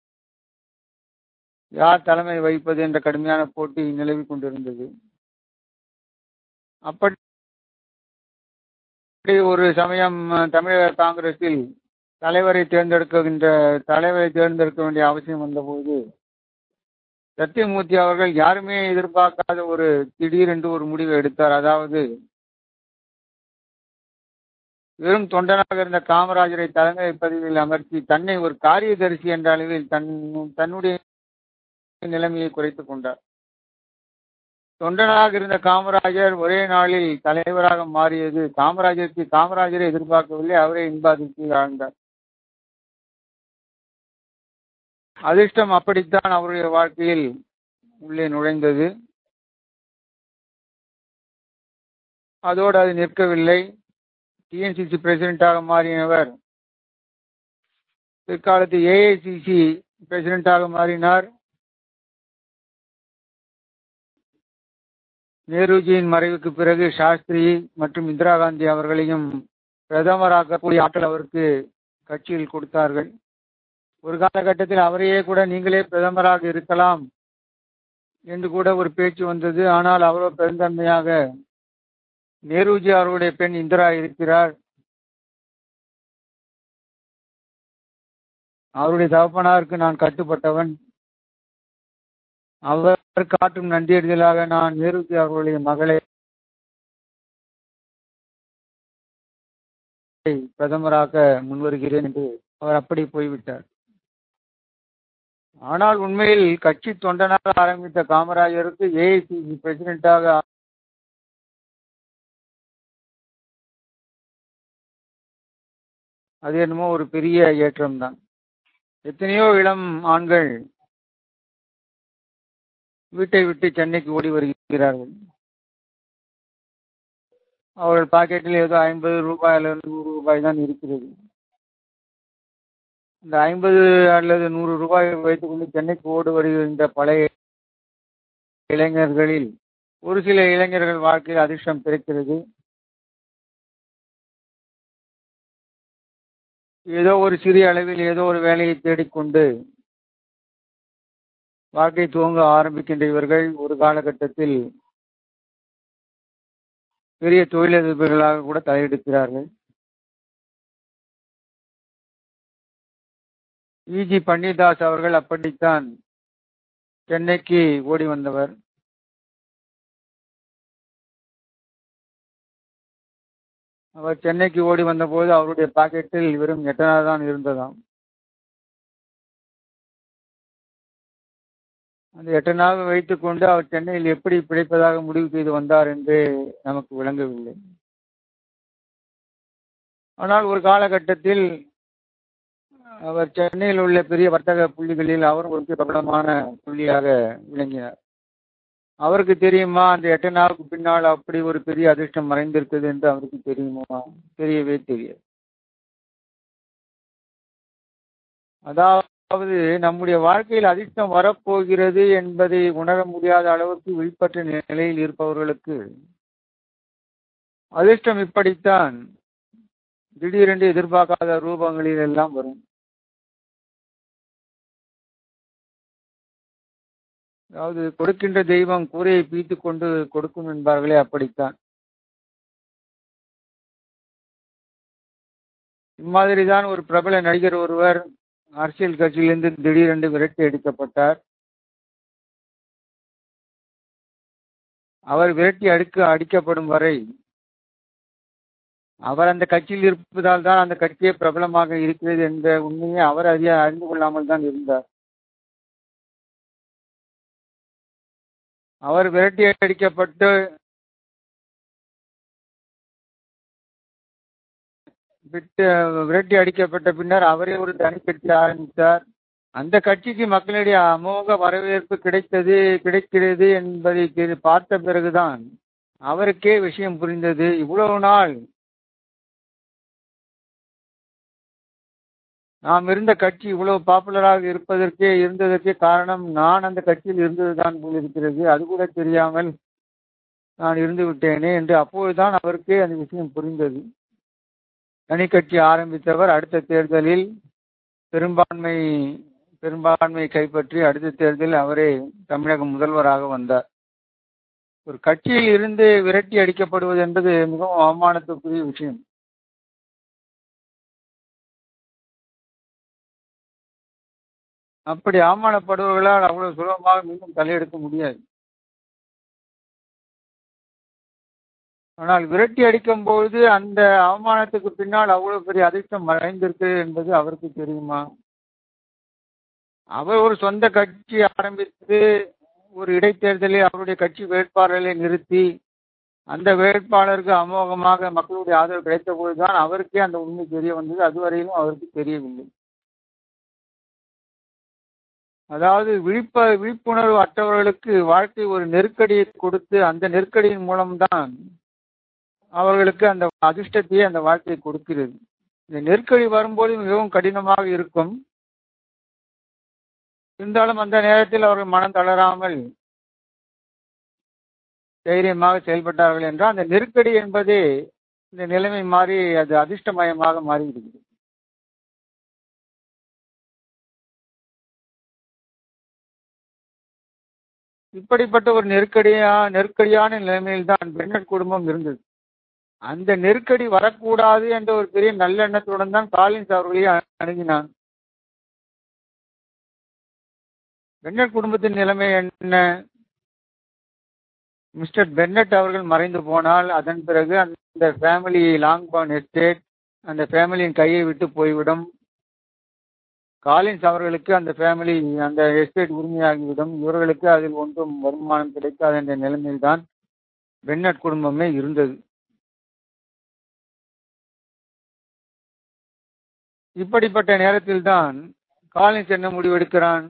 யார் தலைமை வகிப்பது என்ற கடுமையான போட்டி நிலவி கொண்டிருந்தது அப்படி ஒரு சமயம் தமிழக காங்கிரஸில் தலைவரை தேர்ந்தெடுக்கின்ற தலைவரை தேர்ந்தெடுக்க வேண்டிய அவசியம் வந்தபோது சத்தியமூர்த்தி அவர்கள் யாருமே எதிர்பார்க்காத ஒரு திடீரென்று ஒரு முடிவை எடுத்தார் அதாவது வெறும் தொண்டனாக இருந்த காமராஜரை தலைமை பதவியில் அமர்த்தி தன்னை ஒரு காரியதரிசி என்ற அளவில் தன் தன்னுடைய நிலைமையை குறைத்துக் கொண்டார் தொண்டனாக இருந்த காமராஜர் ஒரே நாளில் தலைவராக மாறியது காமராஜருக்கு காமராஜரை எதிர்பார்க்கவில்லை அவரே இன்பாதித்து ஆழ்ந்தார் அதிர்ஷ்டம் அப்படித்தான் அவருடைய வாழ்க்கையில் உள்ளே நுழைந்தது அதோடு அது நிற்கவில்லை டிஎன்சிசி பிரசிடென்டாக மாறினவர் பிற்காலத்தில் ஏஐசிசி பிரசிடென்டாக மாறினார் நேருஜியின் மறைவுக்கு பிறகு சாஸ்திரி மற்றும் இந்திரா காந்தி அவர்களையும் பிரதமராக்கக்கூடிய ஆற்றல் அவருக்கு கட்சியில் கொடுத்தார்கள் ஒரு காலகட்டத்தில் அவரையே கூட நீங்களே பிரதமராக இருக்கலாம் என்று கூட ஒரு பேச்சு வந்தது ஆனால் அவரோ பெருந்தன்மையாக நேருஜி அவருடைய பெண் இந்திரா இருக்கிறார் அவருடைய தகப்பனாருக்கு நான் கட்டுப்பட்டவன் அவர் காட்டும் நன்றியறிதலாக நான் நேருஜி அவர்களுடைய மகளை பிரதமராக்க முன்வருகிறேன் என்று அவர் அப்படி போய்விட்டார் ஆனால் உண்மையில் கட்சி தொண்டனாக ஆரம்பித்த காமராஜருக்கு ஏஐசிசி பிரசிடென்டாக அது என்னமோ ஒரு பெரிய ஏற்றம் தான் எத்தனையோ இளம் ஆண்கள் வீட்டை விட்டு சென்னைக்கு ஓடி வருகிறார்கள் அவர்கள் பாக்கெட்டில் ஏதோ ஐம்பது ரூபாய் அல்லது நூறு ரூபாய் தான் இருக்கிறது இந்த ஐம்பது அல்லது நூறு ரூபாய் வைத்துக்கொண்டு சென்னைக்கு ஓடி வருகின்ற பழைய இளைஞர்களில் ஒரு சில இளைஞர்கள் வாழ்க்கையில் அதிர்ஷ்டம் பிறக்கிறது ஏதோ ஒரு சிறிய அளவில் ஏதோ ஒரு வேலையை தேடிக்கொண்டு வாழ்க்கை துவங்க ஆரம்பிக்கின்ற இவர்கள் ஒரு காலகட்டத்தில் பெரிய தொழிலதிபர்களாக கூட தலையெடுக்கிறார்கள் இஜி பன்னீர்தாஸ் அவர்கள் அப்படித்தான் சென்னைக்கு ஓடி வந்தவர் அவர் சென்னைக்கு ஓடி வந்தபோது அவருடைய பாக்கெட்டில் வெறும் எட்டனா தான் இருந்ததாம் அந்த எட்டனாக வைத்துக்கொண்டு அவர் சென்னையில் எப்படி பிழைப்பதாக முடிவு செய்து வந்தார் என்று நமக்கு விளங்கவில்லை ஆனால் ஒரு காலகட்டத்தில் அவர் சென்னையில் உள்ள பெரிய வர்த்தக புள்ளிகளில் அவர் ஒரு பிரபலமான புள்ளியாக விளங்கினார் அவருக்கு தெரியுமா அந்த எட்டனாவுக்கு பின்னால் அப்படி ஒரு பெரிய அதிர்ஷ்டம் மறைந்திருக்குது என்று அவருக்கு தெரியுமா தெரியவே தெரியாது அதாவது நம்முடைய வாழ்க்கையில் அதிர்ஷ்டம் வரப்போகிறது என்பதை உணர முடியாத அளவுக்கு விழிப்பற்ற நிலையில் இருப்பவர்களுக்கு அதிர்ஷ்டம் இப்படித்தான் திடீரென்று எதிர்பார்க்காத ரூபங்களில் எல்லாம் வரும் அதாவது கொடுக்கின்ற தெய்வம் கூரையை பீத்து கொண்டு கொடுக்கும் என்பார்களே அப்படித்தான் இம்மாதிரிதான் ஒரு பிரபல நடிகர் ஒருவர் அரசியல் கட்சியிலிருந்து திடீரென்று விரட்டி அடிக்கப்பட்டார் அவர் விரட்டி அடுக்க அடிக்கப்படும் வரை அவர் அந்த கட்சியில் இருப்பதால் தான் அந்த கட்சியே பிரபலமாக இருக்கிறது என்ற உண்மையை அவர் அறிய அறிந்து கொள்ளாமல் தான் இருந்தார் அவர் விரட்டி அடிக்கப்பட்டு விட்டு விரட்டி அடிக்கப்பட்ட பின்னர் அவரே ஒரு தனி கட்சி ஆரம்பித்தார் அந்த கட்சிக்கு மக்களிடையே அமோக வரவேற்பு கிடைத்தது கிடைக்கிறது என்பதை தெரி- பார்த்த பிறகுதான் அவருக்கே விஷயம் புரிந்தது இவ்வளவு நாள் நாம் இருந்த கட்சி இவ்வளவு பாப்புலராக இருப்பதற்கே இருந்ததற்கே காரணம் நான் அந்த கட்சியில் இருந்ததுதான் போல் இருக்கிறது அது கூட தெரியாமல் நான் இருந்து விட்டேனே என்று அப்போதுதான் அவருக்கே அந்த விஷயம் புரிந்தது தனி கட்சி ஆரம்பித்தவர் அடுத்த தேர்தலில் பெரும்பான்மை பெரும்பான்மை கைப்பற்றி அடுத்த தேர்தலில் அவரே தமிழக முதல்வராக வந்தார் ஒரு கட்சியில் இருந்து விரட்டி அடிக்கப்படுவது என்பது மிகவும் அவமானத்துக்குரிய விஷயம் அப்படி அவமானப்படுபவர்களால் அவ்வளவு சுலபமாக மீண்டும் தலையெடுக்க முடியாது ஆனால் விரட்டி அடிக்கும் பொழுது அந்த அவமானத்துக்கு பின்னால் அவ்வளவு பெரிய அதிர்ஷ்டம் மறைந்திருக்கு என்பது அவருக்கு தெரியுமா அவர் ஒரு சொந்த கட்சி ஆரம்பித்து ஒரு இடைத்தேர்தலில் அவருடைய கட்சி வேட்பாளர்களை நிறுத்தி அந்த வேட்பாளருக்கு அமோகமாக மக்களுடைய ஆதரவு கிடைத்த போதுதான் அவருக்கே அந்த உண்மை தெரிய வந்தது அதுவரையிலும் அவருக்கு தெரியவில்லை அதாவது விழிப்ப விழிப்புணர்வு அற்றவர்களுக்கு வாழ்க்கை ஒரு நெருக்கடியை கொடுத்து அந்த நெருக்கடியின் மூலம்தான் அவர்களுக்கு அந்த அதிர்ஷ்டத்தையே அந்த வாழ்க்கை கொடுக்கிறது இந்த நெருக்கடி வரும்போது மிகவும் கடினமாக இருக்கும் இருந்தாலும் அந்த நேரத்தில் அவர்கள் மனம் தளராமல் தைரியமாக செயல்பட்டார்கள் என்றால் அந்த நெருக்கடி என்பதே இந்த நிலைமை மாறி அது அதிர்ஷ்டமயமாக மாறிவிடுகிறது இப்படிப்பட்ட ஒரு நெருக்கடியா நெருக்கடியான நிலைமையில் தான் பெண்ணட் குடும்பம் இருந்தது அந்த நெருக்கடி வரக்கூடாது என்ற ஒரு பெரிய நல்லெண்ணத்துடன் தான் காலின்ஸ் அவர்களை அணுகினான் பென்னட் குடும்பத்தின் நிலைமை என்ன மிஸ்டர் பென்னட் அவர்கள் மறைந்து போனால் அதன் பிறகு அந்த ஃபேமிலி லாங்பான் எஸ்டேட் அந்த ஃபேமிலியின் கையை விட்டு போய்விடும் காலின்ஸ் அவர்களுக்கு அந்த ஃபேமிலி அந்த எஸ்டேட் உரிமையாகிவிடும் இவர்களுக்கு அதில் ஒன்றும் வருமானம் கிடைக்காது என்ற நிலைமையில்தான் பென்னட் குடும்பமே இருந்தது இப்படிப்பட்ட நேரத்தில்தான் காலின்ஸ் என்ன முடிவெடுக்கிறான்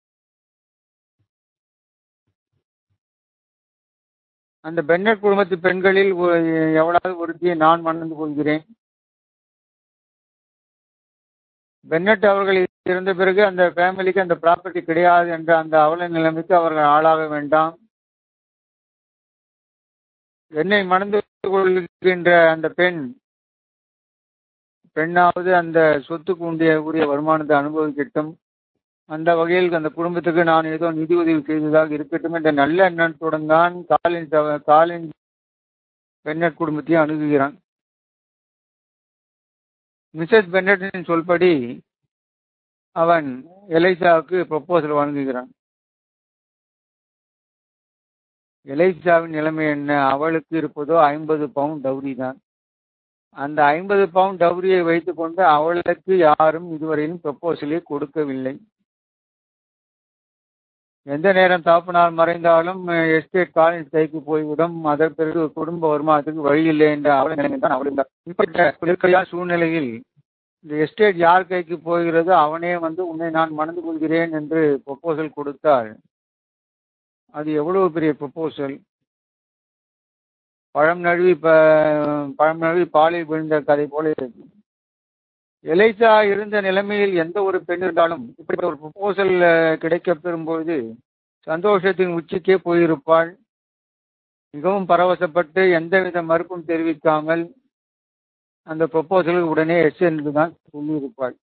அந்த பென்னட் குடும்பத்து பெண்களில் எவ்வளவு ஒருத்தியை நான் மணந்து கொள்கிறேன் பென்னட் அவர்கள் இருந்த பிறகு அந்த ஃபேமிலிக்கு அந்த ப்ராப்பர்ட்டி கிடையாது என்ற அந்த அவல நிலைமைக்கு அவர்கள் ஆளாக வேண்டாம் என்னை மணந்து கொள்கின்ற அந்த பெண் பெண்ணாவது அந்த சொத்துக்கு உண்டிய உரிய வருமானத்தை அனுபவிக்கட்டும் அந்த வகையில் அந்த குடும்பத்துக்கு நான் ஏதோ நிதி உதவி செய்ததாக இருக்கட்டும் என்ற நல்ல எண்ணத்துடன் தான் காலின் காலின் பென்னட் குடும்பத்தை அணுகுகிறான் மிஸ்ஸஸ் பென்னட்டின் சொல்படி அவன் எலைசாவுக்கு ப்ரொப்போசல் வழங்குகிறான் எலைசாவின் நிலைமை என்ன அவளுக்கு இருப்பதோ ஐம்பது பவுண்ட் டவுரி தான் அந்த ஐம்பது பவுண்ட் டவுரியை வைத்துக்கொண்டு அவளுக்கு யாரும் இதுவரையிலும் ப்ரொப்போசலே கொடுக்கவில்லை எந்த நேரம் தாப்பனார் மறைந்தாலும் எஸ்டேட் காலேஜ் கைக்கு போய்விடும் அதன் பிறகு குடும்ப வருமானத்துக்கு வழி இல்லை என்ற அவல நிலைமை தான் அவள் இப்படிப்பட்ட நெருக்கடியான சூழ்நிலையில் இந்த எஸ்டேட் யார் கைக்கு போகிறதோ அவனே வந்து உன்னை நான் மணந்து கொள்கிறேன் என்று ப்ரொப்போசல் கொடுத்தால் அது எவ்வளவு பெரிய ப்ரொப்போசல் பழம் நழுவி பழம் நழுவி பாலில் விழுந்த கதை போல இருக்கு எலைசா இருந்த நிலைமையில் எந்த ஒரு பெண் இருந்தாலும் இப்படி ஒரு ப்ரொபோசல் கிடைக்க பெறும்பொழுது சந்தோஷத்தின் உச்சிக்கே போயிருப்பாள் மிகவும் பரவசப்பட்டு எந்தவித மறுப்பும் தெரிவிக்காமல் அந்த ப்ரொபோசலுக்கு உடனே எஸ் என்று தான் சொல்லியிருப்பாள்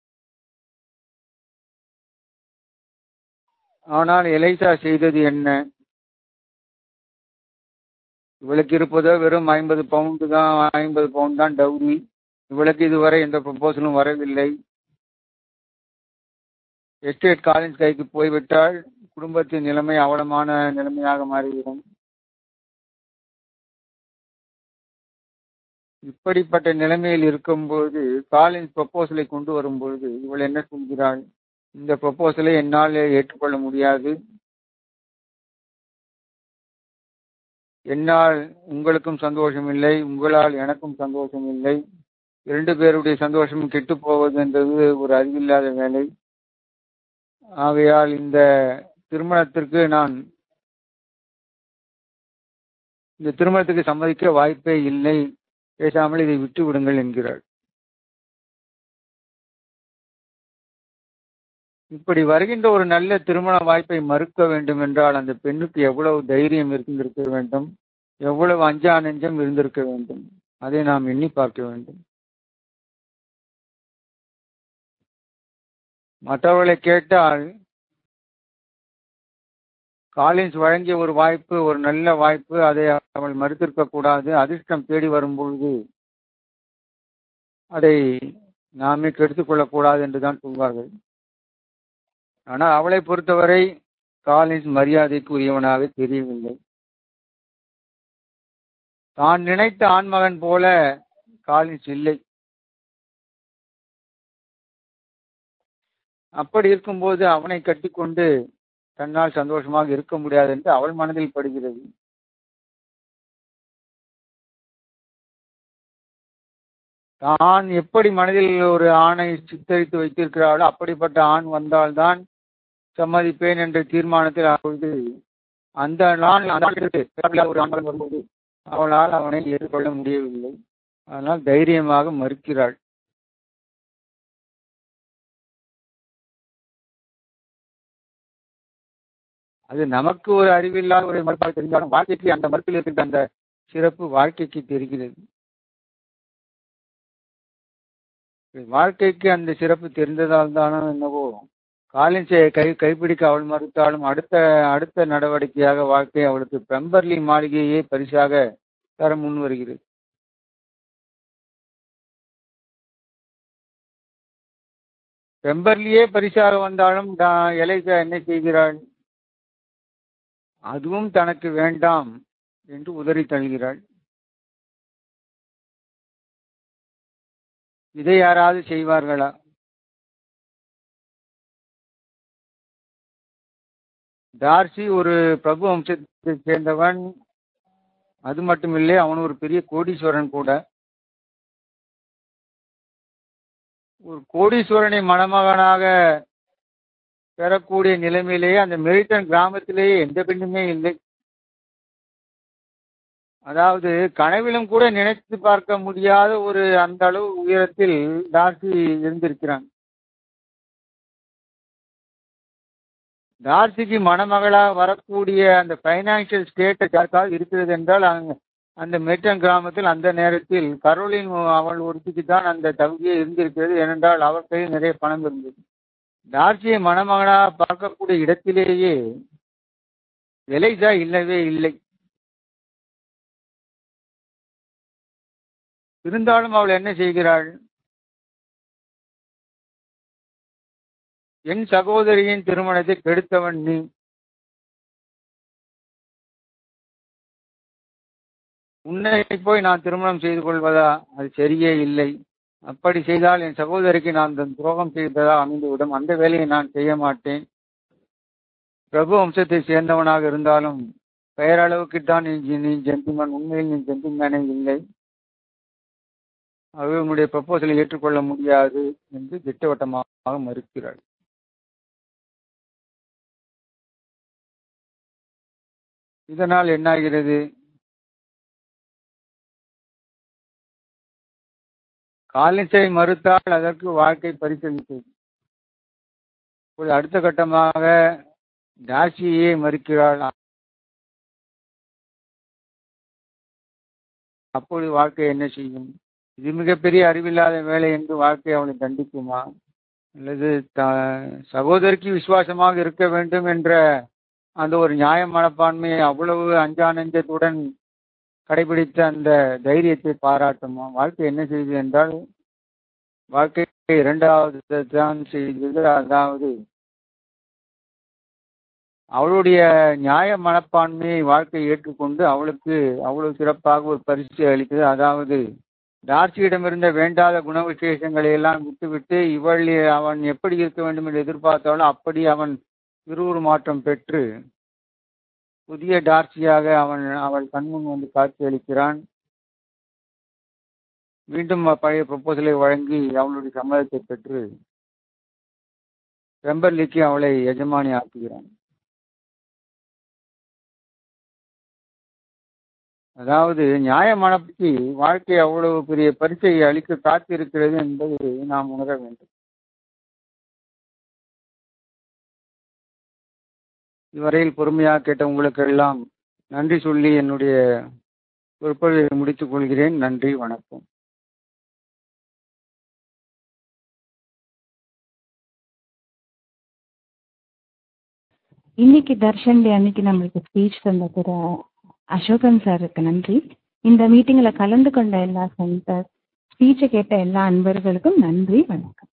ஆனால் எலைசா செய்தது என்ன இவளுக்கு இருப்பதோ வெறும் ஐம்பது பவுண்டு தான் ஐம்பது பவுண்ட் தான் டவுரி இவளுக்கு இதுவரை எந்த ப்ரொபோசலும் வரவில்லை எஸ்டேட் காலேஜ் கைக்கு போய்விட்டால் குடும்பத்தின் நிலைமை அவலமான நிலைமையாக மாறிவிடும் இப்படிப்பட்ட நிலைமையில் இருக்கும்போது காலேஜ் ப்ரொப்போசலை கொண்டு வரும்பொழுது இவள் என்ன சொல்கிறாள் இந்த ப்ரொப்போசலை என்னால் ஏற்றுக்கொள்ள முடியாது என்னால் உங்களுக்கும் சந்தோஷம் இல்லை உங்களால் எனக்கும் சந்தோஷம் இல்லை இரண்டு பேருடைய சந்தோஷம் கெட்டு போவது என்றது ஒரு அறிவில்லாத வேலை ஆகையால் இந்த திருமணத்திற்கு நான் இந்த திருமணத்துக்கு சம்மதிக்க வாய்ப்பே இல்லை பேசாமல் இதை விட்டு விடுங்கள் என்கிறாள் இப்படி வருகின்ற ஒரு நல்ல திருமண வாய்ப்பை மறுக்க வேண்டும் என்றால் அந்த பெண்ணுக்கு எவ்வளவு தைரியம் இருந்திருக்க வேண்டும் எவ்வளவு அஞ்சா நெஞ்சம் இருந்திருக்க வேண்டும் அதை நாம் எண்ணி பார்க்க வேண்டும் மற்றவர்களை கேட்டால் காலின்ஸ் வழங்கிய ஒரு வாய்ப்பு ஒரு நல்ல வாய்ப்பு அதை அவள் மறுத்திருக்க கூடாது அதிர்ஷ்டம் தேடி வரும்பொழுது அதை நாமே கெடுத்துக் கொள்ளக்கூடாது என்றுதான் சொல்வார்கள் ஆனால் அவளை பொறுத்தவரை காலின்ஸ் மரியாதைக்கு உரியவனாக தெரியவில்லை தான் நினைத்த ஆண்மகன் போல காலின்ஸ் இல்லை அப்படி இருக்கும்போது அவனை கட்டிக்கொண்டு தன்னால் சந்தோஷமாக இருக்க முடியாது என்று அவள் மனதில் படுகிறது தான் எப்படி மனதில் ஒரு ஆணை சித்தரித்து வைத்திருக்கிறாளோ அப்படிப்பட்ட ஆண் வந்தால்தான் சம்மதிப்பேன் என்ற தீர்மானத்தில் அப்பொழுது அந்த நாள் அந்த நாளிற்கு ஒரு ஆண்மகன் வரும்போது அவளால் அவனை ஏற்றுக்கொள்ள முடியவில்லை அதனால் தைரியமாக மறுக்கிறாள் அது நமக்கு ஒரு அறிவில்லாத ஒரு மறுப்பாக தெரிந்தாலும் வாழ்க்கைக்கு அந்த மறுப்பில் இருக்கின்ற அந்த சிறப்பு வாழ்க்கைக்கு தெரிகிறது வாழ்க்கைக்கு அந்த சிறப்பு தெரிந்ததால் தானோ என்னவோ காலின்ஸை கை கைப்பிடிக்க அவள் மறுத்தாலும் அடுத்த அடுத்த நடவடிக்கையாக வாழ்க்கை அவளுக்கு பெம்பர்லி மாளிகையே பரிசாக தர முன் வருகிறது பெம்பர்லியே பரிசாக வந்தாலும் எலைசா என்ன செய்கிறாள் அதுவும் தனக்கு வேண்டாம் என்று உதறி தள்ளுகிறாள் இதை யாராவது செய்வார்களா டார்சி ஒரு பிரபு வம்சத்தை சேர்ந்தவன் அது மட்டுமில்லை அவன் ஒரு பெரிய கோடீஸ்வரன் கூட ஒரு கோடீஸ்வரனை மணமகனாக பெறக்கூடிய நிலைமையிலேயே அந்த மெரிட்டன் கிராமத்திலேயே எந்த பெண்ணுமே இல்லை அதாவது கனவிலும் கூட நினைத்து பார்க்க முடியாத ஒரு அந்த அளவு உயரத்தில் டார்சி இருந்திருக்கிறான் டார்சிக்கு மணமகளாக வரக்கூடிய அந்த பைனான்சியல் ஸ்டேட்டஸ் யாருக்காவது இருக்கிறது என்றால் அங்க அந்த மெட்டன் கிராமத்தில் அந்த நேரத்தில் கரோலின் அவள் ஒருத்திக்கு தான் அந்த தகுதியே இருந்திருக்கிறது ஏனென்றால் அவர் கையில் நிறைய பணம் இருந்தது டார்சியை மணமகனாக பார்க்கக்கூடிய இடத்திலேயே எலைசா இல்லவே இல்லை இருந்தாலும் அவள் என்ன செய்கிறாள் என் சகோதரியின் திருமணத்தை கெடுத்தவன் நீ உன்னை போய் நான் திருமணம் செய்து கொள்வதா அது சரியே இல்லை அப்படி செய்தால் என் சகோதரிக்கு நான் துரோகம் செய்ததா அமைந்துவிடும் அந்த வேலையை நான் செய்ய மாட்டேன் பிரபு வம்சத்தை சேர்ந்தவனாக இருந்தாலும் பெயரளவுக்கு தான் நீ நீ ஜென்டிமன் உண்மையில் நீ ஜென்டிமேனே இல்லை ஆகவே உன்னுடைய ப்ரப்போசலை ஏற்றுக்கொள்ள முடியாது என்று திட்டவட்டமாக மறுக்கிறாள் இதனால் என்னாகிறது காலின்ஸை மறுத்தால் அதற்கு வாழ்க்கை பரிசளித்தது இப்போது அடுத்த கட்டமாக டாசியை மறுக்கிறாள் அப்பொழுது வாழ்க்கை என்ன செய்யும் இது மிகப்பெரிய அறிவில்லாத வேலை என்று வாழ்க்கை அவனை தண்டிக்குமா அல்லது த சகோதரிக்கு விசுவாசமாக இருக்க வேண்டும் என்ற அந்த ஒரு நியாய மனப்பான்மையை அவ்வளவு அஞ்சா நெஞ்சத்துடன் கடைபிடித்த அந்த தைரியத்தை பாராட்டுமா வாழ்க்கை என்ன செய்தது என்றால் வாழ்க்கை இரண்டாவது தான் செய்தது அதாவது அவளுடைய நியாய மனப்பான்மையை வாழ்க்கை ஏற்றுக்கொண்டு அவளுக்கு அவ்வளவு சிறப்பாக ஒரு பரிசு அளித்தது அதாவது டார்ச்சியிடமிருந்த வேண்டாத குண விசேஷங்களை எல்லாம் விட்டுவிட்டு இவள் அவன் எப்படி இருக்க வேண்டும் என்று எதிர்பார்த்தாலும் அப்படி அவன் இருவுரு மாற்றம் பெற்று புதிய டார்ச்சியாக அவன் அவள் கண்முன் வந்து காட்சி அளிக்கிறான் மீண்டும் பழைய ப்ரொப்போசலை வழங்கி அவளுடைய சம்மதத்தை பெற்று வெம்பர்லிக்கு அவளை எஜமானி ஆக்குகிறான் அதாவது நியாயமானபடி வாழ்க்கை அவ்வளவு பெரிய பரிசை அளிக்க காத்திருக்கிறது என்பதை நாம் உணர வேண்டும் இதுவரையில் பொறுமையாக கேட்ட உங்களுக்கெல்லாம் நன்றி சொல்லி என்னுடைய பொறுப்பை முடித்துக் கொள்கிறேன் நன்றி வணக்கம் இன்னைக்கு தர்ஷன் டே அன்னைக்கு நம்மளுக்கு ஸ்பீச் தந்த திரு அசோகன் சாருக்கு நன்றி இந்த மீட்டிங்கில் கலந்து கொண்ட எல்லா சென்டர் ஸ்பீச்சை கேட்ட எல்லா அன்பர்களுக்கும் நன்றி வணக்கம்